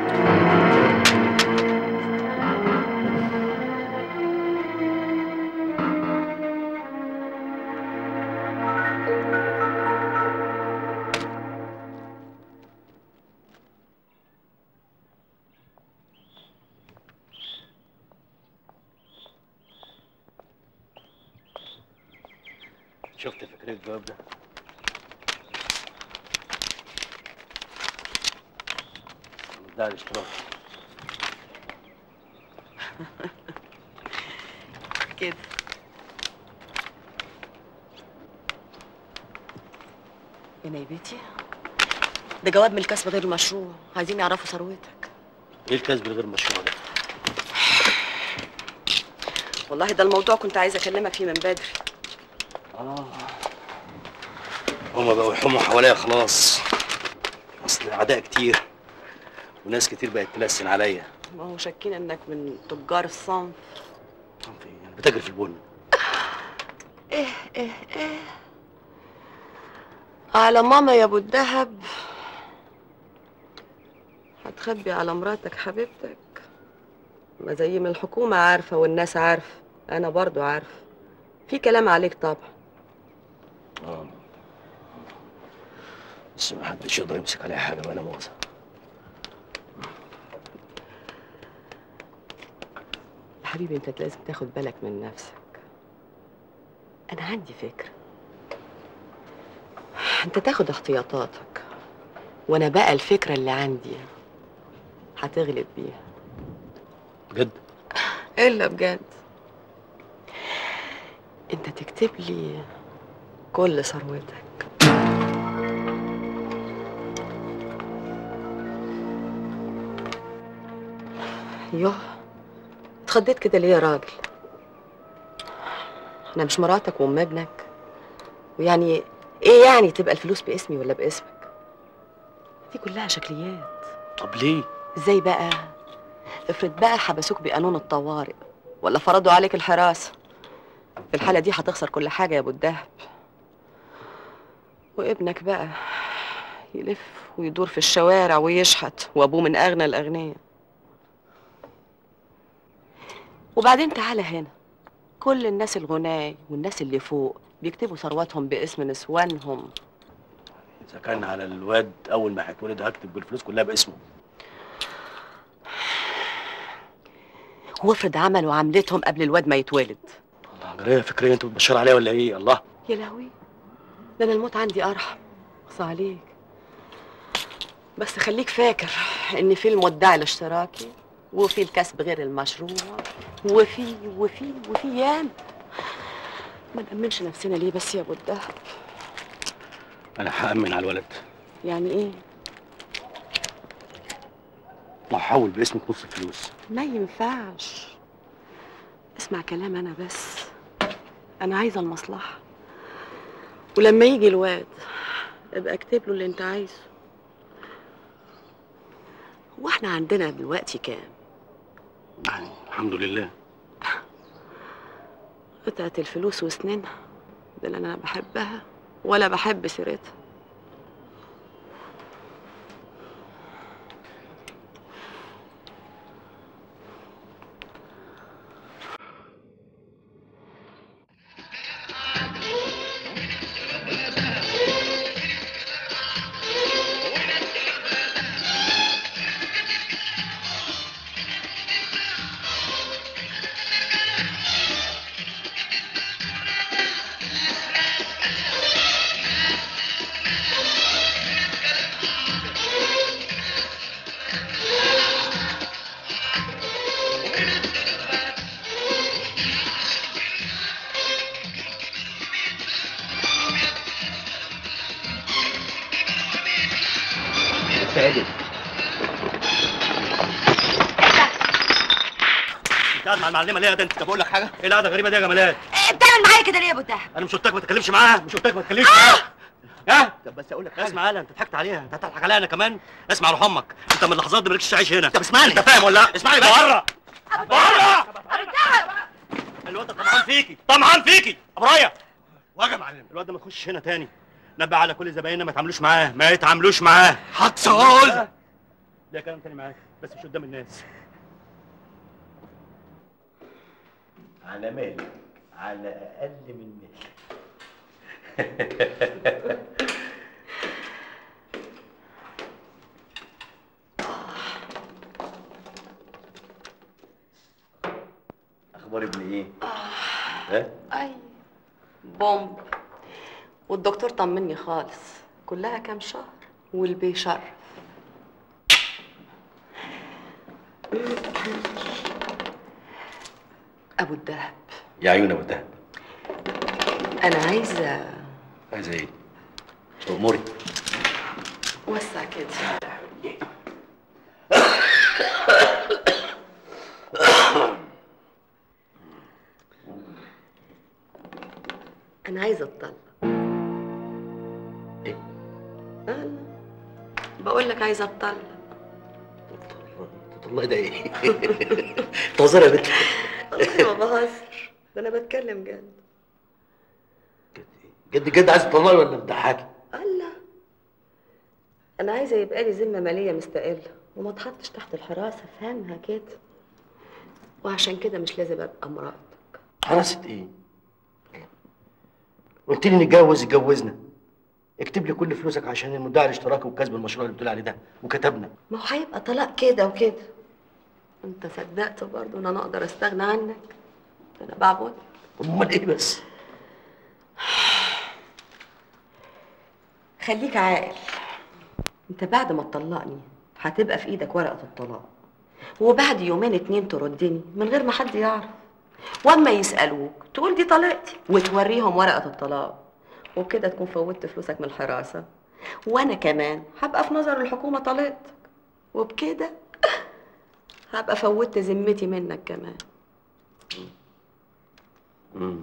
S3: شفت فكرة الجواب ده ده الاشتراك
S13: كده يا نيبتي ده جواب من الكسب غير مشروع عايزين يعرفوا ثروتك
S3: ايه الكسب الغير مشروع ده؟
S13: والله ده الموضوع كنت عايزه اكلمك فيه من بدري
S3: اه هما بقوا يحوموا حواليا خلاص اصل اعداء كتير وناس كتير بقت تلسن عليا
S13: ما هو شاكين انك من تجار الصنف
S3: بتجري في البن
S13: ايه ايه ايه على ماما يا ابو الدهب هتخبي على مراتك حبيبتك ما زي ما الحكومة عارفة والناس عارفة أنا برضو عارفة في كلام عليك طبعا
S3: اه بس ما حدش يقدر يمسك عليها حاجه ولا مؤاخذه
S13: يا حبيبي انت لازم تاخد بالك من نفسك انا عندي فكرة انت تاخد احتياطاتك وانا بقى الفكرة اللي عندي هتغلب بيها
S3: بجد
S13: الا بجد انت تكتب لي كل ثروتك يوه اتخضيت كده ليه يا راجل انا مش مراتك وام ابنك ويعني ايه يعني تبقى الفلوس باسمي ولا باسمك دي كلها شكليات
S3: طب ليه
S13: ازاي بقى افرض بقى حبسوك بقانون الطوارئ ولا فرضوا عليك الحراسه في الحالة دي هتخسر كل حاجة يا أبو الدهب وابنك بقى يلف ويدور في الشوارع ويشحت وأبوه من أغنى الأغنياء وبعدين تعالى هنا كل الناس الغناي والناس اللي فوق بيكتبوا ثرواتهم باسم نسوانهم
S3: اذا كان على الواد اول ما هيتولد هكتب بالفلوس كلها باسمه
S13: وافرض عملوا عملتهم قبل الواد ما يتولد
S3: جرايه فكريه انت بتبشر عليها ولا ايه الله
S13: يا لهوي ده انا الموت عندي ارحم اقصى عليك بس خليك فاكر ان في المدعي الاشتراكي وفي الكسب غير المشروع وفي وفي وفي ياما ما نأمنش نفسنا ليه بس يا ابو الدهب
S3: انا هامن على الولد
S13: يعني ايه
S3: وهحول باسمك نص الفلوس
S13: ما ينفعش اسمع كلام انا بس انا عايزه المصلحه ولما يجي الواد ابقى اكتب له اللي انت عايزه هو احنا عندنا دلوقتي كام
S3: يعني الحمد لله
S13: قطعة الفلوس وسنينها ده اللي انا بحبها ولا بحب سيرتها
S3: سعيد انت قاعد مع المعلمه ليه يا ده انت بقول لك حاجه ايه القعده الغريبه دي يا جمالات
S4: بتعمل معايا كده ليه يا ابو الدهب
S3: انا مش قلت لك ما تتكلمش معاها مش قلت لك ما تتكلمش معاها ها طب بس اقول لك اسمع يالا انت ضحكت عليها انت هتضحك عليا انا كمان اسمع روح امك انت من اللحظات دي مالكش تعيش هنا طب اسمعني انت فاهم ولا لا اسمعني بقى بره بره الواد ده طمعان فيكي طمعان فيكي ابو رايه واجه يا معلم الواد ده ما يخش هنا تاني نبه على كل زبايننا ما يتعاملوش معاه ما يتعاملوش معاه هتصول ليا كلام تاني معاك بس مش قدام الناس
S14: على مالك على اقل من مالك اخبار ابني ايه ها
S13: اي بومب والدكتور طمني خالص كلها كام شهر والبي شر ابو الدهب
S3: يا عيون ابو الدهب
S13: انا عايزه
S3: عايزه ايه اموري
S13: وسع كده انا عايزه اتطلق
S3: ايه
S13: انا بقول لك عايزه اتطلق
S3: والله ده ايه بتهزري يا بنت
S13: والله ما بهزر ده انا بتكلم جد
S3: جد جد عايز تطلعي ولا بتضحكي
S13: الله انا عايزه يبقى لي ذمه ماليه مستقله وما اتحطش تحت الحراسه فهمها كده وعشان كده مش لازم ابقى مراتك
S3: حراسه ايه قلت لي نتجوز اتجوزنا اكتب لي كل فلوسك عشان المدعي الاشتراكي وكسب المشروع اللي بتقول عليه ده وكتبنا
S13: ما هو هيبقى طلاق كده وكده انت صدقت برضه ان انا اقدر استغنى عنك ده انا بعبد
S3: امال ايه بس
S13: خليك عاقل انت بعد ما تطلقني هتبقى في ايدك ورقه الطلاق وبعد يومين اتنين تردني من غير ما حد يعرف واما يسالوك تقول دي طليقتي وتوريهم ورقه الطلاق وبكده تكون فوتت فلوسك من الحراسه وانا كمان هبقى في نظر الحكومه طليقتك وبكده هبقى فوتت ذمتي منك كمان
S3: امم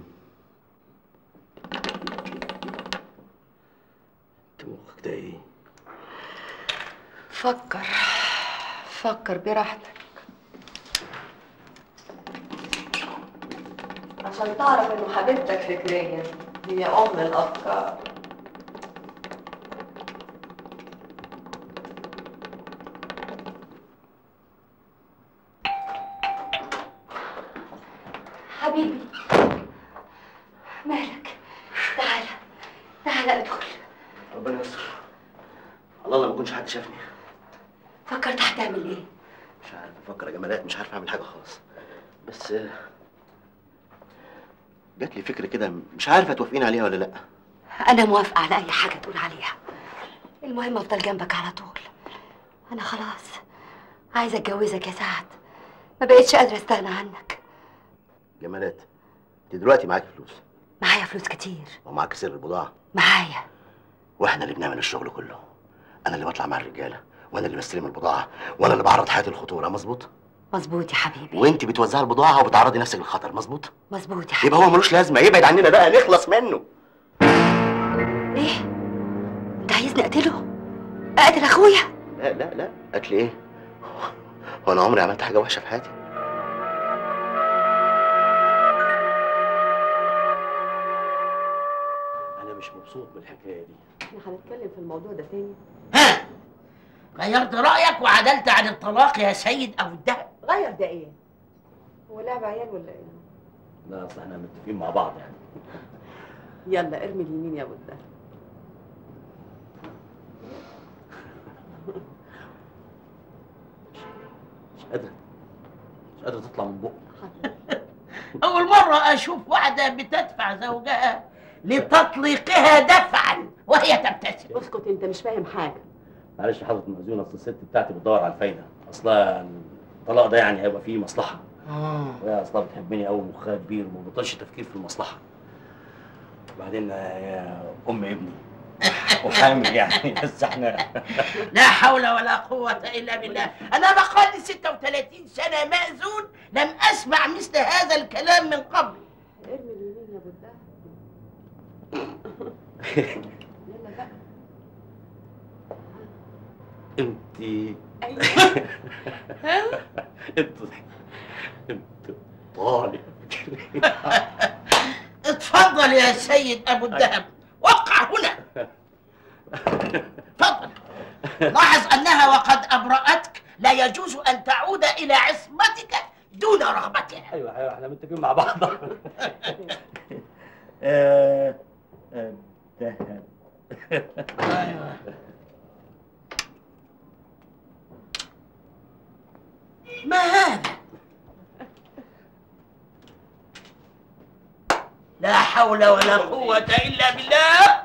S3: انت مخك ده ايه
S13: فكر فكر براحتك عشان تعرف انه حبيبتك فكريا هي ام الافكار
S4: حبيبي مالك تعالى تعالى ادخل
S3: ربنا يستر الله ما كنتش حد شافني
S4: فكرت هتعمل ايه
S3: مش عارف افكر يا جمالات مش عارف اعمل حاجه خالص بس آه، جات لي فكره كده مش عارف هتوافقين عليها ولا لا
S4: انا موافقه على اي حاجه تقول عليها المهم افضل جنبك على طول انا خلاص عايزه اتجوزك يا سعد ما بقتش قادره استغنى عنك
S3: جمالات انت دلوقتي معاكي فلوس
S4: معايا فلوس كتير
S3: ومعاك سر البضاعه
S4: معايا
S3: واحنا اللي بنعمل الشغل كله انا اللي بطلع مع الرجاله وانا اللي بستلم البضاعه وانا اللي بعرض حياتي للخطوره مظبوط
S4: مظبوط يا حبيبي
S3: وانت بتوزعي البضاعه وبتعرضي نفسك للخطر مظبوط
S4: مظبوط يا حبيبي
S3: يبقى هو ملوش لازمه يبعد عننا بقى نخلص منه
S4: ايه انت عايزني اقتله اقتل اخويا
S3: لا لا لا قتل ايه هو انا عمري عملت حاجه وحشه في حياتي انا مش مبسوط بالحكايه دي
S13: احنا هنتكلم في الموضوع ده تاني
S9: غيرت رايك وعدلت عن الطلاق يا سيد ابو الدهب
S13: غير ده ايه هو لعب عيال ولا ايه
S3: لا اصل احنا متفقين مع بعض يعني
S13: يلا ارمي اليمين يا ابو الدهب
S3: مش قادره مش قادره تطلع من بقي
S9: اول مره اشوف واحده بتدفع زوجها لتطليقها دفعا وهي تبتسم
S13: اسكت انت مش فاهم حاجه
S3: معلش يا حضره المأذون اصل الست بتاعتي بتدور على الفايده اصلا الطلاق ده يعني هيبقى فيه مصلحه وهي اصلا بتحبني قوي مخها كبير وما بطلش تفكير في المصلحه وبعدين يا ام ابني وحامل يعني بس احنا
S9: لا حول ولا قوة إلا بالله أنا بقالي 36 سنة مأذون لم أسمع مثل هذا الكلام من قبل
S13: ارمي اليمين يا ابو الدهب يلا بقى
S3: انت انت انت طالب
S9: اتفضل يا سيد أبو الدهب وقع هنا تفضل لاحظ أنها وقد أبرأتك لا يجوز أن تعود إلى عصمتك دون رغبتها
S3: ايوه ايوه احنا متفقين مع بعض آه، آه، دهب
S9: ما هذا لا حول ولا قوة إلا بالله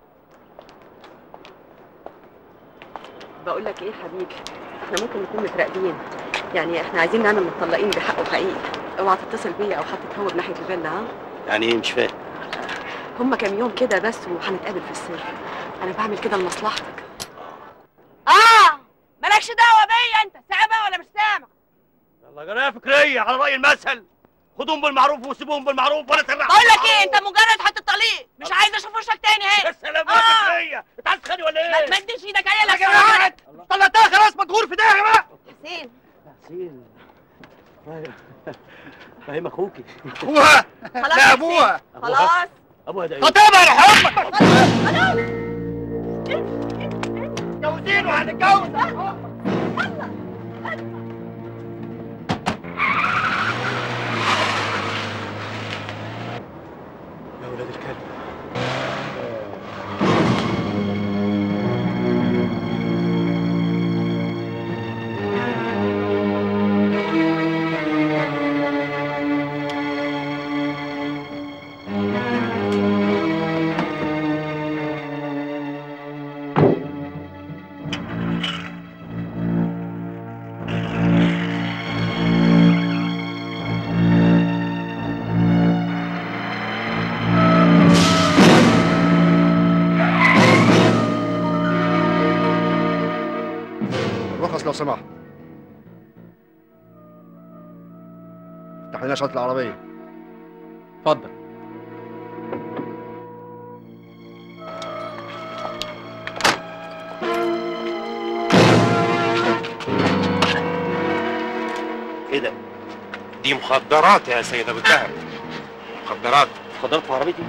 S13: بقول لك ايه حبيبي احنا ممكن نكون متراقبين يعني احنا عايزين نعمل متطلقين بحق وحقيقي اوعى تتصل بيا او حتى تهوب ناحيه الفيلا ها
S3: يعني ايه مش فاهم
S13: هما كام يوم كده بس وهنتقابل في السر انا بعمل كده لمصلحتك
S12: اه مالكش دعوه بيا انت سامع ولا مش سامع
S5: يلا جرايه فكريه على راي المثل خدوهم بالمعروف وسيبوهم بالمعروف ولا ترحم
S12: بقول لك ايه انت مجرد حته طليق مش عايز اشوف وشك تاني هنا
S5: يا سلام يا فكريه انت عايز تخاني ولا ايه؟
S12: ما تمدش ايدك عليا
S5: يا جماعه طلعتها خلاص مدغور في ده يا جماعه
S12: حسين
S3: حسين فاهم فاهم اخوكي
S5: اخوها
S12: خلاص
S5: لا
S12: يا
S5: ابوها
S12: حسين. خلاص
S3: ابوها ده
S5: خطيبها يا حب جوزين وهنتجوز
S3: يا ولاد الكلب
S11: الرخص لو سمحت افتح لنا شنطة العربية
S20: اتفضل
S5: ايه ده؟ دي مخدرات يا سيد ابو الدهب
S8: مخدرات
S3: مخدرات في عربيتي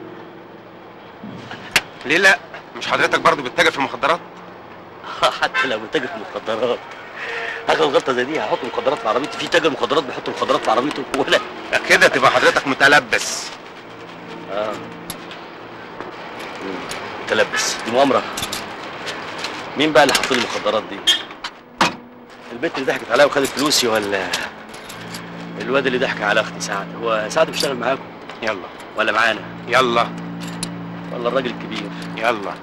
S8: ليه لا مش حضرتك برضو بتتاجر في المخدرات
S3: حتى لو بتاجر في المخدرات هاخد غلطه زي دي هحط مخدرات في عربيتي في تاجر مخدرات بيحط مخدرات في عربيته ولا
S8: كده تبقى حضرتك متلبس
S3: اه مم، متلبس دي مؤامره مين بقى اللي حط لي المخدرات دي البنت اللي ضحكت عليا وخدت فلوسي ولا الواد اللي ضحك على اختي سعد هو سعد بيشتغل معاكم
S8: يلا
S3: ولا معانا
S8: يلا
S3: ولا الراجل الكبير
S8: يلا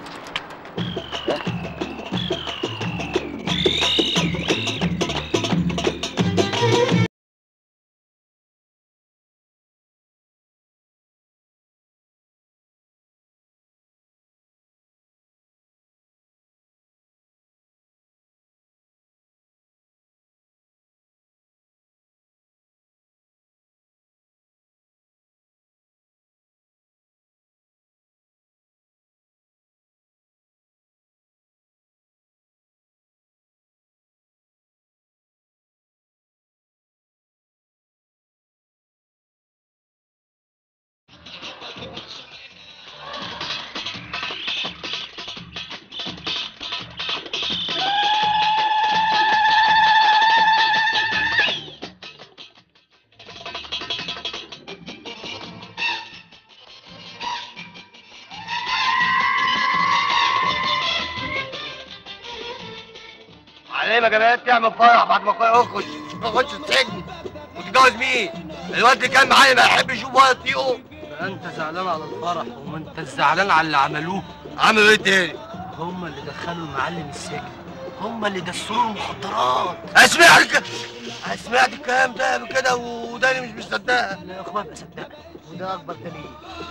S11: عليه ما جماعات تعمل فرح بعد ما اخويا يخش يخش السجن وتتجوز مين؟ الواد اللي كان معايا ما يحبش يشوف ولا يطيقه
S22: انت زعلان على الفرح وما انت زعلان على اللي عملوه
S11: عملوا ايه تاني؟
S22: هم اللي دخلوا المعلم السجن هم اللي دسوله المخدرات
S11: اسمع الك... سمعت الكلام ده قبل كده وداني مش مصدقها
S22: لا يا اخويا ابقى صدقني
S11: وده اكبر دليل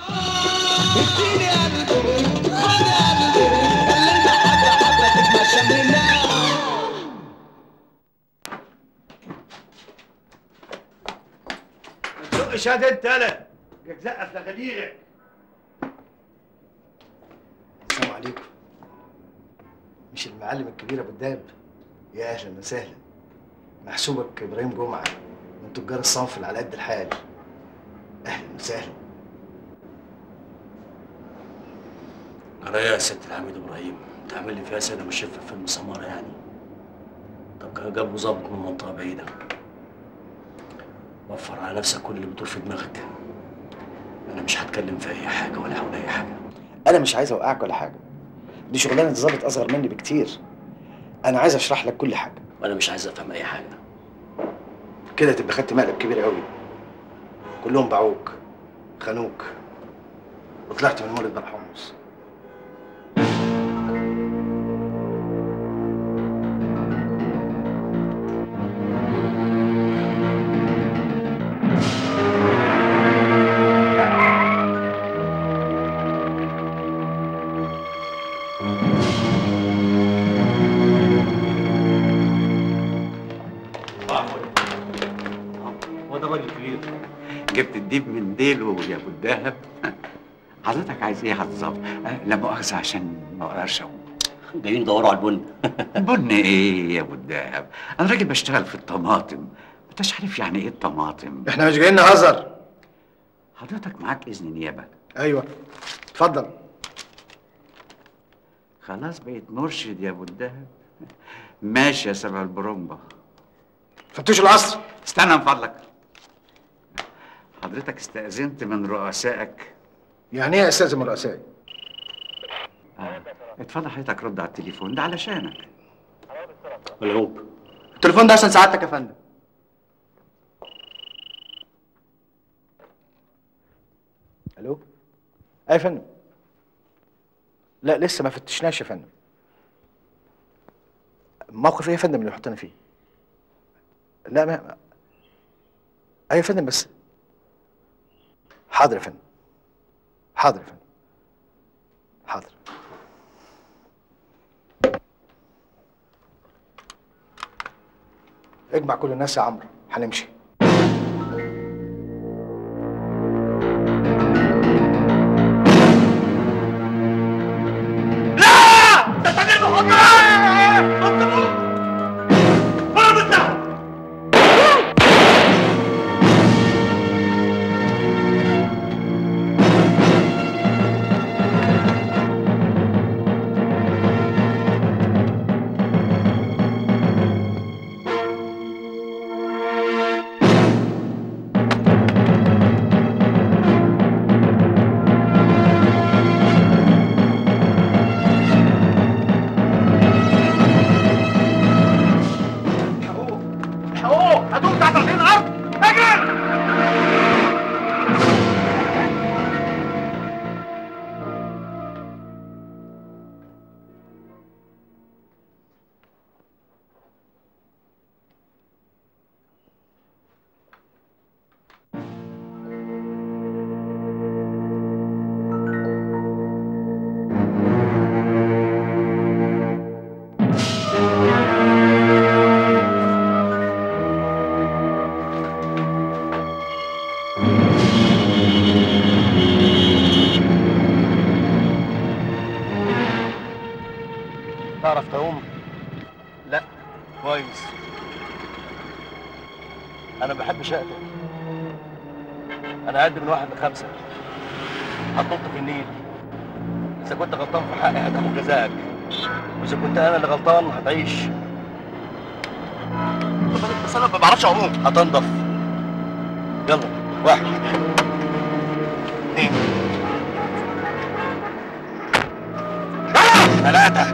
S11: ما تزقش هاد انت انا جاك زقه في لغديرك
S18: السلام عليكم مش المعلم الكبير ابو الدهب يا اهلا وسهلا محسوبك ابراهيم جمعه من تجار الصنف اللي على قد الحال اهلا وسهلا
S3: أنا يا ست العميد ابراهيم تعمل لي فيها سنه مش شايفها في فيلم سماره يعني طب كان جابوا ظابط من منطقه بعيده وفر على نفسك كل اللي بتدور في دماغك انا مش هتكلم في اي حاجه ولا هقول اي حاجه
S18: انا مش عايز اوقعك ولا حاجه دي شغلانه ظابط اصغر مني بكتير انا عايز اشرح لك كل حاجه
S3: وانا مش عايز افهم اي حاجه
S18: كده تبقى خدت مقلب كبير قوي كلهم باعوك خانوك وطلعت من مولد بالحمص
S10: هو ده الراجل الكبير جبت الديب من ديله يا ابو الدهب حضرتك عايز ايه يا الظابط؟ أه، لا مؤاخذة عشان ما اقدرش اقول
S3: جايين يدوروا على البن
S10: بن ايه يا ابو الدهب؟ انا راجل بشتغل في الطماطم انتش عارف يعني ايه الطماطم
S18: احنا مش جايين نهزر
S10: حضرتك معاك اذن نيابه
S18: ايوه اتفضل
S10: خلاص بقيت مرشد يا ابو الدهب ماشي يا سبع البرومبا
S18: فتوش العصر
S10: استنى من فضلك حضرتك استأذنت من رؤسائك
S18: يعني ايه يا استاذ رؤسائي
S10: آه. اتفضل حضرتك رد على التليفون ده علشانك
S3: ملعوب
S18: التليفون ده عشان سعادتك يا فندم الو اي يا فندم لا لسه ما فتشناش يا فندم موقف ايه يا فندم اللي يحطنا فيه لا ما ايوه يا فندم بس حاضر يا فندم حاضر يا فندم حاضر اجمع كل الناس يا عمرو هنمشي تعرف تعوم لا كويس انا ما بحبش اقتل انا اعد من واحد لخمسه هتنط في النيل اذا كنت غلطان في حقي هتاخد جزاءك واذا كنت انا اللي غلطان هتعيش بس انا ما بعرفش اعوم هتنضف يلا واحد اثنين ثلاثة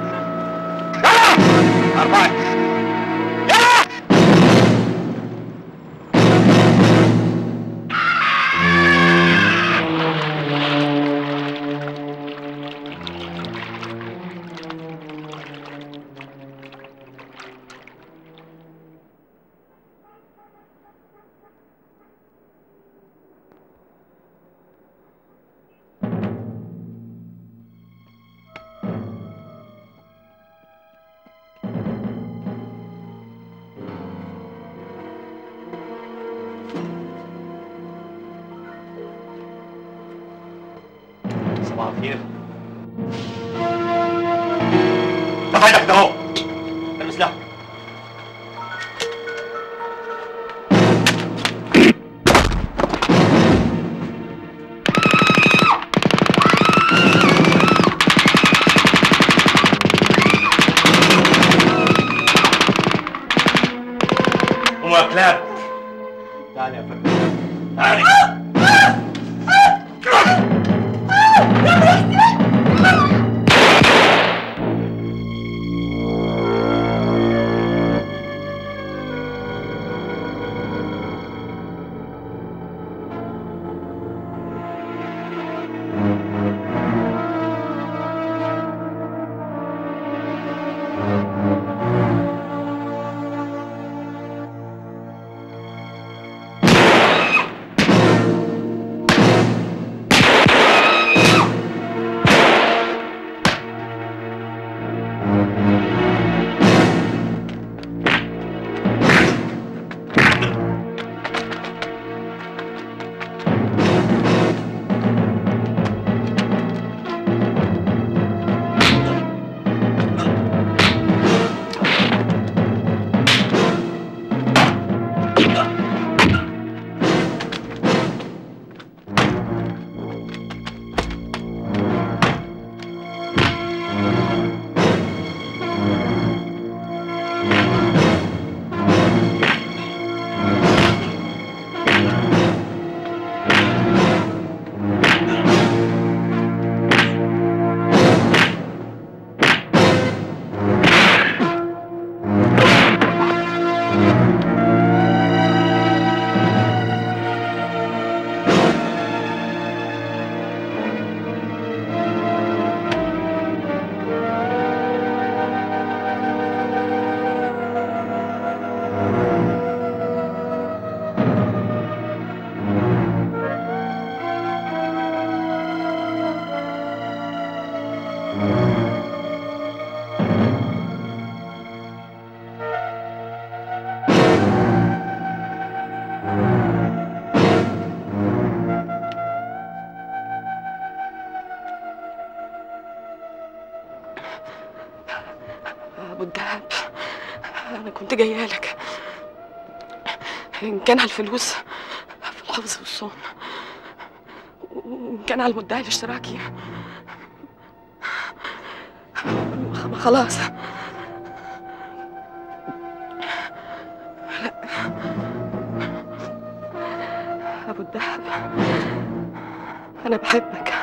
S18: أربعة صباح الخير رفع ايدك ده اهو البس لحم قوموا يا كلاب تعالي يا فندم تعالي
S13: ابو الدهب انا كنت جايه لك ان كان على الفلوس في الحفظ والصون وان كان على المدعي الاشتراكي خ- خلاص لا ابو الدهب انا بحبك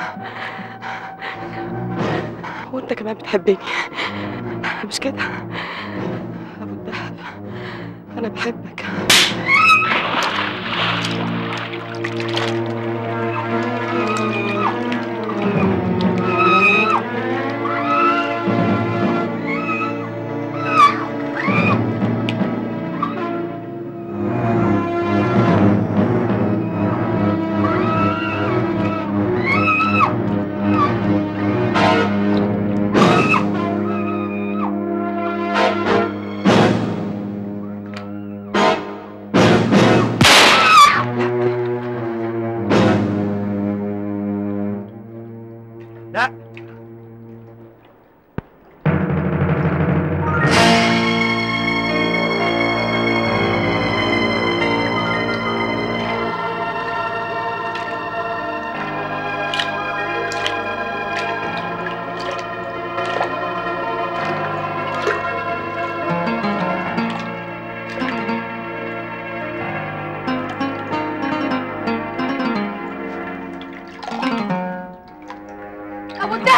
S13: وانت كمان بتحبني مش كده ابو الدهب انا بحبك
S5: لا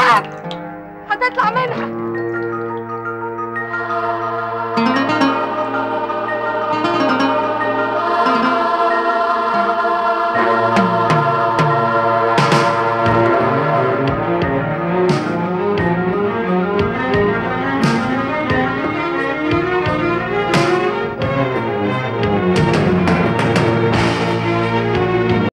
S2: لا هتطلع منها